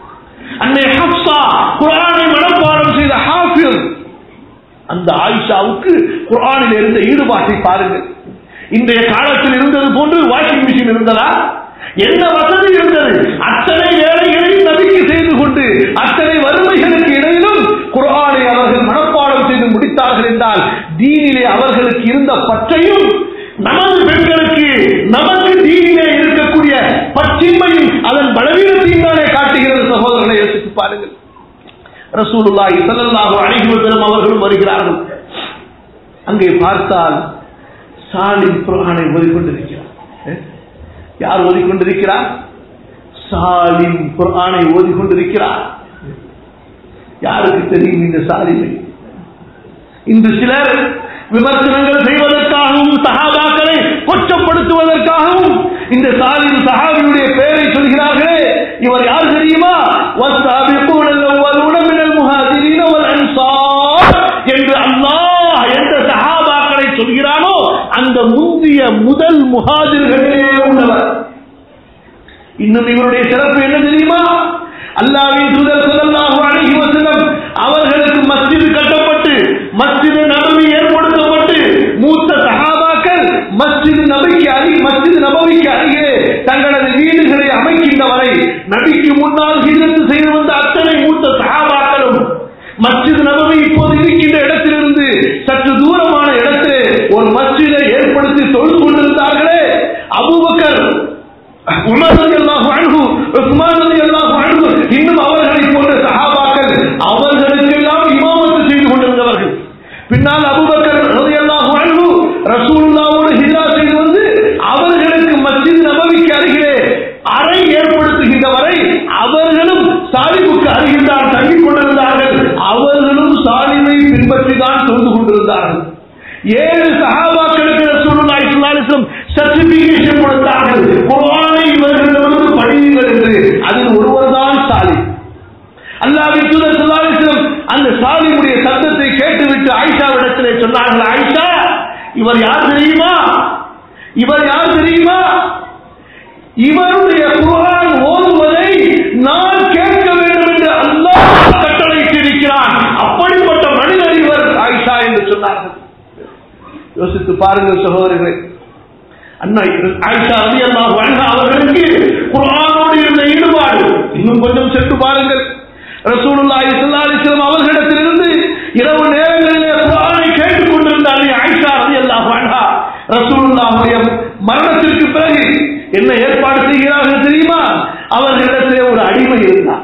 அன்னை ஹப்சா குரானை மனப்பாடம் செய்த ஹாஃபில் அந்த ஆயிஷாவுக்கு குரானில் இருந்த ஈடுபாட்டை பாருங்கள் இன்றைய காலத்தில் இருந்தது போன்று வாஷிங் மிஷின் இருந்ததா என்ன வசதி இருந்தது அத்தனை வேலைகளையும் நபிக்கு செய்து கொண்டு அத்தனை வறுமைகளுக்கு இடையிலும் குரானை அவர்கள் மனப்பாடம் செய்து முடித்தார்கள் என்றால் தீனிலே அவர்களுக்கு இருந்த பற்றையும் நமது பெண்களுக்கு நமக்கு தீனிலே இருக்கக்கூடிய பச்சின்மையும் அதன் பலவீனத்தையும் தானே காட்டுகிறது சகோதரர்களை யோசித்து பாருங்கள் ரசூலுல்லாஹி ஸல்லல்லாஹு அலைஹி வஸல்லம் அவர்களும் வருகிறார்கள் அங்கே பார்த்தால் சாலிம் குர்ஆனை ஓதிக்கொண்டிருக்கிறார் அஹ்? யார் ஓதிக்கொண்டிருக்கிறார் சாலிம் குர்ஆனை ஓதிக்கொண்டிருக்கிறார் யாருக்கு தெரியும் இந்த சாலிமை இன்று சிலர் விமர்சனங்கள் செய்வதற்காகவும் சஹாபாக்களை கொச்சப்படுத்துவதற்காகவும் இந்த சாலிம் சஹாபியுடைய பெயரை சொல்கிறார்களே இவர் யார் தெரியுமா وَالسَّابِقُونَ الْأَوَّلُونَ مِنَ الْمُهَاجِرِينَ وَالْأَنصَارِ என்று அல்லாஹ் எந்த சஹாபாக்களை சொல்கிறானோ அந்த முந்திய முதல் முஹாஜிர்களிலே உள்ளவர் இன்னும் இவருடைய சிறப்பு என்ன தெரியுமா அல்லாவின் தூதர் ஸல்லல்லாஹு அலைஹி வஸல்லம் அவர்களுக்கு மஸ்ஜித் கட்டப்பட்டு மஸ்ஜித் நபவி ஏற்படுத்தப்பட்டு மூத்த சஹாபாக்கள் மஸ்ஜித் நபிக்கு அருகே மஸ்ஜித் நபவிக்கு அருகே தங்களது வீடுகளை அமைக்கின்ற வரை நபிக்கு முன்னால் ஹிஜ்ரத் செய்து வந்த அத்தனை மூத்த சஹாபாக்களும் மஸ்ஜித் நபவி இப்போது இருக்கின்ற இடத்திலிருந்து சற்று தூரமான இடத்திலே ஒரு மஸ்ஜிதை ஏற்படுத்தி தொழுது கொண்டிருந்தார்களே அபூபக்கர் உமர் ரலியல்லாஹு அன்ஹு உஸ்மான் ரலியல்லாஹு அன்ஹு இன்னும் அவர்களை போன்ற சஹாபாக்கள் அவர்களுக்கெல்லாம் இமாமத்து செய்து கொண்டிருந்தவர்கள் பின்னால் அபூபக்கர் ரலியல்லாஹு அன்ஹு ரசூலுல்லாஹ்வோடு ஹிஜ்ரா செய்து வந்து அவர்களுக்கு மஸ்ஜித் நபவிக்கு அருகிலே அறை ஏற்படுத்துகின்ற வரை அவர்களும் சாலிமுக்கு அருகில் தான் தங்கிக் கொண்டிருந்தார்கள் அவர்களும் சாலிமை பின்பற்றி தான் தொழுது கொண்டிருந்தார்கள் ஏழு சஹாபாக்களுக்கு ரசூலுல்லாஹி ஸல்லல்லாஹு அலைஹி வஸல்லம் சர்டிபிகேஷன் கொடுத்தார்கள் குர்ஆனை இவர்களிடமிருந்து படியுங்கள் என்று அதில் ஒருவர் தான் சாலிம் அல்லாஹ்வின் தூதர் ஸல்லல்லாஹு அலைஹி வஸல்லம் அந்த சாலிமுடைய சத்தத்தை கேட்டுவிட்டு ஆயிஷாவிடத்திலே சொன்னார்கள் ஆயிஷா இவர் யார் தெரியுமா இவர் யார் தெரியுமா இவருடைய குர்ஆன் ஓதுவதை நான் கேட்க வேண்டும் என்று அல்லாஹ் கட்டளையிட்டிருக்கிறான் அப்படிப்பட்ட மனிதர் இவர் ஆயிஷா என்று சொன்னார்கள் யோசித்து பாருங்கள் சகோதரர்களே அண்ணா ஆயிஷா ரதி அல்லாஹ் அவர்களுக்கு குர்ஆனோடு இருந்த ஈடுபாடு இன்னும் கொஞ்சம் சென்று பாருங்கள் ரசூலுல்லாஹி ஸல்லல்லாஹு அலைஹி வஸல்லம் அவர்களிடத்திலிருந்து இரவு நேரங்களிலே குர்ஆனை கேட்டுக் கொண்டிருந்த அன்னை ஆயிஷா ரலியல்லாஹு அன்ஹா ரசூலுல்லாஹுடைய மரணத்திற்கு பிறகு என்ன ஏற்பாடு செய்கிறார்கள் தெரியுமா அவர்களிடத்திலே ஒரு அடிமை இருந்தார்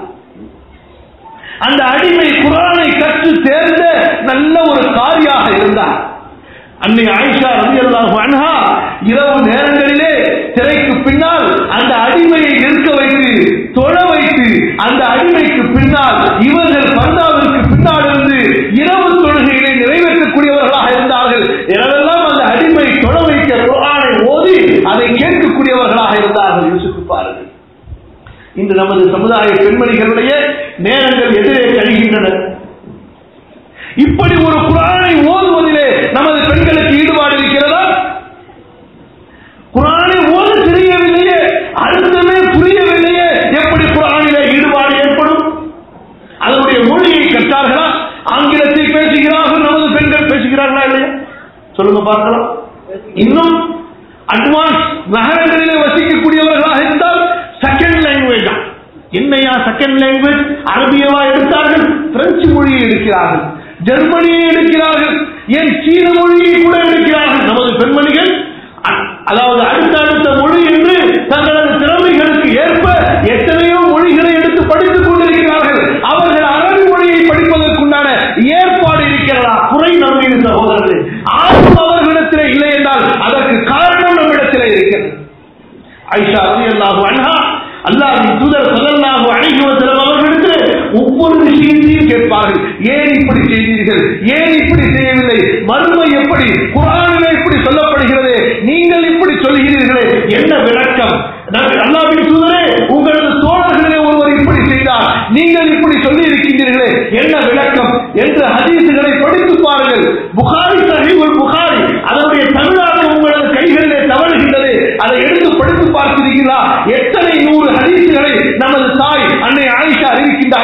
அந்த அடிமை குரானை கற்று தேர்ந்த நல்ல ஒரு காரியாக இருந்தார் அன்னை ஆயிஷா ரலியல்லாஹு அன்ஹா இரவு நேரங்களிலே திரைக்கு பின்னால் அந்த அடிமையை நிற்க வைத்து தொழ வைத்து அந்த அடிமைக்கு பின்னால் இவர்கள் பர்தாவிற்கு பின்னால் இருந்து இரவு தொழுகைகளை நிறைவேற்றக்கூடியவர்களாக இருந்தார்கள் இரவெல்லாம் அந்த அடிமை தொழ வைக்க குர்ஆனை ஓதி அதை கேட்கக்கூடியவர்களாக இருந்தார்கள் யோசித்து பாருங்கள் இன்று நமது சமுதாய பெண்மணிகளுடைய நேரங்கள் எதிரே கழிகின்றன இப்படி ஒரு குரானை ஓதுவதிலே நமது பெண்களுக்கு ஈடுபாடு இருக்கிறதா குரானை ஓத தெரியவில்லையே அர்த்தமே புரியவில்லையே எப்படி குரானிலே ஈடுபாடு ஏற்படும் அதனுடைய மொழியை கற்றார்களா ஆங்கிலத்தில் பேசுகிறார்கள் நமது பெண்கள் பேசுகிறார்களா இல்லையா சொல்லுங்க பார்க்கலாம் இன்னும் அட்வான்ஸ் நகரங்களிலே வசிக்கக்கூடியவர்களாக இருந்தால் செகண்ட் லாங்குவேஜ் தான் என்னையா செகண்ட் லாங்குவேஜ் அரபியவா எடுத்தார்கள் பிரெஞ்சு மொழியை எடுக்கிறார்கள் ஜெர்மனியை எடுக்கிறார்கள் ஏன் சீன மொழியை கூட எடுக்கிறார்கள் நமது பெண்மணிகள் அ- அதாவது அடுத்த அடுத்த மொழி என்று தங்களது திறமைகளுக்கு ஏற்ப எத்தனையோ மொழிகளை எடுத்து படித்துக் கொண்டிருக்கிறார்கள் அவர்கள் அரபி மொழியை படிப்பதற்குண்டான ஏற்பாடு இருக்கிறதா குறை நம்மீது சகோதரர்களே ஆர்வம் அவர்களிடத்திலே இல்லை என்றால் அதற்கு காரணம் நம்மிடத்திலே இருக்கிறது ஐஷா ரலியல்லாஹு அன்ஹா அல்லாஹ்வின் தூதர் ஸல்லல்லாஹு அலைஹி வஸல்லம் அவர்களிடத்தில் ஒவ்வொரு விஷயத்தையும் கேட்பார்கள் ஏன் இப்படி செய்தீர்கள் ஏன் இப்படி செய்யவில்லை மறுமை எப்படி குர்ஆனிலே இப்படி சொல்லப்படுகிறது நீங்கள் இப்படி சொல்கிறீர்களே என்ன விளக்கம் நாங்கள் அல்லாஹ்வின் தூதரே உங்களது தோழர்களிலே ஒருவர் இப்படி செய்தார் நீங்கள் இப்படி சொல்லி இருக்கின்றீர்களே என்ன விளக்கம் என்று ஹதீசுகளை படித்து பாருங்கள் புகாரி சஹீஹுல் புகாரி அதனுடைய தமிழாக்கம் உங்களது கைகளிலே தவழுகின்றது அதை எடுத்து படித்து பார்க்கிறீர்களா எத்தனை நூறு ஹதீசுகளை நமது தாய் அன்னை ஆயிஷா அறிவிக்கின்றார்கள்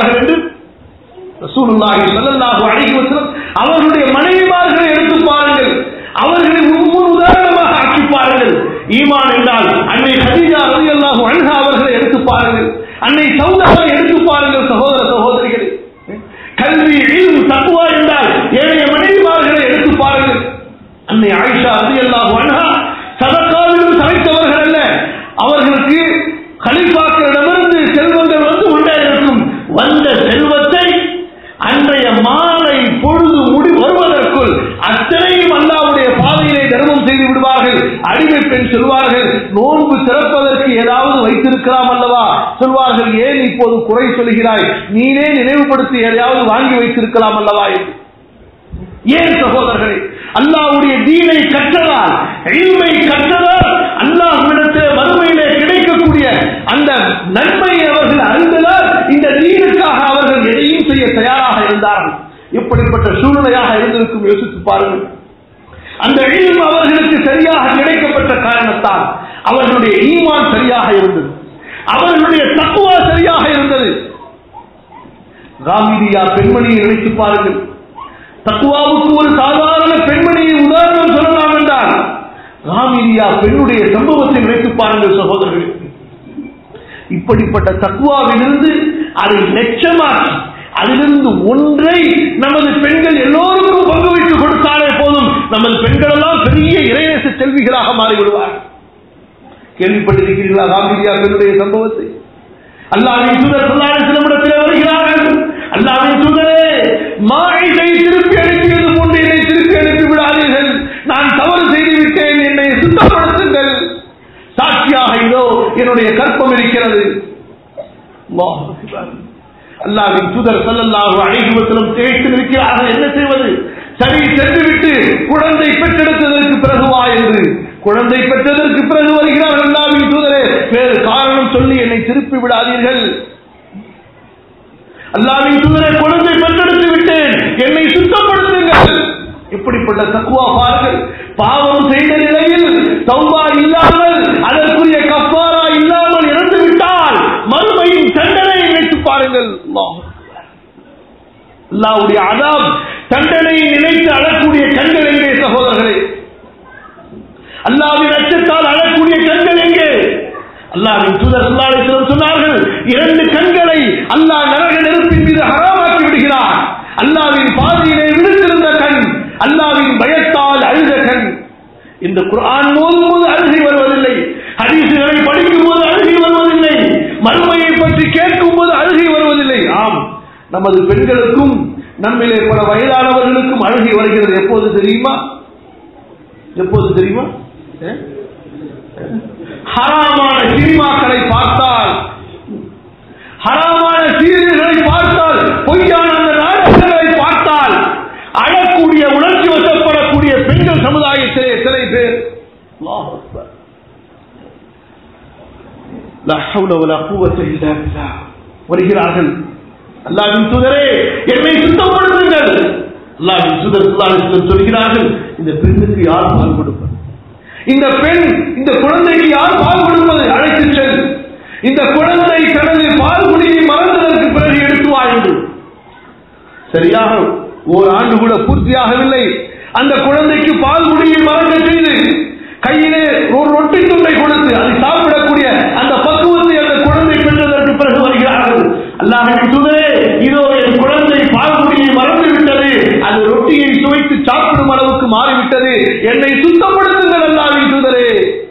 ஏன் இப்போது குறை சொல்கிறாய் நீனே நினைவுபடுத்தி எதையாவது வாங்கி வைத்திருக்கலாம் அல்லவா என்று ஏன் சகோதரர்களே அல்லாஹ்வுடைய தீனை கற்றதால் இல்மை கற்றதால் அல்லாஹ்விடத்தில் மறுமையிலே கிடைக்கக்கூடிய அந்த நன்மையை அவர்கள் அறிந்ததால் இந்த தீனுக்காக அவர்கள் எதையும் செய்ய தயாராக இருந்தார்கள் இப்படிப்பட்ட சூழ்நிலையாக இருந்திருக்கும் யோசித்து பாருங்கள் அந்த இல்ம் அவர்களுக்கு சரியாக கிடைக்கப்பட்ட காரணத்தால் அவர்களுடைய ஈமான் சரியாக இருந்தது அவர்களுடைய தக்குவா சரியாக இருந்தது ராமிதியா பெண்மணியை நினைத்து பாருங்கள் தக்குவாவுக்கு ஒரு சாதாரண பெண்மணியை உதாரணம் சொல்லலாம் என்றால் ராமிதியா பெண்ணுடைய சம்பவத்தை நினைத்து பாருங்கள் சகோதரர்கள் இப்படிப்பட்ட தக்குவாவிலிருந்து அதை லட்சமாக்கி அதிலிருந்து ஒன்றை நமது பெண்கள் எல்லோருக்கும் பங்கு வைத்து கொடுத்தாலே போதும் நமது பெண்கள் எல்லாம் பெரிய இறைநேச செல்விகளாக மாறிவிடுவார்கள் கேள்விப்பட்டிருக்கிறீர்களா ராமிதியா பெண்ணுடைய சம்பவத்தை அல்லாவின் தூதர் சொல்லாத சிலமிடத்தில் வருகிறார்கள் அல்லாவின் தூதரே மாயிதை திருப்பி அனுப்பியது போன்று என்னை திருப்பி அனுப்பி விடாதீர்கள் நான் தவறு செய்து விட்டேன் என்னை சுத்தப்படுத்துங்கள் சாட்சியாக இதோ என்னுடைய கற்பம் இருக்கிறது அல்லாஹ் அக்பர். அல்லாஹ்வின் தூதர் ஸல்லல்லாஹு அலைஹி வஸல்லம் கேட்டு இருக்கிறார்கள் என்ன செய்வது சரி சென்றுவிட்டு குழந்தை பெற்றெடுத்ததற்கு பிறகு வா என்று குழந்தை பெற்றதற்கு பிறகு வருகிறார்கள் அல்லாஹ்வின் தூதரே வேறு காரணம் சொல்லி என்னை திருப்பி விடாதீர்கள் அல்லாவின் தூதரை குழந்தை பெற்றெடுத்து விட்டேன் என்னை சுத்தப்படுத்துங்கள் இப்படிப்பட்ட தக்குவா பாருங்கள் பாவம் செய்த நிலையில் தௌபா இல்லாமல் அதற்குரிய கப்பாரா இல்லாமல் இறந்து விட்டால் மறுமையின் தண்டனை நினைத்து பாருங்கள் அல்லாஹ் அல்லாவுடைய அதாம் தண்டனையை நினைத்து அழக்கூடிய கண்கள் எங்கே சகோதரர்களே அல்லாவின் அச்சத்தால் அழக்கூடிய கண்கள் எங்கே அல்லாவின் தூதர் அல்லாஹ் சொன்னார்கள் இரண்டு கண்களை அல்லாஹ் நரக நெருப்பின் மீது ஹராமாக்கி விடுகிறார் அல்லாவின் பாதையிலே விழுந்திருந்த கண் அல்லாவின் பயத்தால் அழுத கண் இந்த குர்ஆன் மோதும் போது அழுகை வருவதில்லை ஹதீசுகளை படிக்கும் போது அழுகை வருவதில்லை மறுமையை பற்றி கேட்கும் போது அழுகை வருவதில்லை ஆம் நமது பெண்களுக்கும் நம்மிலே பல வயதானவர்களுக்கும் அழுகை வருகிறது எப்போது தெரியுமா எப்போது தெரியுமா ஏ? ஹராமான சினிமாக்களை பார்த்தால் ஹராமான சீரியல்களை பார்த்தால் பொய்யான அந்த நாடகங்களை பார்த்தால் அழக்கூடிய உணர்ச்சி வசப்படக்கூடிய பெண்கள் சமுதாயத்திலே எத்தனை பேர் அல்லாஹ் அக்பர். லா ஹவ்ல வலா குவத்த இல்லா பில்லாஹ். வருகிறார்கள் அல்லாஹ்வின் தூதரே என்னை சுத்தப்படுத்துங்கள் அல்லாஹ்வின் தூதர் ஸல்லல்லாஹு அலைஹி வஸல்லம் சொல்கிறார்கள் இந்த பெண்ணுக்கு யார் பால் கொடுப்பது இந்த பெண் இந்த குழந்தைக்கு யார் பால் கொடுப்பது அழைத்து செல் இந்த குழந்தை தனது பால் குடியை மறந்ததற்கு பிறகு எடுத்து வா என்று சரியாக ஒரு ஆண்டு கூட பூர்த்தியாகவில்லை அந்த குழந்தைக்கு பால் குடியை மறக்க செய்து கையிலே ஒரு ரொட்டி துண்டை கொடுத்து அதை சாப்பிடக்கூடிய அந்த பக்குவத்தை அந்த குழந்தை பெற்றதற்கு பிறகு வருகிறார்கள் அல்லாஹின் தூதரே இதோ என் குழந்தை பால் குடியை மறந்து விட்டது அது ரொட்டியை சுவைத்து சாப்பிடும் அளவுக்கு மாறிவிட்டது என்னை சுத்தப்படுத்துங்கள் அல்லாஹின் தூதரே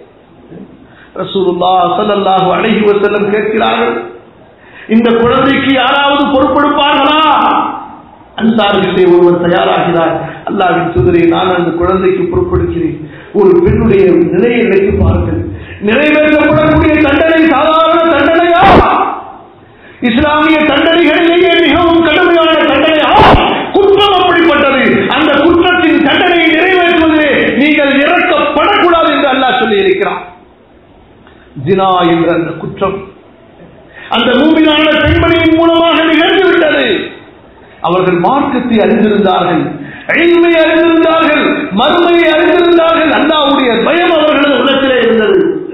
ரசூலுல்லா ஸல்லல்லாஹு அலைஹி வஸல்லம் கேட்கிறார்கள் இந்த குழந்தைக்கு யாராவது பொறுப்பெடுப்பார்களா அன்சாரிகளே ஒருவர் தயாராகிறார் அல்லாவின் தூதரை நான் அந்த குழந்தைக்கு பொறுப்பெடுக்கிறேன் ஒரு பெண்ணுடைய நிலையை நினைத்து பாருங்கள் நிறைவேற்றப்படக்கூடிய தண்டனை சாதாரண தண்டனையா இஸ்லாமிய தண்டனைகளிலேயே மிகவும் கடுமையான தண்டனையா குற்றம் அப்படிப்பட்டது அந்த குற்றத்தின் தண்டனையை நிறைவேற்றுவதிலே நீங்கள் இறக்கப்படக்கூடாது என்று அல்லாஹ் சொல்லி இருக்கிறார் ஜினா என்ற அந்த குற்றம் அந்த மூமினான பெண்மணியின் மூலமாக நிகழ்ந்து விட்டது அவர்கள் மார்க்கத்தை அறிந்திருந்தார்கள் எளிமை அறிந்திருந்தார்கள் மறுமையை அறிந்திருந்தார்கள் அல்லாவுடைய பயம் அவர்களது உள்ளத்திலே இருந்தது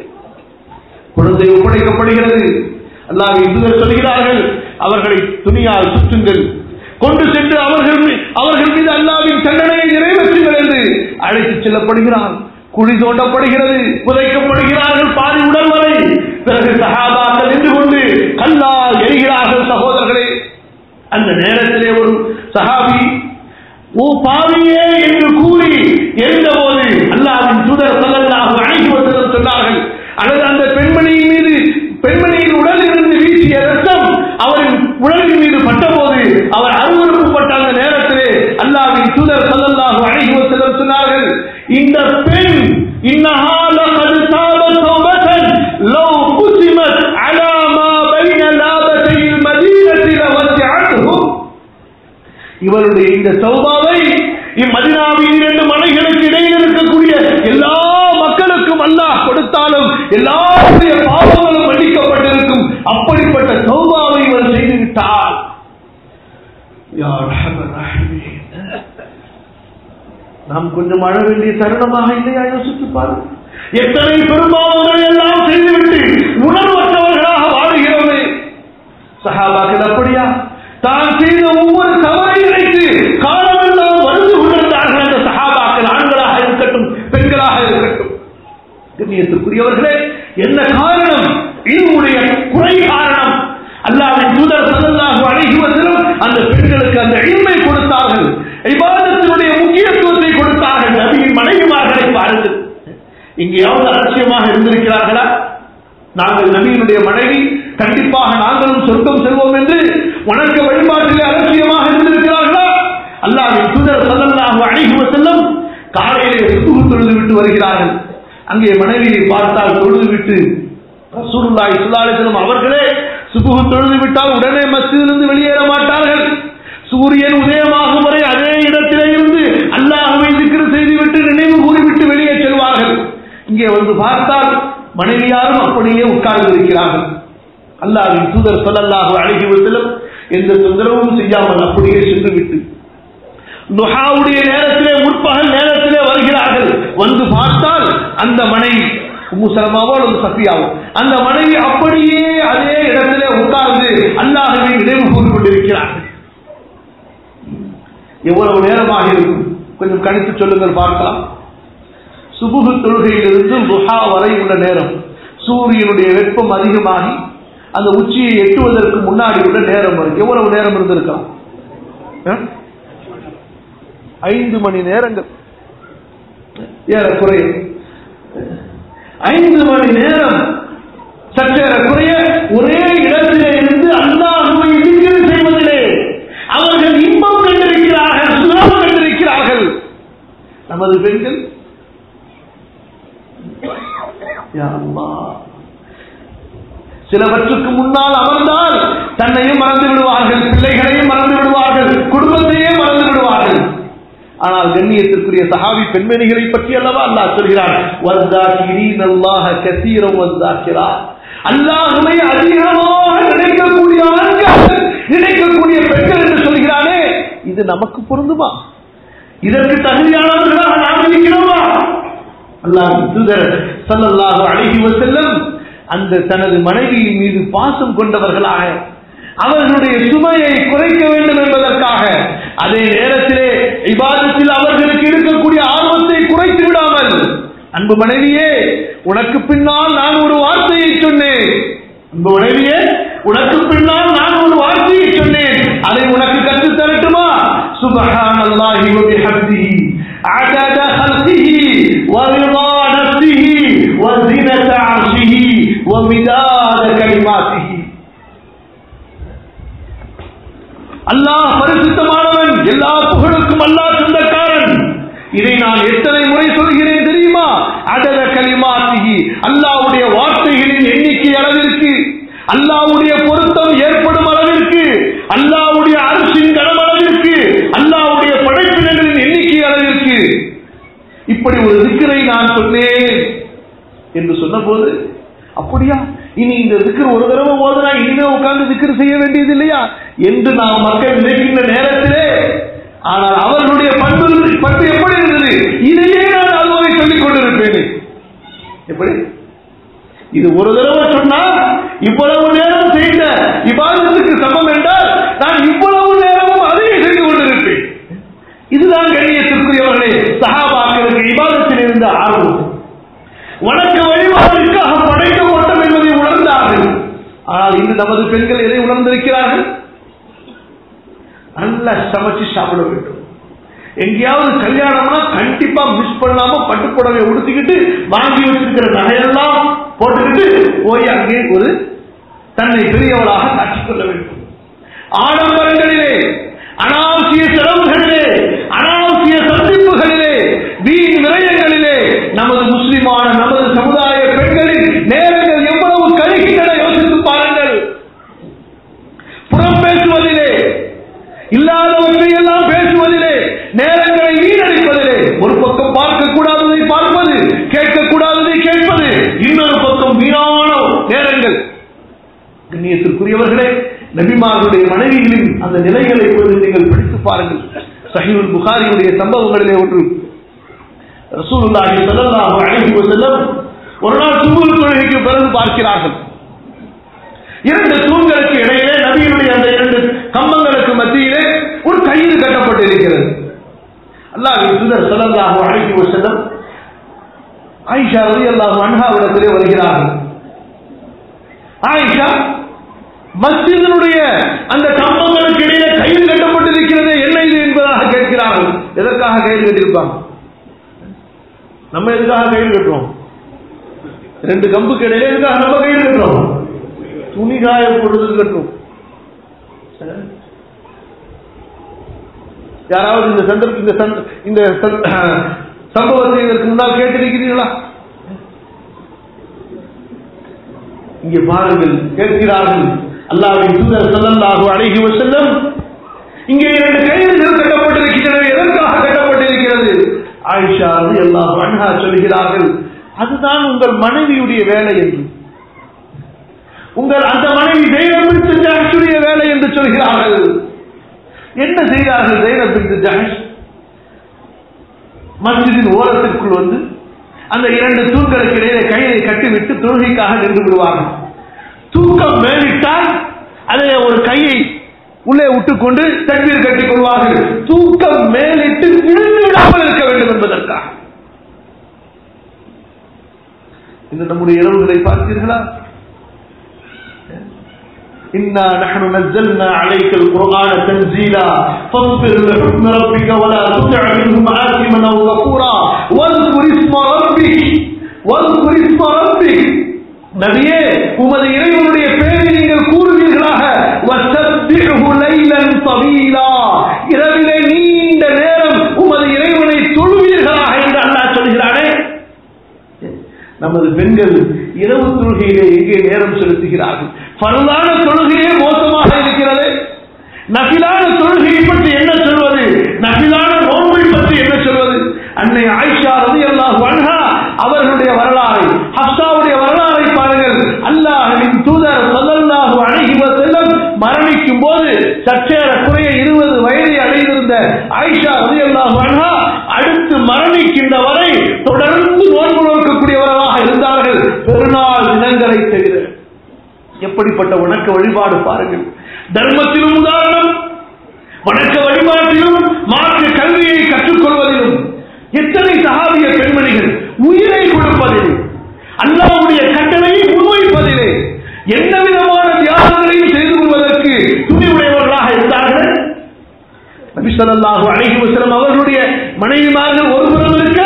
குழந்தை ஒப்படைக்கப்படுகிறது அல்லாஹ் இதுவர் சொல்கிறார்கள் அவர்களை துணியால் சுற்றுங்கள் கொண்டு சென்று அவர்கள் மீ- அவர்கள் மீது அல்லாவின் தண்டனையை நிறைவேற்றுங்கள் என்று அழைத்துச் செல்லப்படுகிறார் குழி தோண்டப்படுகிறது புதைக்கப்படுகிறார்கள் பாதி உடல் வரை பிறகு சகாபாக்கள் நின்று கொண்டு கல்லால் எரிகிறார்கள் சகோதரர்களே அந்த நேரத்திலே ஒரு சஹாபி ஓ பாவியே என்று கூறி எழுந்தபோது அல்லாவின் தூதர் ஸல்லல்லாஹு அலைஹி வஸல்லம் சொன்னார்கள் அல்லது அந்த பெண்மணியின் மீது பெண்மணியின் உடலில் இருந்து வீசிய ரத்தம் அவரின் உடலின் மீது பட்டபோது அவர் அருவருப்புப்பட்ட அந்த நேரத்திலே அல்லாவின் தூதர் ஸல்லல்லாஹு அலைஹி வஸல்லம் சொன்னார்கள் இந்த பெண் இன்னஹா லகத் தாபத் தௌபத்தன் லவ் குசிமத் அலா மா பைன லாப இந்த சௌபாவை இம்மதினாவின் இரண்டு மனைகளுக்கு இடையில் இருக்கக்கூடிய எல்லா மக்களுக்கும் அல்லாஹ் கொடுத்தாலும் எல்லாருடைய பாவங்களும் மன்னிக்கப்பட்டிருக்கும் அப்படிப்பட்ட சௌபாவை இவர் செய்து விட்டார் யா ரஹ்மன் ரஹீம். நாம் கொஞ்சம் அழ வேண்டிய தருணமாக இல்லையா யோசித்து பாருங்கள் எத்தனை பெரும்பாவங்களை எல்லாம் செய்துவிட்டு உணர்வற்றவர்களாக வாழுகிறோமே சஹாபாக்கள் அப்படியா தான் செய்த ஒவ்வொரு தவறை நினைத்து காலமெல்லாம் வந்து கொண்டிருந்தார்கள் அந்த சஹாபாக்கள் ஆண்களாக இருக்கட்டும் பெண்களாக இருக்கட்டும் கண்ணியத்திற்குரியவர்களே என்ன காரணம் இதனுடைய குறை காரணம் அல்லாவின் தூதர் சல்லல்லாஹு அலைஹி வஸல்லம் அந்த பெண்களுக்கு அந்த இல்மை கொடுத்தார்கள் இபாதத்தினுடைய முக்கியத்துவத்தை கொடுத்தார்கள் நபியின் மனைவிமார்களை பாருங்கள் எங்கேயாவது அலட்சியமாக இருந்திருக்கிறார்களா நாங்கள் நபியினுடைய மனைவி கண்டிப்பாக நாங்களும் சொர்க்கம் செல்வோம் என்று வணக்க வழிபாட்டிலே அலட்சியமாக இருந்திருக்கிறார்களா அல்லாவின் தூதர் சல்லல்லாஹு அலைஹி வஸல்லம் காலையிலே சுகுஹு தொழுது விட்டு வருகிறார்கள் அங்கே மனைவியை பார்த்தால் தொழுது விட்டு ரசூலுல்லாஹி ஸல்லல்லாஹு அலைஹி வஸல்லம் அவர்களே சுகுஹு தொழுது விட்டால் உடனே மஸ்ஜிதிலிருந்து வெளியேற மாட்டார்கள் சூரியன் உதயமாகும் வரை அதே இடத்திலே இருந்து அல்லாஹ்வை திக்ர் செய்துவிட்டு நினைவு கூறிவிட்டு வெளியே செல்வார்கள் இங்கே வந்து பார்த்தால் மனைவியாரும் அப்படியே உட்கார்ந்து இருக்கிறார்கள் அல்லாஹ்வின் தூதர் ஸல்லல்லாஹு அலைஹி வஸல்லம் எந்த தொந்தரவும் செய்யாமல் அப்படியே சென்று விட்டு துஹாவுடைய நேரத்திலே முற்பகல் நேரத்திலே வருகிறார்கள் வந்து பார்த்தால் அந்த மனைவி முசலமாவோ அல்லது சஃபியாவோ அந்த மனைவி அப்படியே அதே இடத்திலே உட்கார்ந்து அல்லாஹுவை நினைவு கூறிக் கொண்டிருக்கிறார்கள் எவ்வளவு நேரமாக இருக்கும் கொஞ்சம் கணித்து சொல்லுங்கள் பார்க்கலாம் சுபுகு தொழுகையிலிருந்து ருஹா வரை உள்ள நேரம் சூரியனுடைய வெப்பம் அதிகமாகி அந்த உச்சியை எட்டுவதற்கு முன்னாடி உள்ள நேரம் வரை எவ்வளவு நேரம் இருந்திருக்கலாம் ஆ? ஐந்து மணி நேரங்கள் ஏறக்குறைய ஐந்து மணி நேரம் சற்றேறக்குறைய ஒரே இடத்திலே இருந்து அல்லாஹுவை திக்ர் செய்வதிலே அவர்கள் இன்பம் கண்டிருக்கிறார்கள் சுகம் கண்டிருக்கிறார்கள் நமது பெண்கள் யா அல்லாஹ். சிலவற்றுக்கு முன்னால் அமர்ந்தால் தன்னையும் மறந்து விடுவார்கள் பிள்ளைகளையும் மறந்து விடுவார்கள் குடும்பத்தையே மறந்து விடுவார்கள் ஆனால் கண்ணியத்திற்குரிய சஹாபி பெண்மணிகளை பற்றி அல்லவா அல்லாஹ் சொல்கிறார் வஸ்தாகிரீன் அல்லாஹ கசீரம் வஸ்தாகிரா அல்லாஹுவை அதிகமாக நினைக்கக்கூடிய ஆண்கள் நினைக்கக்கூடிய பெண்கள் என்று சொல்கிறானே இது நமக்கு பொருந்துமா இதற்கு தகுதியானவர்களாக நாம் இருக்கிறோமா அல்லாஹ் தூதர் ஸல்லல்லாஹு அலைஹி வஸல்லம் அந்த தனது மனைவியின் மீது பாசம் கொண்டவர்களாக அவர்களுடைய சுமையை குறைக்க வேண்டும் என்பதற்காக அதே நேரத்திலே இபாதத்தில் அவர்களுக்கு இருக்கக்கூடிய ஆர்வத்தை குறைத்து விடாமல் அன்பு மனைவியே உனக்கு பின்னால் நான் ஒரு வார்த்தையை சொன்னேன் அன்பு மனைவியே உனக்கு பின்னால் நான் ஒரு வார்த்தையை சொன்னேன் அதை உனக்கு கற்றுத் தரட்டுமா சுபஹானல்லாஹி வ பிஹம்திஹி عدد خلقه ورضا نفسه وزنة عرشه ومداد كلماته அல்லாஹ் பரிசுத்தமானவன் எல்லா புகழுக்கும் அல்லாஹ் சொந்தக்காரன் இதை நான் எத்தனை முறை சொல்கிறேன் தெரியுமா அதர கலிமாத்திகி அல்லாஹ்வுடைய வார்த்தைகளின் எண்ணிக்கை அளவிற்கு அல்லாஹ்வுடைய பொருத்தம் ஏற்படும் அளவிற்கு அல்லாஹ்வுடைய அரசின் கனம் அளவிற்கு அல்லாஹ்வுடைய படைப்பினர்களின் எண்ணிக்கை அளவிற்கு இப்படி ஒரு திக்கரை நான் சொன்னேன் என்று சொன்னபோது அப்படியா இனி இந்த திக்கர் ஒரு தடவை ஓதுனா இனிமே உட்கார்ந்து திக்கர் செய்ய வேண்டியது இல்லையா என்று நாம் மக்கள் நினைக்கின்ற நேரத்திலே ஆனால் அவர்களுடைய பண்பு பண்பு எப்படி இருந்தது இதையே நான் அல்லாவை சொல்லிக் கொண்டிருப்பேன் எப்படி இது ஒரு தடவை சொன்னா இவ்வளவு நேரம் செய்த இபாதத்துக்கு சமம் என்றால் நான் இவ்வளவு நேரமும் அதையே செய்து கொண்டிருப்பேன் இதுதான் கண்ணியத்திற்குரியவர்களே சகாபாக்களுக்கு இபாதத்தில் இருந்த ஆர்வம் வணக்க வழிபாட்டிற்காக படைக்கப்பட்டோம் என்பதை உணர்ந்தார்கள் ஆனால் இன்று நமது பெண்கள் எதை உணர்ந்திருக்கிறார்கள் நல்லா சமைச்சு சாப்பிட வேண்டும் எங்கேயாவது கல்யாணம்னா கண்டிப்பா மிஸ் பண்ணாம பட்டு புடவை உடுத்திக்கிட்டு வாங்கி வச்சிருக்கிற நகையெல்லாம் போட்டுக்கிட்டு போய் அங்கே ஒரு தன்னை பெரியவளாக காட்டிக்கொள்ள வேண்டும் ஆடம்பரங்களிலே அனாவசிய செலவுகளிலே அனாவசிய சந்திப்புகளிலே வீண் விரயங்களிலே நமது முஸ்லிமான நமது சமுதாய பெண்களின் நேரங்கள் எவ்வளவு கழிக்கின்றன யோசித்து பாருங்கள் புறம் பேசுவதிலே இல்லாதவற்றை எல்லாம் பேசுவதிலே அன்புக்குரியவர்களே நபிமார்களுடைய மனைவிகளின் அந்த நிலைகளை பொழுது நீங்கள் படித்து பாருங்கள் சஹீல் புகாரியுடைய சம்பவங்களிலே ஒன்று ரசூலுல்லாஹி ஸல்லல்லாஹு அலைஹி வஸல்லம் ஒரு நாள் சுபுல் தொழுகைக்கு பிறகு பார்க்கிறார்கள் இரண்டு தூண்களுக்கு இடையிலே நபியினுடைய அந்த இரண்டு கம்பங்களுக்கு மத்தியிலே ஒரு கயிறு கட்டப்பட்டிருக்கிறது அல்லாஹ்வின் தூதர் ஸல்லல்லாஹு அலைஹி வஸல்லம் ஆயிஷா ரலியல்லாஹு அன்ஹாவிடத்திலே வருகிறார்கள் ஆயிஷா மஸ்ஜிதினுடைய அந்த கம்பங்களுக்கு இடையிலே கயிறு கட்டப்பட்டிருக்கிறது என்ன இது என்பதாக கேட்கிறார்கள் எதற்காக கயிறு கட்டியிருப்பாங்க நம்ம எதுக்காக கயிறு கட்டுறோம் ரெண்டு கம்புக்கு இடையில எதுக்காக நம்ம கயிறு கட்டுறோம் துணி காய பொழுது கட்டும் யாராவது இந்த சந்தர்ப்ப இந்த சந்த- இந்த சந்த- சம்பவத்தை இதற்கு முன்னால் கேட்டிருக்கிறீர்களா இங்கே பாருங்கள் கேட்கிறார்கள் அல்லாஹ்வின் தூதர் ஸல்லல்லாஹு அலைஹி வஸல்லம் இங்கே இரண்டு கயிறுகள் கட்டப்பட்டிருக்கிறது எதற்காக கட்டப்பட்டிருக்கிறது ஆயிஷா ரலியல்லாஹு அன்ஹா சொல்கிறார்கள் அதுதான் உங்கள் மனைவியுடைய வேலை என்று உங்கள் அந்த மனைவி ஜெயினப் பின் ஜஹஷுடைய வேலை என்று சொல்கிறார்கள் என்ன செய்கிறார்கள் ஜெயினப் பின் ஜஹஷ் மஸ்ஜிதின் ஓரத்திற்குள் வந்து அந்த இரண்டு தூண்களுக்கு இடையிலே கையை கட்டிவிட்டு தொழுகைக்காக நின்று விடுவார்கள் தூக்கம் மேலிட்டால் அதை ஒரு கையை உள்ளே விட்டுக்கொண்டு தண்ணீர் கட்டிக் கொள்வார்கள் தூக்கம் மேலிட்டு விழுந்து விடாமல் இருக்க வேண்டும் என்பதற்காக இந்த நம்முடைய இரவுகளை பார்த்தீர்களா إنا نحن نزلنا عليك القرآن تنزيلا فاصبر لحكم ربك ولا تطع منهم آثما أو كفورا واذكر اسم ربك واذكر اسم ربك நபியே உமது இறைவனுடைய பெயரை நீங்கள் கூறுவீர்களாக வசப்பிஹு லைலன் தவீலா இரவிலே நீண்ட நேரம் உமது இறைவனை தொழுவீர்களாக என்று அல்லாஹ் சொல்கிறானே நமது பெண்கள் இரவு தொழுகையிலே எங்கே நேரம் செலுத்துகிறார்கள் பரவான தொழுகையே மோசமாக இருக்கிறது நபிலான தொழுகையை பற்றி என்ன சொல்வது நபிலான நோன்பை பற்றி என்ன சொல்வது அன்னை ஆயிஷா ரதி அல்லாஹ் வன்ஹா அவர்களுடைய வரலாறை ஹப்சாவுடைய வரலாறை பாருங்கள் அல்லாஹின் தூதர் சொல்லல்லாஹு அழகி செல்லம் மரணிக்கும் போது சற்றேற குறைய இருபது வயதை அடைந்திருந்த ஆயிஷா ரதி அல்லாஹ் வன்ஹா அடுத்து மரணிக்கின்ற வரை தொடர்ந்து நோன்பு நோக்கக்கூடியவர்களாக இருந்தார்கள் பெருநாள் தினங்களை தவிர எப்படிப்பட்ட வணக்க வழிபாடு பாருங்கள் தர்மத்திலும் உதாரணம் வணக்க வழிபாட்டிலும் மாற்று கல்வியை கற்றுக்கொள்வதிலும் எத்தனை சகாபிய பெண்மணிகள் உயிரை கொடுப்பதில் அல்லாவுடைய கட்டளையை முன்வைப்பதிலே எந்த விதமான தியாகங்களையும் செய்து கொள்வதற்கு துணிவுடையவர்களாக இருந்தார்கள் நபி ஸல்லல்லாஹு அலைஹி வஸல்லம் அவர்களுடைய மனைவிமார்கள் ஒரு புறம் இருக்க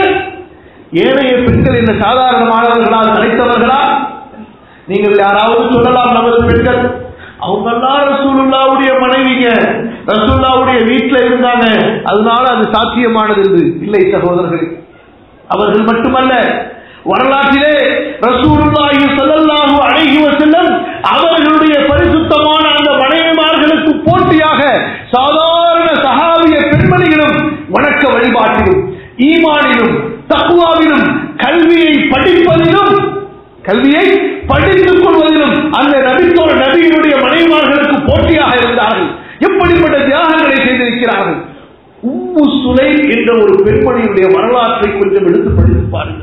ஏனைய பெண்கள் என்ன சாதாரணமானவர்களா தலைத்தவர்களா நீங்கள் யாராவது சொல்லலாம் நமது பெண்கள் அவங்கெல்லாம் ரசூலுல்லாவுடைய மனைவிங்க ரசூல்லாவுடைய வீட்டில் இருந்தாங்க அதனால அது சாத்தியமானது என்று இல்லை சகோதரர்களே அவர்கள் மட்டுமல்ல வரலாற்றிலே ரசூலுல்லாஹி ஸல்லல்லாஹு அலைஹி வஸல்லம் அவர்களுடைய பரிசுத்தமான அந்த மனைவிமார்களுக்கு போட்டியாக சாதாரண சஹாபிய பெண்மணிகளும் வணக்க வழிபாட்டிலும் ஈமானிலும் தக்குவாவிலும் கல்வியை படிப்பதிலும் கல்வியை படித்துக் கொள்வதிலும் அந்த நபித்தோர் நபியினுடைய மனைவிமார்களுக்கு போட்டியாக இருந்தார்கள் எப்படிப்பட்ட தியாகங்களை செய்திருக்கிறார்கள் உம்மு சுலை என்ற ஒரு பெண்மணியுடைய வரலாற்றை கொஞ்சம் எடுத்து படித்து பாருங்கள்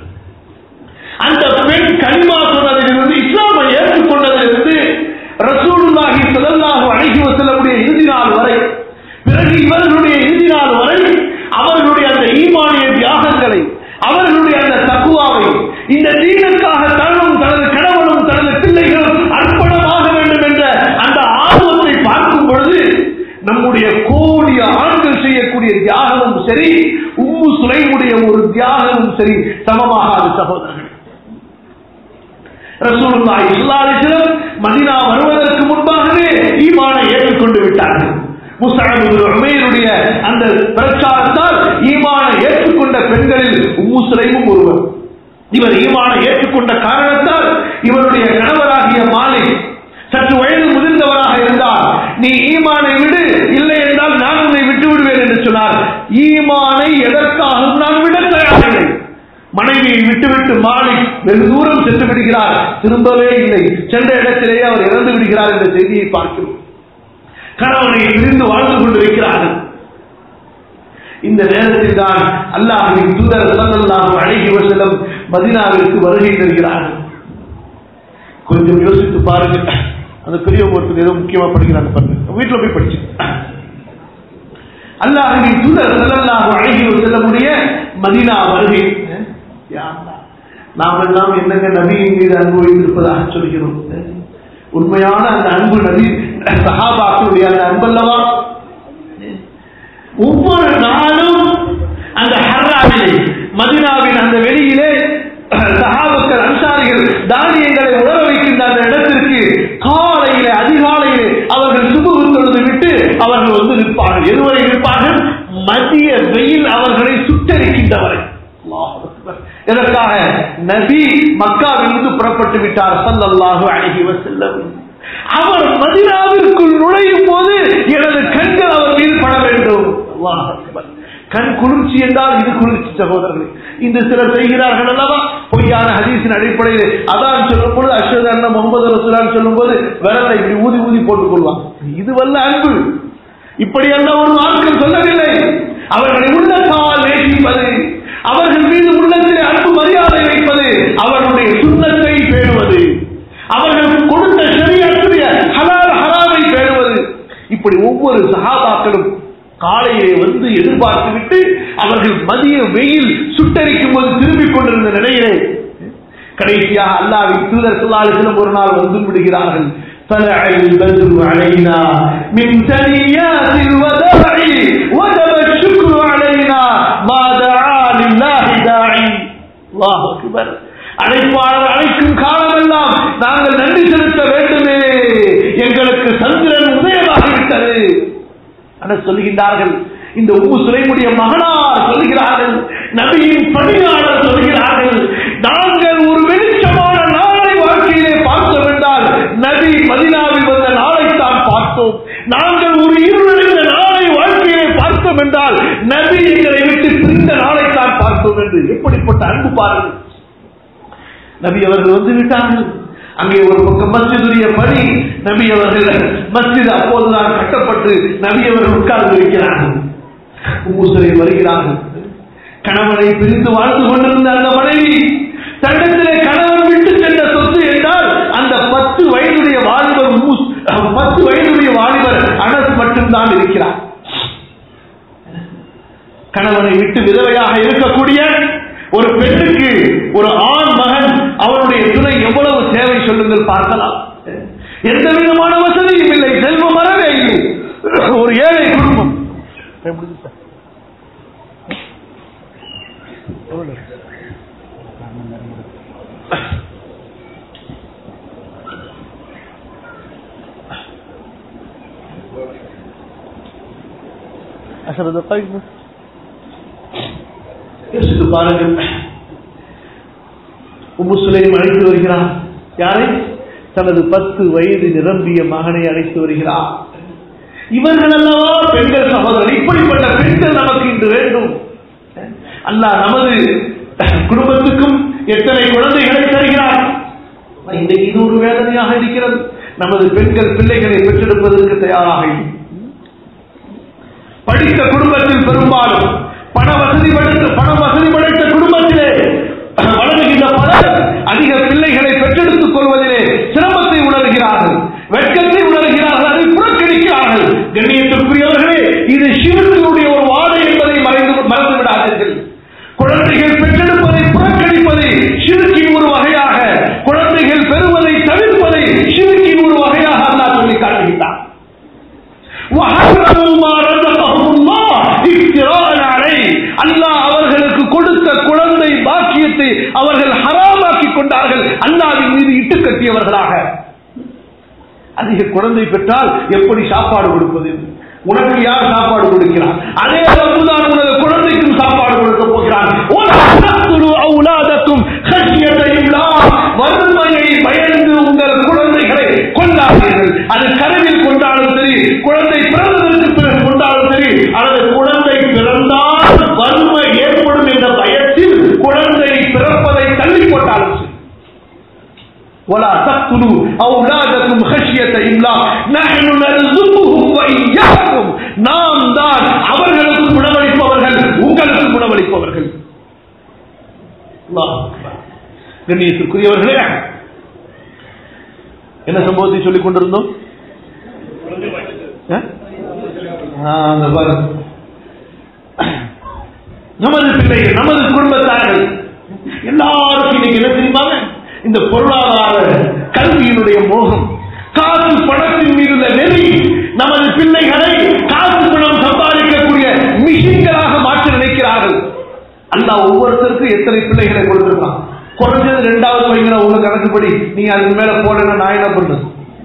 அந்த பெண் கனிமா சொன்னதிலிருந்து இஸ்லாமை ஏற்றுக்கொண்டதிலிருந்து ரசூலுல்லாஹி ஸல்லல்லாஹு அலைஹி வஸல்லமுடைய இறுதி நாள் வரை பிறகு இவர்களுடைய இறுதி நாள் வரை அவர்களுடைய அந்த ஈமானிய தியாகங்களை அவர்களுடைய அந்த தக்குவாவை இந்த தீனுக்காக தன்னும் தனது கணவனும் தனது பிள்ளைகளும் அர்ப்பணமாக வேண்டும் என்ற அந்த ஆர்வத்தை பார்க்கும் பொழுது நம்முடைய கோடிய ஆண்கள் செய்யக்கூடிய தியாகமும் சரி உம்மு சுலைமுடைய ஒரு தியாகமும் சரி சமமாகாது சகோதரர்கள் ரசூலுல்லாஹி ஸல்லல்லாஹு அலைஹி வஸல்லம் மதீனா வருவதற்கு முன்பாகவே ஈமானை ஏற்றுக்கொண்டு விட்டார்கள் முஸ்அப் இப்னு உமைருடைய அந்த பிரச்சாரத்தால் ஈமானை ஏற்றுக்கொண்ட பெண்களில் உம்மு சுலைமும் ஒருவர் இவர் ஈமானை ஏற்றுக்கொண்ட காரணத்தால் இவருடைய கணவராகிய மாலிக் சற்று வயது முதிர்ந்தவராக இருந்தார் நீ ஈமானை விடு இல்லை என்றால் நான் உன்னை விட்டு விடுவேன் என்று சொன்னார் ஈமானை எதற்காகவும் நான் விட தயாரில்லை மனைவியை விட்டுவிட்டு மாலிக் வெகு தூரம் சென்று விடுகிறார் திரும்பவே இல்லை சென்ற இடத்திலேயே அவர் இறந்து விடுகிறார் என்ற செய்தியை பார்க்கிறோம் கணவனை பிரிந்து வாழ்ந்து கொண்டிருக்கிறார்கள் இந்த நேரத்தில் தான் அல்லாஹின் தூதர் ஸல்லல்லாஹு அலைஹி வஸல்லம் மதீனாவிற்கு வருகை தருகிறார்கள் கொஞ்சம் யோசித்து பாருங்க அந்த பெரியவங்க ஒருத்தர் ஏதோ முக்கியமா படிக்கிறாங்க பாருங்க வீட்டுல போய் படிச்சு அல்லாஹின் தூதர் ஸல்லல்லாஹு அலைஹி வஸல்லமுடைய மதீனா வருகை யா அல்லாஹ், நாம் எல்லாம் என்னங்க நபியின் மீது அன்பு வைத்திருப்பதாக சொல்கிறோம் உண்மையான அந்த அன்பு நபி சஹாபாக்களுடைய அந்த அன்பல்லவா ஒவ்வொரு நாளும் அந்த ஹர்ராவிலே மதினாவின் அந்த வெளியிலே சஹாபக்கள் அன்சாரிகள் தானியங்களை உணர வைக்கின்ற அந்த இடத்திற்கு காலையிலே அதிகாலையிலே அவர்கள் சுபுகு தொழுது விட்டு அவர்கள் வந்து நிற்பார்கள் எதுவரை நிற்பார்கள் மதிய வெயில் அவர்களை சுட்டரிக்கின்றவரை அல்லாஹ் அக்பர். இதற்காக நபி மக்காவிலிருந்து புறப்பட்டு விட்டார் ஸல்லல்லாஹு அலைஹி வஸல்லம் அவர் மதினாவிற்குள் நுழையும் போது எனது கண்கள் அவர் மீது பட வேண்டும் அல்லாஹ் அக்பர். கண் குளிர்ச்சி என்றால் இது குளிர்ச்சி சகோதரர்களே இந்த சிலர் செய்கிறார்கள் அல்லவா பொய்யான ஹதீஸின் அடிப்படையில் அதான் சொல்லும் பொழுது அஷ்ஹது அண்ணா முகமது ரசூலான் சொல்லும் போது விரலை இப்படி ஊதி ஊதி போட்டுக் கொள்வாங்க இது வல்ல அன்பு இப்படி அல்ல ஒரு ஆட்கள் சொல்லவில்லை அவர்களை உள்ளத்தால் நேசிப்பது அவர்கள் மீது உள்ளத்திலே அன்பு மரியாதை வைப்பது அவர்களுடைய சுண்ணத்தை பேணுவது அவர்கள் கொடுத்த ஷரியத்துடைய ஹலால் ஹராமை பேணுவது இப்படி ஒவ்வொரு சகாபாக்களும் காலையிலே வந்து எதிர்பார்த்து விட்டு அவர்கள் மதிய வெயில் சுட்டரிக்கும் போது திரும்பிக் கொண்டிருந்த நிலையிலே கடைசியாக அல்லாவின் தூதர் சொல்லாலும் ஒரு நாள் வந்து விடுகிறார்கள் طلع البدر علينا من ثنيات الوداع وجب الشكر علينا ما دعا لله داعي الله اكبر அழைப்பாளர் அழைக்கும் காலமெல்லாம் நாங்கள் நன்றி செலுத்த வேண்டுமே எங்களுக்கு சந்திரன் உதயமாகிவிட்டது என சொல்லுகின்றார்கள் இந்த உப்பு சுலைமுடைய மகனார் சொல்லுகிறார்கள் நபியின் பணியாளர் சொல்லுகிறார்கள் நாங்கள் ஒரு வெளிச்சமான நாளை வாழ்க்கையிலே பார்த்தோம் என்றால் நபி மதினாவில் வந்த நாளைத்தான் பார்த்தோம் நாங்கள் ஒரு இருளடைந்த நாளை வாழ்க்கையிலே பார்த்தோம் என்றால் நபி எங்களை விட்டு பிரிந்த நாளைத்தான் பார்த்தோம் என்று எப்படிப்பட்ட அன்பு பாருங்கள் நபி அவர்கள் வந்து விட்டார்கள் அங்கே ஒரு பக்கம் மஸ்ஜிதுடைய பணி நபி அவர்கள் மஸ்ஜித் அப்போதுதான் கட்டப்பட்டு நபி அவர்கள் உட்கார்ந்து இருக்கிறார்கள் உம்முசரை வருகிறார்கள் கணவனை பிரிந்து வாழ்ந்து கொண்டிருந்த அந்த மனைவி தண்டத்திலே கணவன் விட்டு சென்ற சொத்து என்றால் அந்த பத்து வயதுடைய வாலிபர் உம்மு- பத்து வயதுடைய வாலிபர் அனஸ் மட்டும்தான் இருக்கிறார் கணவனை விட்டு விதவையாக இருக்கக்கூடிய ஒரு பெண்ணுக்கு ஒரு ஆண் மகன் அவனுடைய துணை எவ்வளவு சேவை சொல்லுங்கள் பார்க்கலாம் எந்த விதமான வசதியும் இல்லை செல்வம் வரவே இல்லை ஒரு ஏழை குடும்பம் عشر دقائق بس யோசித்து பாருங்கள் உம்மு சுலைம் அழைத்து வருகிறார் யாரை தனது பத்து வயது நிரம்பிய மகனை அழைத்து வருகிறார் இவர்கள் அல்லவா பெண்கள் சகோதரர் இப்படிப்பட்ட பெண்கள் நமக்கு இன்று வேண்டும் அல்லாஹ் நமது குடும்பத்துக்கும் எத்தனை குழந்தைகளை தருகிறார் இன்றைக்கு இது ஒரு வேதனையாக இருக்கிறது நமது பெண்கள் பிள்ளைகளை பெற்றெடுப்பதற்கு தயாராக இல்லை படித்த குடும்பத்தில் பெரும்பாலும் பண வசதி படைத்த பண வசதி படைத்த குடும்பத்திலே வளர்கின்ற பலர் அதிக பிள்ளைகளை பெற்றெடுத்துக் கொள்வதிலே சிரமத்தை உணர்கிறார்கள் வெட்கத்தை உணர்கிறார்கள் அதை புறக்கணிக்கிறார்கள் கண்ணியத்திற்குரியவர்களே இது சிவத்தினுடைய ஒரு வாடை என்பதை மறைந்து மறந்து விடாதீர்கள் குழந்தைகள் பெற்றெடுப்பதை புறக்கணிப்பதை சிறுக்கின் ஒரு வகையாக குழந்தைகள் பெறுவதை தவிர்ப்பதை சிறுக்கின் ஒரு வகையாக அல்லாஹ் சொல்லி காட்டுகின்றார் وحرموا ما رزقهم الله افتراء عليه அல்லாஹ் அவர்களுக்கு கொடுத்த குழந்தை பாக்கியத்தை அவர்கள் ஹராமாக்கி கொண்டார்கள் அல்லாவின் மீது இட்டு கட்டியவர்களாக அதிக குழந்தை பெற்றால் எப்படி சாப்பாடு கொடுப்பது உனக்கு யார் சாப்பாடு கொடுக்கிறார் அதே அளவுதான் உனது குழந்தைக்கும் சாப்பாடு கொடுக்க போகிறான் அவுலாதக்கும் வறுமையை பயந்து உங்கள் குழந்தைகளை கொண்டாடுங்கள் அது கருவில் கொண்டாலும் சரி குழந்தை பிறந்ததற்கு பிறகு கொண்டாலும் சரி அல்லது குழந்தை பிறந்தால் வறுமை ஏற்படும் என்ற பயத்தில் குழந்தை ولا تقتلوا أولادكم خشية إملاق نحن نرزقهم وإياكم நாம் தான் அவர்களுக்கு உணவளிப்பவர்கள் உங்களுக்கு உணவளிப்பவர்கள் அல்லாஹ் அக்பர். கண்ணியத்திற்குரியவர்களே என்ன சம்பவத்தை சொல்லிக் கொண்டிருந்தோம் ஆ? ஆ, அந்த பாருங்க. நமது பிள்ளைகள் நமது குடும்பத்தார்கள் எல்லாருக்கும் இன்னைக்கு என்ன தெரியுமாங்க இந்த பொருளாதார கல்வியினுடைய மோகம் காசு பணத்தின் மீது உள்ள நெறி நமது பிள்ளைகளை காசு பணம் சம்பாதிக்கக்கூடிய மிஷின்களாக மாற்ற நினைக்கிறார்கள் அல்லாஹ் ஒவ்வொருத்தருக்கும் எத்தனை பிள்ளைகளை கொடுத்திருக்கான் குறைஞ்சது ரெண்டாவது பையனை உங்க கணக்குப்படி நீங்க அதுக்கு மேல போடணும் நான் என்ன பண்றது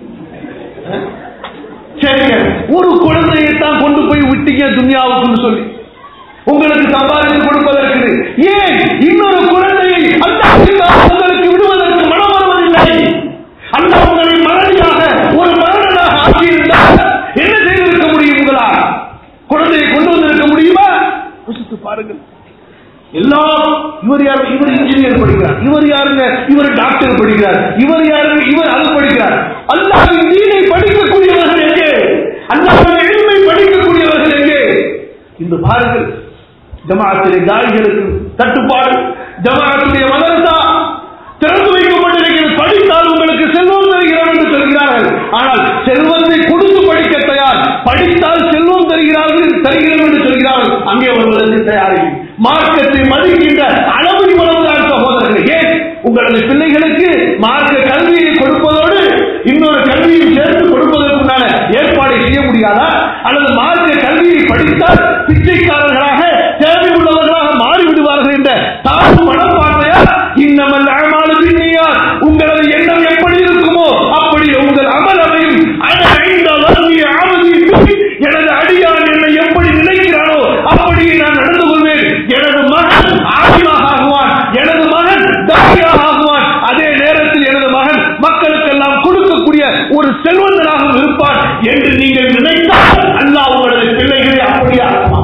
சரிங்க ஒரு குழந்தையை தான் கொண்டு போய் விட்டீங்க துன்யாவுக்குன்னு சொல்லி உங்களுக்கு சம்பாதித்து கொடுப்பதற்கு ஏன் இன்னொரு குழந்தையை அல்லாஹ்வுக்காக உங்களுக்கு விடுவதற்கு மனம் வருவதில்லை அல்லாஹ் உங்களை மறதியாக ஒரு மரணனாக ஆக்கியிருந்தால் என்ன செய்திருக்க முடியும் உங்களால் குழந்தையை கொண்டு வந்திருக்க முடியுமா யோசித்து பாருங்கள் எல்லாம் இவர் யார் இவர் இன்ஜினியர் படிக்கிறார் இவர் யாருங்க இவர் டாக்டர் படிக்கிறார் இவர் யாருங்க இவர் அது படிக்கிறார் அல்லாஹ்வின் தீனை படிக்கக்கூடியவர்கள் எங்கே அல்லாஹ்வின் எளிமை படிக்கக்கூடியவர்கள் எங்கே இந்த பாருங்கள் ஜமாஅத்திலே தாய்களுக்கு தட்டுப்பாடு ஜமாஅத்துடைய மதரசா திறந்து வைக்கப்பட்டிருக்கிறது படித்தால் உங்களுக்கு செல்வம் தருகிறோம் என்று சொல்கிறார்கள் ஆனால் செல்வத்தை கொடுத்து படிக்க தயார் படித்தால் செல்வம் தருகிறார்கள் தருகிறோம் என்று சொல்கிறார்கள் அங்கே வருவதற்கு தயாரில்லை மார்க்கத்தை மதிக்கின்ற அளவு இவ்வளவுதான் சகோதரர்கள் ஏன் உங்களது பிள்ளைகளுக்கு மார்க்க கல்வியை கொடுப்பதோடு இன்னொரு கல்வியும் சேர்த்து கொடுப்பதற்குண்டான ஏற்பாடை செய்ய முடியாதா அல்லது மார்க்க கல்வியை படித்தால் பிச்சைக்காரர்களாக தேவை உள்ளவர்களாக மாறிவிடுவார்கள் என்ற தாழ்வு மனப்பான்மையா இன்னமல் அழமாறு பின்னியார் உங்களது எண்ணம் எப்படி இருக்குமோ அப்படி உங்கள் அமல் அமையும் அது ஐந்த வறுமையை ஆவதி எனது அடியான் என்னை எப்படி நினைக்கிறானோ அப்படி நான் நடந்து கொள்வேன் எனது மகன் ஆதிமாக ஆகுவான் எனது மகன் தாயாக ஆகுவான் அதே நேரத்தில் எனது மகன் மக்களுக்கெல்லாம் கொடுக்கக்கூடிய ஒரு செல்வந்தனாகவும் இருப்பான் என்று நீங்கள் நினைத்தால் அல்லாஹ் உங்களது பிள்ளைகளை அப்படியே ஆக்குவான்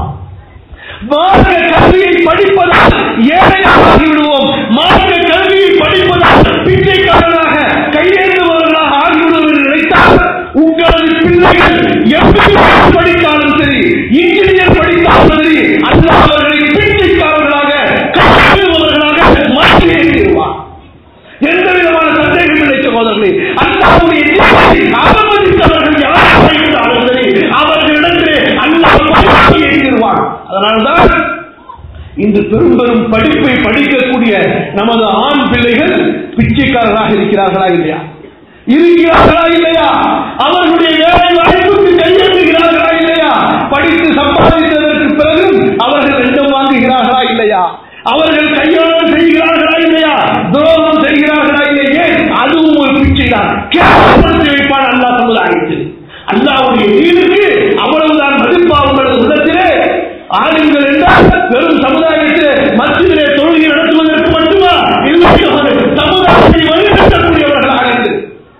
மார்க்க கல்வியை படிப்பதால் ஏழையாகி விடுவோம் மார்க்க கல்வியை படிப்பதால் பிச்சைக்காரனாக கையேந்துபவர்களாக ஆகிவிடுவோம் என்று நினைத்தால் உங்களது பிள்ளைகள் எப்படி படித்தாலும் சரி இன்ஜினியர் படித்தாலும் சரி அல்லாஹ் அவர்களை பிச்சைக்காரர்களாக கையேந்துபவர்களாக மாற்றியே தீருவார் எந்த விதமான சந்தேகம் இல்லை சகோதரர்களே அல்லாஹ்வுடைய தீர்ப்பை அவமதித்தவர்கள் யாராக இருந்தாலும் சரி அவர்களிடத்திலே அல்லாஹ் பரிமாறியே தீருவான் அதனால்தான் இந்த பெரும் பெரும் படிப்பை படிக்கக்கூடிய நமது ஆண் பிள்ளைகள் பிச்சைக்காரர்களாக இருக்கிறார்களா இல்லையா இருக்கிறார்களா இல்லையா அவர்களுடைய வேலை வாய்ப்புக்கு கையெழுத்துகிறார்களா இல்லையா படித்து சம்பாதித்ததற்கு பிறகு அவர்கள் ரெண்டும் வாங்குகிறார்களா இல்லையா அவர்கள் கையாளம் செய்கிறார்களா இல்லையா துரோகம் செய்கிறார்களா இல்லையே அதுவும் ஒரு பிச்சைதான் கேவலப்படுத்தி வைப்பான் அல்லா சமுதாயத்தில் அல்லாவுடைய நீருக்கு அவ்வளவுதான் மதிப்பா உங்களது உள்ளத்திலே ஆளுங்கள் என்றால் வெறும் சமுதாயத்திலே மத்தியிலே தொழுகை நடத்துவதற்கு மட்டுமா இல்லை சமுதாயத்தை வழிநடத்தக்கூடியவர்களாக இருந்து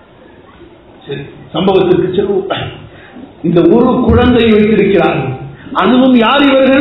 சரி, சம்பவத்திற்கு செல்வோம் இந்த ஒரு குழந்தை வைத்திருக்கிறார்கள் அதுவும் யார் இவர்கள்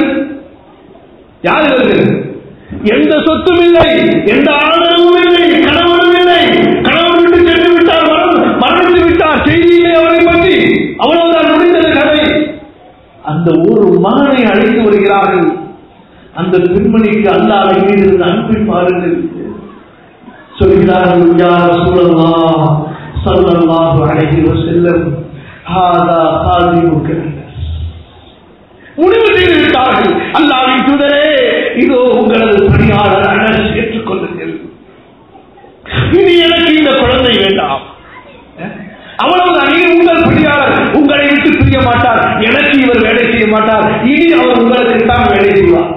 யார் இவர்கள் எந்த சொத்தும் இல்லை எந்த ஆதரவும் இல்லை கணவனும் இல்லை கணவன் விட்டு சென்று விட்டார் மரணம் மரணித்து விட்டார் செய்தியிலே அவரை பற்றி அவ்வளவுதான் முடிந்தது கதை அந்த ஒரு மகனை அழைத்து வருகிறார்கள் அந்த பெண்மணிக்கு அல்லாத மீது இருந்த அன்பின் பாருங்கள் சொல்கிறார்கள் யா ரசூலல்லாஹ் ஸல்லல்லாஹு அலைஹி வஸல்லம் ஹாதா ஹாதிமுக முடிவு செய்து விட்டார்கள் அல்லாவின் தூதரே இதோ உங்களது பணியாளர் அனஸ் ஏற்றுக்கொள்ளுங்கள் இனி எனக்கு இந்த குழந்தை வேண்டாம் அவ்வளவுதான் இனி உங்கள் பணியாளர் உங்களை விட்டு பிரிய மாட்டார் எனக்கு இவர் வேலை செய்ய மாட்டார் இனி அவர் உங்களுக்கு தான் வேலை செய்வார்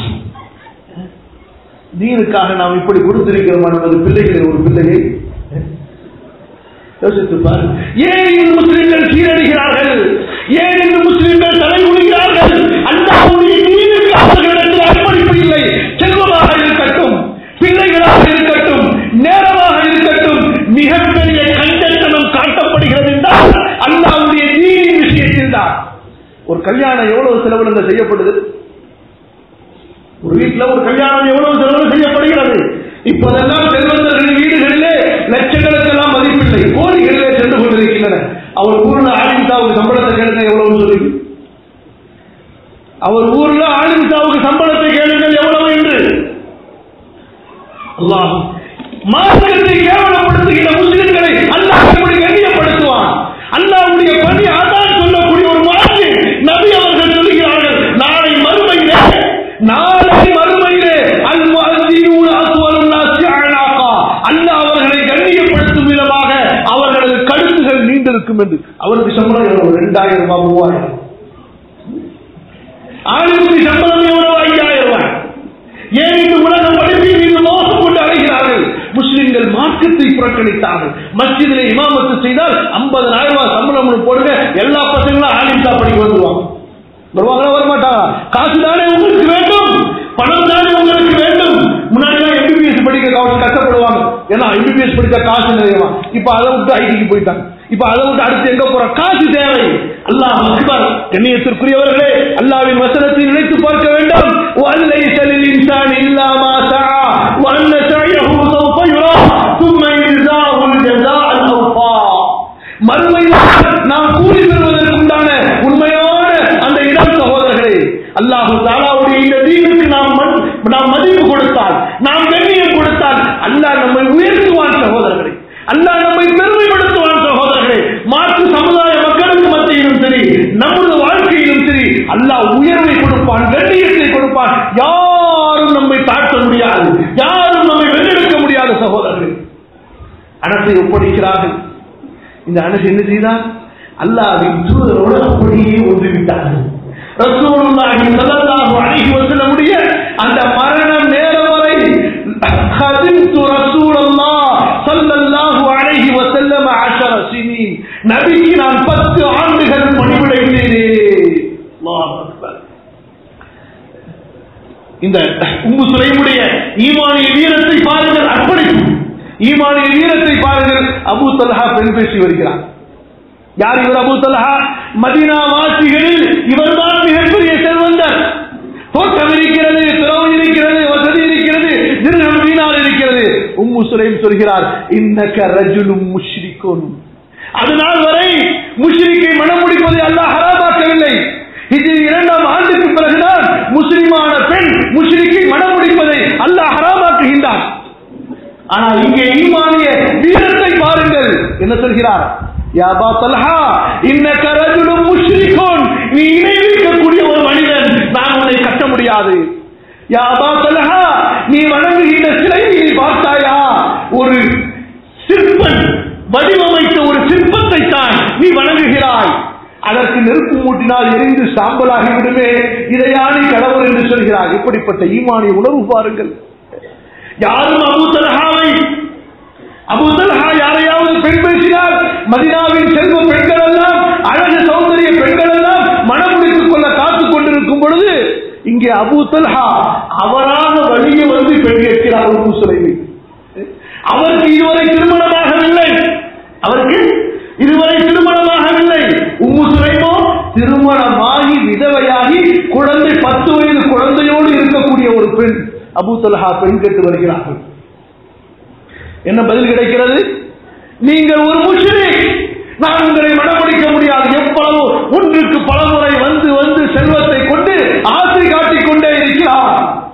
நீருக்காக நாம் இப்படி கொடுத்திருக்கிறோம் நமது பிள்ளைகளை ஒரு பிள்ளையை யோசித்து பாரு ஏன் இந்த முஸ்லிம்கள் சீரழிகிறார்கள் ஏன் இந்த முஸ்லிம்கள் தலை குனிகிறார்கள் அல்லாஹ்வுடைய நீருக்கு அவர்களிடத்தில் அர்ப்பணிப்பு இல்லை செல்வமாக இருக்கட்டும் பிள்ளைகளாக இருக்கட்டும் நேரமாக இருக்கட்டும் மிகப்பெரிய கஞ்சத்தனம் காட்டப்படுகிறது என்றால் அல்லாஹ்வுடைய நீரின் விஷயத்தில் தான் ஒரு கல்யாணம் எவ்வளவு செலவுல செய்யப்படுது ஒரு வீட்டுல ஒரு கல்யாணம் எவ்வளவு செலவு செய்யப்படுகிறது இப்போதெல்லாம் செல்வந்தர்களின் வீடுகளிலே லட்சக்கணக்கில் அவர் ஊர்ல ஆலிம்தாவுக்கு சம்பளத்தை கேளுங்க எவ்வளவு சொல்லுங்க அவர் ஊர்ல ஆலிம்தாவுக்கு சம்பளத்தை கேளுங்கள் எவ்வளவு என்று அல்லாஹ் மார்க்கத்தை கேவலப்படுத்துகிற முஸ்லிம்களை அல்லாஹ் எப்படி கண்ணியப்படுத்துவான் அல்லாஹ்வுடைய பணி அதான் சொல்லக்கூடிய ஒரு வார்த்தை நபி அவர்கள் சொல்கிறார்கள் நாளை மறுமையிலே நாளை மறுமையிலே அல் முஅஸ்ஸினூன அஸ்வலுன் நாஸி அனாகா அல்லாஹ் அவர்களை கண்ணியப்படுத்தும் விதமாக அவர்களது கழுத்துகள் நீண்டிருக்கும் என்று அவருக்கு சம்பளம் எவ்வளவு ரெண்டாயிரம் ரூபாய் மூவாயிரம் ஆளுக்கு சம்பளம் எவ்வளவு ஐயாயிரம் ரூபாய் ஏன் இந்த உலகம் படிப்பில் மீது மோசம் கொண்டு அழைகிறார்கள் முஸ்லிம்கள் மார்க்கத்தை புறக்கணித்தார்கள் மஸ்ஜிதிலே இமாமத்து செய்தால் ஐம்பதனாயிரம் ரூபாய் சம்பளம் போடுங்க எல்லா பசங்களும் ஆலிம்தா படிக்க வந்துருவாங்க வருவாங்களா வரமாட்டாங்க காசு தானே உங்களுக்கு வேண்டும் பணம் தானே உங்களுக்கு வேண்டும் முன்னாடி எம்பிபிஎஸ் படிக்க கவனம் கஷ்டப்படுவாங்க ஏன்னா எம்பிபிஎஸ் படிச்சா காசு நிறையமா இப்ப அதை விட்டு ஐடிக்கு போயிட்டாங்க இப்ப அதை விட்டு அடுத்து எங்க போற காசு தேவை அல்லாஹ் அக்பர் கண்ணியத்திற்குரியவர்களே அல்லாவின் வசனத்தை நினைத்து பார்க்க வேண்டும் وَأَلَّيْسَ لِلْإِنسَانِ إِلَّا مَا سَعَى وَأَنَّ سَعْيَهُ سَوْفَ يُرَى ثُمَّ يُجْزَاهُ الْجَزَاءَ الْأَوْفَى மறுமையில் நாம் கூலி பெறுவதற்குண்டான உண்மையான அந்த இடம் சகோதரர்களே அல்லாஹு தாலாவுடைய இந்த தீனுக்கு நாம் மன்- நாம் மதிப்பு கொடுத்தால் நாம் கண்ணியம் கொடுத்தால் அல்லாஹ் நம்மை உயர்த்துவான் சகோதரர்களே அல்லாஹ் நம்மை பெருமைப்படுத்துவான் சகோதரர்களே மாற்று சமுதாய மக்களுக்கு மத்தியிலும் சரி நமது வாழ்க்கையிலும் சரி அல்லாஹ் உயர்வை கொடுப்பான் கண்ணியத்தை கொடுப்பான் யாரும் நம்மை தாழ்த்த முடியாது யாரும் நம்மை வென்றெடுக்க முடியாது சகோதரர்களே அனசை ஒப்படைக்கிறார்கள் இந்த அனசு என்ன செய்தார் அல்லாஹ்வின் தூதரோடு அப்படியே ஒன்று விட்டார்கள் ரசூலுல்லாஹி ஸல்லல்லாஹு அலைஹி வஸல்லமுடைய அந்த மரண நேரம் வரை خدمت رسول الله صلى الله عليه وسلم عشر سنين நபிக்கு நான் பத்து ஆண்டுகள் பணிவிடைந்தேனே அல்லாஹ் அக்பர் இந்த உம்மு சுலைமுடைய ஈமானிய வீரத்தை பாருங்கள் அர்ப்பணிப்பு ஈமானிய வீரத்தை பாருங்கள் அபூ தல்ஹா பெண் பேசி வருகிறார் யார் இவர் அபூ தல்ஹா மதீனா வாசிகளில் இவர்தான் மிகப்பெரிய செல்வந்தர் தோட்டம் இருக்கிறது திறவு இருக்கிறது வசதி இருக்கிறது திருநம் வீணால் இருக்கிறது உம்மு சுலைம் சொல்கிறார் இன்னக்க ரஜுலும் முஷ்ரிக்கும் அதனால் வரை முஷ்ரிக்கை மனம் முடிப்பதை அல்லாஹ் ஹராமாக்கவில்லை இது இரண்டாம் ஆண்டுக்கு பிறகுதான் முஸ்லிமான பெண் முஷ்ரிக்கை மனம் முடிப்பதை அல்லாஹ் ஹராமாக்குகின்றான் ஆனால் இங்கே ஈமானிய வீரத்தை பாருங்கள் என்ன சொல்கிறார் யா அபா தல்ஹா இன்னக ரஜுலும் முஷ்ரிகூன் நீ இணை வைக்கக்கூடிய ஒரு மனிதன் நான் உன்னை கட்ட முடியாது யா அபா தல்ஹா நீ வணங்குகின்ற சிலையை நீ பார்த்தாயா ஒரு சிற்பன் வடிவமைத்த ஒரு சிற்பத்தை தான் நீ வணங்குகிறாய் அதற்கு நெருப்பு மூட்டினால் எரிந்து சாம்பலாகி விடுமே இதையானி கடவுள் என்று சொல்கிறார் இப்படிப்பட்ட ஈமானிய உணர்வு பாருங்கள் யாரும் அபூ தல்ஹாவை அபூ தல்ஹா யாரையாவது பெண் பேசினால் மதினாவின் செல்வ பெண்கள் எல்லாம் அழகு சௌந்தரிய பெண்கள் எல்லாம் மனம் முடித்துக் கொள்ள காத்துக் கொண்டிருக்கும் பொழுது இங்கே அபூ தல்ஹா அவராக வழியே வந்து பெண் கேட்கிறார் ஒரு சுலைமை அவருக்கு இதுவரை திருமணமாகவில்லை அவருக்கு இதுவரை திருமணமாகவில்லை உம்மு சுலைமோ திருமணமாகி விதவையாகி குழந்தை பத்து வயது குழந்தையோடு இருக்கக்கூடிய ஒரு பெண் அபூ தல்ஹா பெண் கேட்டு வருகிறார்கள் என்ன பதில் கிடைக்கிறது நீங்கள் ஒரு முஸ்லிம் நான் உங்களை மனமடிக்க முடியாது எவ்வளவு ஒன்றுக்கு பலமுறை வந்து வந்து செல்வத்தை கொண்டு ஆசை காட்டிக் கொண்டே இருக்கிறார்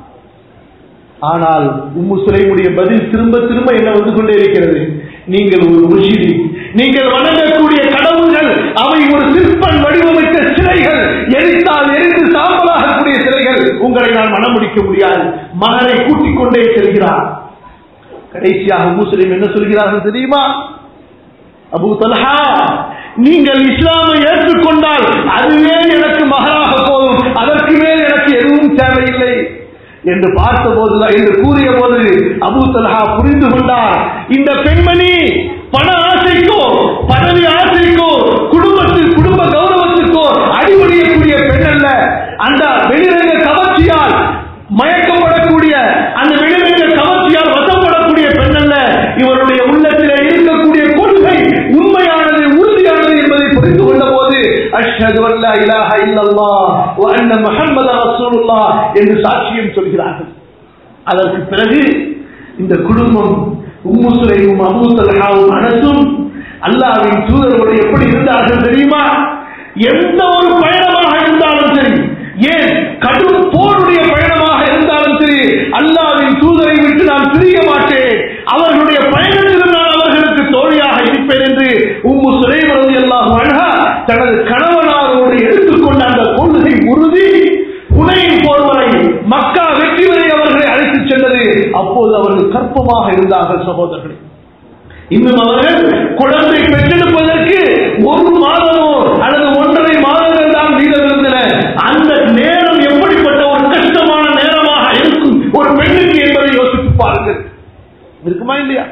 ஆனால் உம்மு சுலைமுடைய பதில் திரும்ப திரும்ப என்ன வந்து கொண்டே இருக்கிறது நீங்கள் ஒரு முஷிரி நீங்கள் வணங்கக்கூடிய கடவுள்கள் அவை ஒரு சிற்பன் வடிவமைத்த சிலைகள் எரித்தால் எரிந்து சாம்பலாகக்கூடிய சிலைகள் உங்களை நான் மனமுடிக்க முடியாது மகனை கூட்டிக் கொண்டே செல்கிறார் கடைசியாக முஸ்லிம் என்ன சொல்கிறார்கள் தெரியுமா அபு தல்ஹா நீங்கள் இஸ்லாமை ஏற்றுக்கொண்டால் அதுவே எனக்கு மகனாக போதும் அதற்கு மேல் எனக்கு எதுவும் தேவையில்லை என்று பார்த்த போதுதான் என்று கூறிய போது அபு தல்ஹா புரிந்து கொண்டார் இந்த பெண்மணி பண ஆசைக்கோ பதவி ஆசைக்கோ குடும்பத்தில் குடும்ப கௌரவத்திற்கோ அடிபடியக்கூடிய பெண் அல்ல அந்த வெளிரங்க கவர்ச்சியால் மயக்கப்படக்கூடிய அந்த வெளிரங்க கவர்ச்சியால் வசப்படக்கூடிய பெண் அல்ல இவருடைய உள்ளத்திலே இருக்கக்கூடிய கொள்கை உண்மையானது உறுதியானது என்பதை புரிந்து கொண்ட போது அஷ்ஹது அல்லா இலாஹ இல்லல்லாஹ் வ அன்ன முஹம்மத ரசூலுல்லாஹ் என்று சாட்சியம் சொல்கிறார்கள் அதற்கு பிறகு இந்த குடும்பம் உம்மு சுலைமும் அபூ தல்ஹாவும் அனசும் அல்லாவின் தூதரோடு எப்படி இருந்தார்கள் தெரியுமா எந்த ஒரு பயணமாக இருந்தாலும் சரி ஏன் கடும் போருடைய பயணமாக இருந்தாலும் சரி அல்லாவின் தூதரை விட்டு நான் பிரிய மாட்டேன் அவர்களுடைய பயணத்தில் நான் அவர்களுக்கு தோழியாக இருப்பேன் என்று உம்மு சுலைமரது எல்லாம் அழகா தனது கணவனாரோடு எடுத்துக்கொண்ட அந்த கொள்கை உறுதி புனையின் போர் வரை மக்கா வெற்றி வரை அவர்களை அழைத்துச் சென்றது அப்போது அவர்கள் கற்பமாக இருந்தார்கள் சகோதரர்களே இன்னும் அவர்கள் குழந்தை பெற்றெடுப்பதற்கு ஒரு மாதமோ அல்லது ஒன்றரை மாதங்கள் தான் மீதம் இருந்தன அந்த நேரம் எப்படிப்பட்ட ஒரு கஷ்டமான நேரமாக இருக்கும் ஒரு பெண்ணுக்கு என்பதை யோசித்து பாருங்கள் இருக்குமா இல்லையா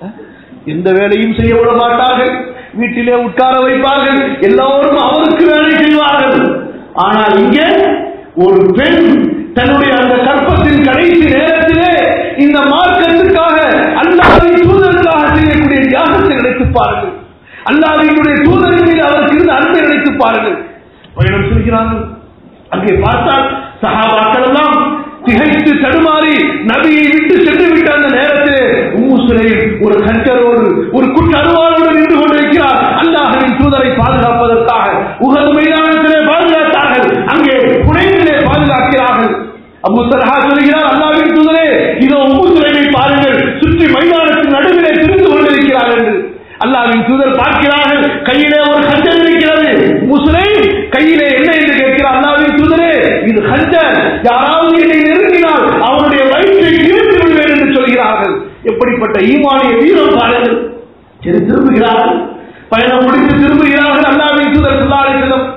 எந்த வேலையும் செய்ய விட மாட்டார்கள் வீட்டிலே உட்கார வைப்பார்கள் எல்லோரும் அவருக்கு வேலை செய்வார்கள் ஆனால் இங்கே ஒரு பெண் தன்னுடைய அந்த கற்பத்தின் கடைசி நேரத்திலே இந்த மார்க்கத்துக்காக அல்லாவின் தூதருக்காக செய்யக்கூடிய தியாகத்தை நினைத்து பாருங்கள் அல்லாவினுடைய தூதரின் மீது அவருக்கு இருந்த அன்பை நினைத்து பாருங்கள் பயணம் செய்கிறார்கள் அங்கே பார்த்தால் சகாபாக்கள் எல்லாம் திகைத்து தடுமாறி நபியை விட்டு சென்று விட்ட அந்த நேரத்தில் உம்முசுலையில் ஒரு கஞ்சரோடு ஒரு குற்றருவாளோடு நின்று கொண்டிருக்கிறார் அல்லாஹின் தூதரை பாதுகாப்பதற்காக உகது மைதானத்திலே பாதுகாத்தார்கள் அங்கே புனைந்திலே பாதுகாக்கிறார்கள் அபு சலஹா சொல்கிறார் அல்லாவின் தூதரே இதோ உம்முசுலையை பாருங்கள் சுற்றி மைதானத்தின் நடுவிலே திரிந்து கொண்டிருக்கிறார் என்று அல்லாவின் தூதர் பார்க்கிறார்கள் கையிலே ஒரு கஞ்சர் இருக்கிறது முஸ்லை கையிலே என்ன என்று கேட்கிறார் அல்லாவின் தூதரே இது கஞ்சர் யாராவது என்னை நெருங்கினால் அவனுடைய வயிற்றை இழுத்து விடுவேன் என்று சொல்கிறார்கள் எப்படிப்பட்ட ஈமானிய வீரம் பாருங்கள் சரி திரும்புகிறார்கள் பயணம் முடித்து திரும்புகிறார்கள் அல்லாவின் தூதர் சொல்லாளிடம்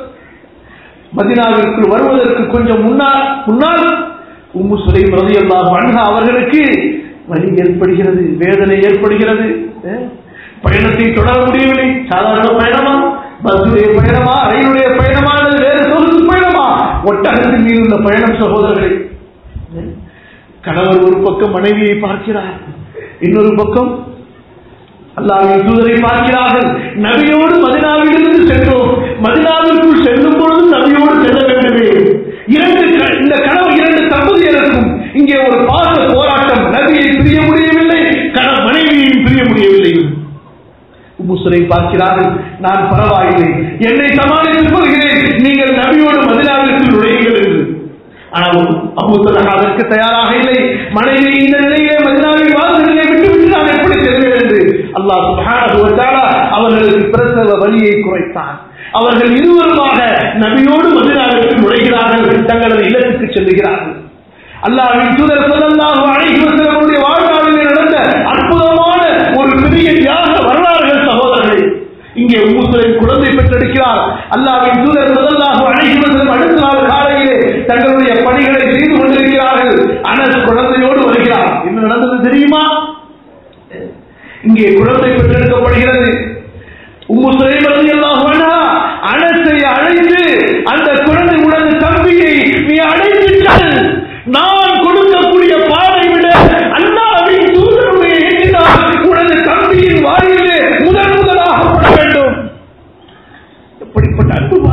மதினாவிற்குள் வருவதற்கு கொஞ்சம் முன்னால் முன்னால் உம்மு சுலைம் ரலியல்லாஹு அன்ஹா அவர்களுக்கு வலி ஏற்படுகிறது வேதனை ஏற்படுகிறது அஹ், பயணத்தை தொடர முடியவில்லை சாதாரண பயணமா பஸ்ஸுடைய பயணமா ரயிலுடைய பயணமா அல்லது வேறு சொகுசு பயணமா ஒட்டகத்தின் மீது உள்ள பயணம் சகோதரர்களே அஹ், கணவர் ஒரு பக்கம் மனைவியை பார்க்கிறார் இன்னொரு பக்கம் அல்லாவின் தூதரை பார்க்கிறார்கள் நபியோடு மதினாவிலிருந்து சென்றோம் மதினாவிற்குள் செல்லும் பொழுது நபியோடு செல்ல வேண்டுமே இரண்டு க- இந்த கனவு இரண்டு தம்பதியருக்கும் இங்கே ஒரு பாச போராட்டம் நபியை பிரிய முடியவில்லை கண மனைவியையும் பிரிய முடியவில்லை முசுரை பார்க்கிறார்கள் நான் பரவாயில்லை என்னை சமாளித்துக் கொள்கிறேன் நீங்கள் நபியோடு மதினாவிற்கு நுழையுங்கள் என்று ஆனால் அபூத்தலகா அதற்கு தயாராக இல்லை மனைவி இந்த நிலையிலே மதினாவில் வாழ்ந்ததை விட்டுவிட்டு நான் எப்படி செல்வேன் என்று அல்லாஹ் சுப்ஹானஹு வ தஆலா அவர்களுக்கு பிரசவ வலியை குறைத்தான் அவர்கள் இருவருமாக நபியோடு மதினாவிற்கு நுழைகிறார்கள் தங்களது இல்லத்துக்கு செல்லுகிறார்கள் அல்லாஹ்வின் தூதர் ஸல்லல்லாஹு அலைஹி வஸல்லமுடைய வாழ்நாளில் நடந்த அற்புதமான ஒரு பெரிய தியாக வரலாறுகள் சகோதரர்களே இங்கே முஸ்லிம் குழந்தை பெற்றெடுக்கிறார் அல்லாஹ்வின் தூதர் ஸல்லல்லாஹு அலைஹி வஸல்லம் அடுத்த நாள் காலையிலே தங்களுடைய பணிகளை செய்து கொண்டிருக்கிறார்கள் அனஸ் குழந்தையோடு வருகிறார் என்ன நடந்தது தெரியுமா இங்கே குழந்தை பெற்றெடுக்கப்படுகிறது உம்மு சுலைம் ரலியல்லாஹு அன்ஹா அனஸை அழைத்து அந்த குழந்தை உனது தம்பியை நீ அழைத்துட்டால் நான் கொடுக்கக்கூடிய பாலை விட அல்லாவின் தூதருடைய எண்ணினால் உனது தம்பியின் வாயிலே முதன் முதலாக பட வேண்டும் எப்படிப்பட்ட அன்புமா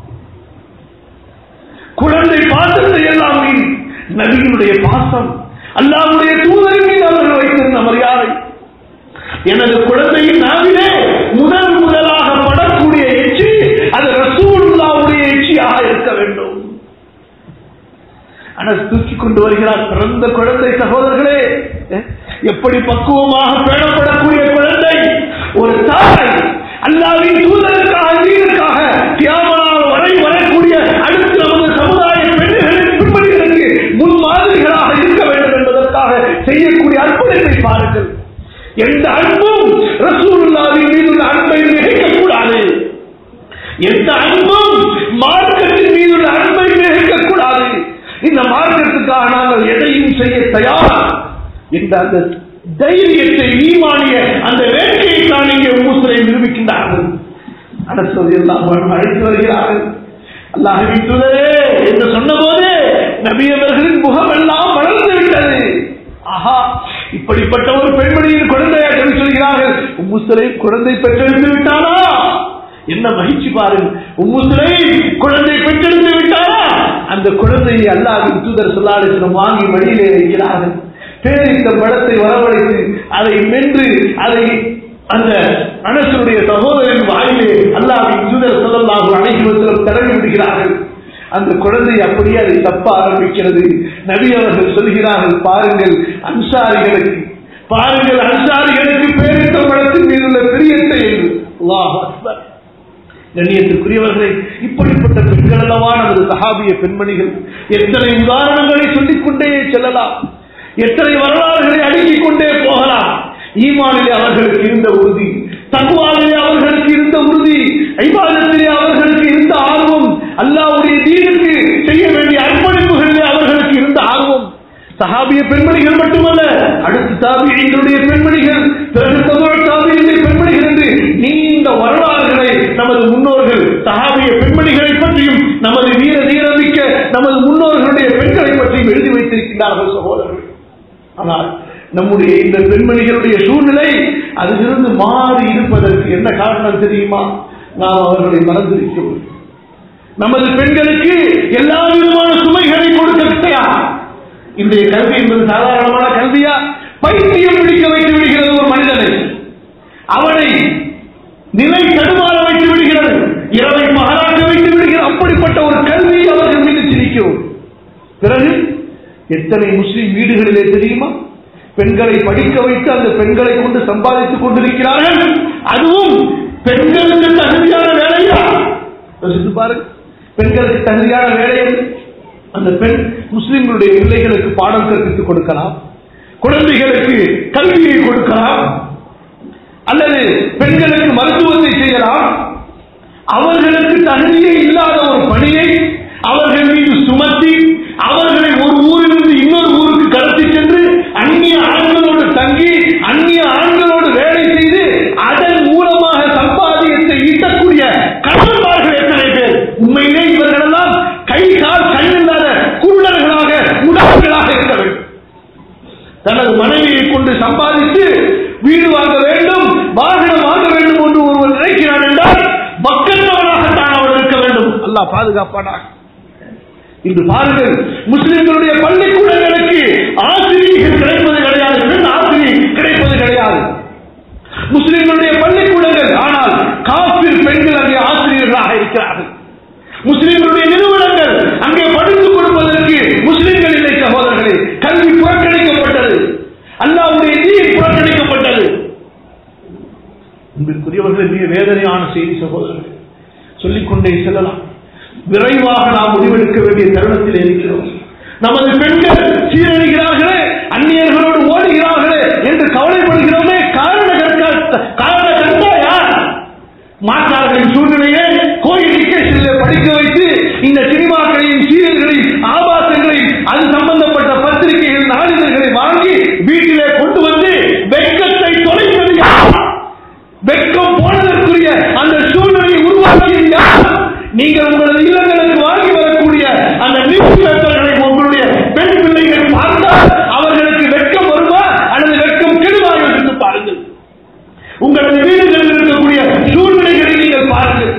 குழந்தை பாசத்தை எல்லாம் மீறி நபியினுடைய பாசம் அல்லாவுடைய தூதரின் மீது அவர்கள் வைத்திருந்த மரியாதை எனது குழந்தையின் நாவிலே முதல் முதலாக படக்கூடிய எச்சி அது ரசூலுல்லாவுடைய எச்சியாக இருக்க வேண்டும் ஆனால் தூக்கி கொண்டு வருகிறார் பிறந்த குழந்தை சகோதரர்களே அஹ், எப்படி பக்குவமாக பேணப்படக்கூடிய குழந்தை ஒரு தாய் அல்லாவின் தூதருக்காக வீருக்காக தியாகனால் வரை வரக்கூடிய அடுத்து நமது சமுதாய பெண்களின் பின்பற்றுகளுக்கு முன்மாதிரிகளாக இருக்க வேண்டும் என்பதற்காக செய்யக்கூடிய அர்ப்பணிப்பை பாருங்கள் எந்த அன்பும் ரசூலுல்லாவின் மீது உள்ள அன்பை மிகைக்கக்கூடாது எந்த அன்பும் மார்க்கத்தின் மீது உள்ள அன்பை மிகைக்கக்கூடாது இந்த மார்க்கத்துக்காக நாங்கள் எதையும் செய்ய தயார் என்ற அந்த தைரியத்தை ஈமானிய அந்த வேட்கையை தான் இங்கே மூசலை நிரூபிக்கின்றார்கள் அரசு எல்லாம் அழைத்து வருகிறார்கள் அல்லாஹின் தூதரே என்று சொன்னபோது நபியவர்களின் முகம் எல்லாம் வளர்ந்து விட்டது ஆஹா இப்படிப்பட்ட ஒரு பெண்மணியின் குழந்தையாக சொல்லி சொல்கிறார்கள் உம்முசலை குழந்தை பெற்றெடுத்து விட்டானா என்ன மகிழ்ச்சி பாருங்கள் உம்முசலை குழந்தை பெற்றெடுத்து விட்டானா அந்த குழந்தையை அல்லாவின் தூதர் சொல்லாடிசிடம் வாங்கி வழியிலே வைக்கிறார்கள் பேரித்த பழத்தை வரவழைத்து அதை மென்று அதை அந்த அனசனுடைய சகோதரன் வாயிலே அல்லாவின் தூதர் சொல்லலாம் அனைவரும் தடவி விடுகிறார்கள் அந்த குழந்தை அப்படியே அதை தப்ப ஆரம்பிக்கிறது நபி அவர்கள் சொல்கிறார்கள் பாருங்கள் அன்சாரிகளுக்கு பாருங்கள் அன்சாரிகளுக்கு பேரித்த படத்தின் மீது உள்ள பிரியத்தை என்று அல்லாஹ் அக்பர் கண்ணியத்துக்குரியவர்களை இப்படிப்பட்ட பெண்கள் அல்லவா நமது சஹாபிய பெண்மணிகள் எத்தனை உதாரணங்களை சொல்லிக் கொண்டே செல்லலாம் எத்தனை வரலாறுகளை அடுக்கிக் கொண்டே போகலாம் ஈமானிலே அவர்களுக்கு இருந்த உறுதி தக்குவாவிலே அவர்களுக்கு இருந்த உறுதி ஐபாதத்திலே அவர்களுக்கு இருந்த ஆர்வம் அல்லாவுடைய தீனுக்கு செய்ய வேண்டிய அர்ப்பணிப்புகளிலே அவர்களுக்கு இருந்த ஆர்வம் சஹாபிய பெண்மணிகள் மட்டுமல்ல அடுத்து தாபியங்களுடைய பெண்மணிகள் பிறகு தமிழ் தாபியங்களுடைய பெண்மணிகள் என்று நீண்ட வரலாறுகளை நமது முன்னோர்கள் சஹாபிய பெண்மணிகளை பற்றியும் நமது வீர தீரமிக்க நமது முன்னோர்களுடைய பெண்களை பற்றியும் எழுதி வைத்திருக்கிறார்கள் சகோதரர்கள் ஆனால் நம்முடைய இந்த பெண்மணிகளுடைய சூழ்நிலை அதிலிருந்து மாறி இருப்பதற்கு என்ன காரணம் தெரியுமா நாம் அவர்களை மறந்திருக்கிறோம் நமது பெண்களுக்கு எல்லா விதமான சுமைகளை கொடுக்க தயார் இன்றைய கல்வி என்பது சாதாரணமான கல்வியா பைத்தியம் பிடிக்க வைத்து விடுகிறது ஒரு மனிதனை அவனை நிலை தடுமாற வைத்து விடுகிறது இரவை மகாராஜ வைத்து விடுகிறது அப்படிப்பட்ட ஒரு கல்வி அவர்கள் மீது திணிக்கிறோம் பிறகு எத்தனை முஸ்லிம் வீடுகளிலே தெரியுமா பெண்களை படிக்க வைத்து அந்த பெண்களை கொண்டு சம்பாதித்துக் கொண்டிருக்கிறார்கள் அதுவும் பெண்களுக்கு தகுதியான வேலையா யோசித்து பாருங்க பெண்களுக்கு தகுதியான வேலை எது? அந்த பெண் முஸ்லிம்களுடைய பிள்ளைகளுக்கு பாடம் கற்பித்துக் கொடுக்கலாம் குழந்தைகளுக்கு கல்வியை கொடுக்கலாம் அல்லது பெண்களுக்கு மருத்துவத்தை செய்யலாம் அவர்களுக்கு தகுதியே இல்லாத ஒரு பணியை அவர்கள் மீது சுமத்தி அவர்களை ஒரு ஊரிலிருந்து இன்னொரு ஊருக்கு கடத்தி சென்று அந்நிய ஆண்களோடு தங்கி அந்நிய ஆண்களோடு வேலை செய்து அதன் மூலமாக சம்பாதியத்தை ஈட்டக்கூடிய கணவன்மார்கள் எத்தனை பேர் உண்மையிலே இவர்களெல்லாம் கை கால் கண் இல்லாத குருடர்களாக உடல்களாக இருக்க வேண்டும் தனது மனைவியை கொண்டு சம்பாதித்து வீடு வாங்க வேண்டும் வாகனம் வாங்க வேண்டும் என்று ஒருவர் நினைக்கிறான் என்றால் மக்களவனாகத்தான் அவர் இருக்க வேண்டும் அல்லாஹ் பாதுகாப்பானாக இன்று பாருங்கள் முஸ்லிம்களுடைய பள்ளிக்கூடங்களுக்கு ஆசிரியர்கள் கிடைப்பது கிடையாது பெண் ஆசிரியர் கிடைப்பது கிடையாது முஸ்லிம்களுடைய பள்ளிக்கூடங்கள் ஆனால் காபிர் பெண்கள் அங்கே ஆசிரியர்களாக இருக்கிறார்கள் முஸ்லிம்களுடைய நிறுவனங்கள் அங்கே படித்துக் கொடுப்பதற்கு முஸ்லிம்கள் இல்லை சகோதரர்களே கல்வி புறக்கணிக்கப்பட்டது அல்லாவுடைய நீர் புறக்கணிக்கப்பட்டது அன்பிற்குரியவர்கள் மிக வேதனையான செய்தி சகோதரர்கள் சொல்லிக்கொண்டே செல்லலாம் விரைவாக நாம் முடிவெடுக்க வேண்டிய தருணத்தில் இருக்கிறோம் நமது பெண்கள் சீரழிகிறார்களே அந்நியர்களோடு ஓடுகிறார்களே என்று கவலைப்படுகிறோமே காரண கற்கா காரண கர்த்தா யார் மாற்றார்களின் சூழ்நிலையை கோயில் எஜுகேஷனில் படிக்க வைத்து இந்த சினிமாக்களையும் சீரியல்களையும் ஆபாசங்களையும் அது சம்பந்தப்பட்ட பத்திரிகைகள் நாளிதழ்களை வாங்கி வீட்டிலே கொண்டு வந்து வெட்கத்தை தொலைப்பது யார் வெட்கம் போனதற்குரிய அந்த சூழ்நிலையை உருவாக்கியது யார் நீங்கள் உங்களது இல்லங்களுக்கு வாங்கி வரக்கூடிய அந்த நியூஸ் பேப்பர்களை உங்களுடைய பெண் பிள்ளைகள் பார்த்தால் அவர்களுக்கு வெட்கம் வருமா அல்லது வெட்கம் கெடுவா என்று பாருங்கள் உங்களது வீடுகளில் இருக்கக்கூடிய சூழ்நிலைகளை நீங்கள் பாருங்கள்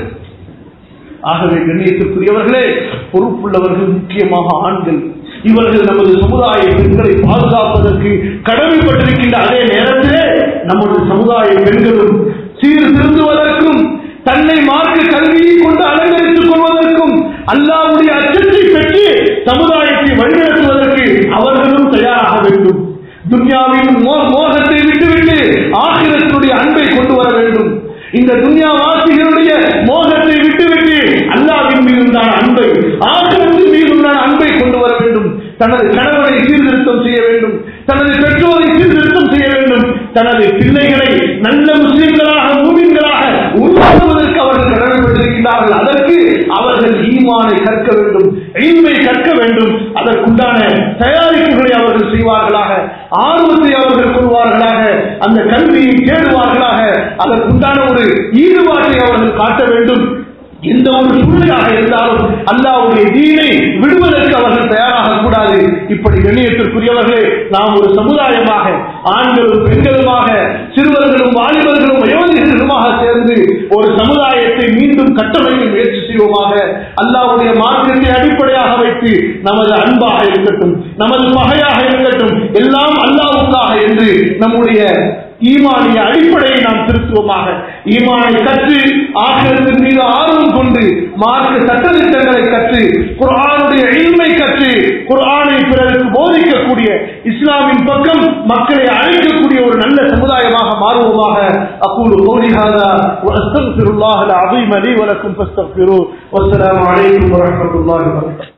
ஆகவே கண்ணியத்திற்குரியவர்களே பொறுப்புள்ளவர்கள் முக்கியமாக ஆண்கள் இவர்கள் நமது சமுதாய பெண்களை பாதுகாப்பதற்கு கடமைப்பட்டிருக்கின்ற அதே நேரத்திலே நமது சமுதாய பெண்களும் சீர் திருந்துவதற்கும் தன்னை மார்க்க கல்வியை கொண்டு அலங்கரித்துக் கொள்வதற்கும் அல்லாவுடைய அச்சத்தை பெற்று சமுதாயத்தை வழிநடத்துவதற்கு அவர்களும் தயாராக வேண்டும் துன்யாவின் மோ- மோகத்தை விட்டுவிட்டு ஆகிரத்தினுடைய அன்பை கொண்டு வர வேண்டும் இந்த துன்யா வாசிகளுடைய மோகத்தை விட்டுவிட்டு அல்லாவின் மீது உண்டான அன்பை ஆகிரத்தின் மீது உண்டான அன்பை கொண்டு வர வேண்டும் தனது கணவனை சீர்திருத்தம் செய்ய வேண்டும் தனது பெற்றோரை சீர்திருத்தம் செய்ய வேண்டும் தனது பிள்ளைகளை நல்ல முஸ்லிம்களாக மூமின்களாக உருவாக்குவதற்கு அவர்கள் கடமைப்பட்டிருக்கிறார்கள் அதற்கு அவர்கள் ஈமானை கற்க வேண்டும் இல்மை கற்க வேண்டும் அதற்குண்டான தயாரிப்புகளை அவர்கள் செய்வார்களாக ஆர்வத்தை அவர்கள் கொள்வார்களாக அந்த கல்வியை தேடுவார்களாக அதற்குண்டான ஒரு ஈடுபாட்டை அவர்கள் காட்ட வேண்டும் எந்த ஒரு சூழ்நிலையாக இருந்தாலும் அல்லாவுடைய தீனை விடுவதற்கு அவர்கள் தயாராக கூடாது இப்படி கண்ணியத்திற்குரியவர்களே நாம் ஒரு சமுதாயமாக ஆண்களும் பெண்களுமாக சிறுவர்களும் வாலிபர்களும் வயோதிகர்களுமாக சேர்ந்து ஒரு சமுதாயத்தை மீண்டும் கட்டமைக்க முயற்சி செய்வோமாக அல்லாவுடைய மார்க்கத்தை அடிப்படையாக வைத்து நமது அன்பாக இருக்கட்டும் நமது பகையாக இருக்கட்டும் எல்லாம் அல்லாவுக்காக என்று நம்முடைய ஈமானிய அடிப்படையை நாம் திருத்துவோமாக ஈமானை கற்று ஆசிரியத்தின் மீது ஆர்வம் கொண்டு மார்க்க சட்டத்திட்டங்களை கற்று குர்ஆனுடைய இல்மை கற்று குர்ஆனை பிறருக்கு போதிக்கக்கூடிய இஸ்லாமின் பக்கம் மக்களை அழைக்கக்கூடிய ஒரு நல்ல சமுதாயமாக மாறுவோமாக أقول قولي هذا وأستغفر الله العظيم لي ولكم فاستغفروه والسلام عليكم ورحمة الله وبركاته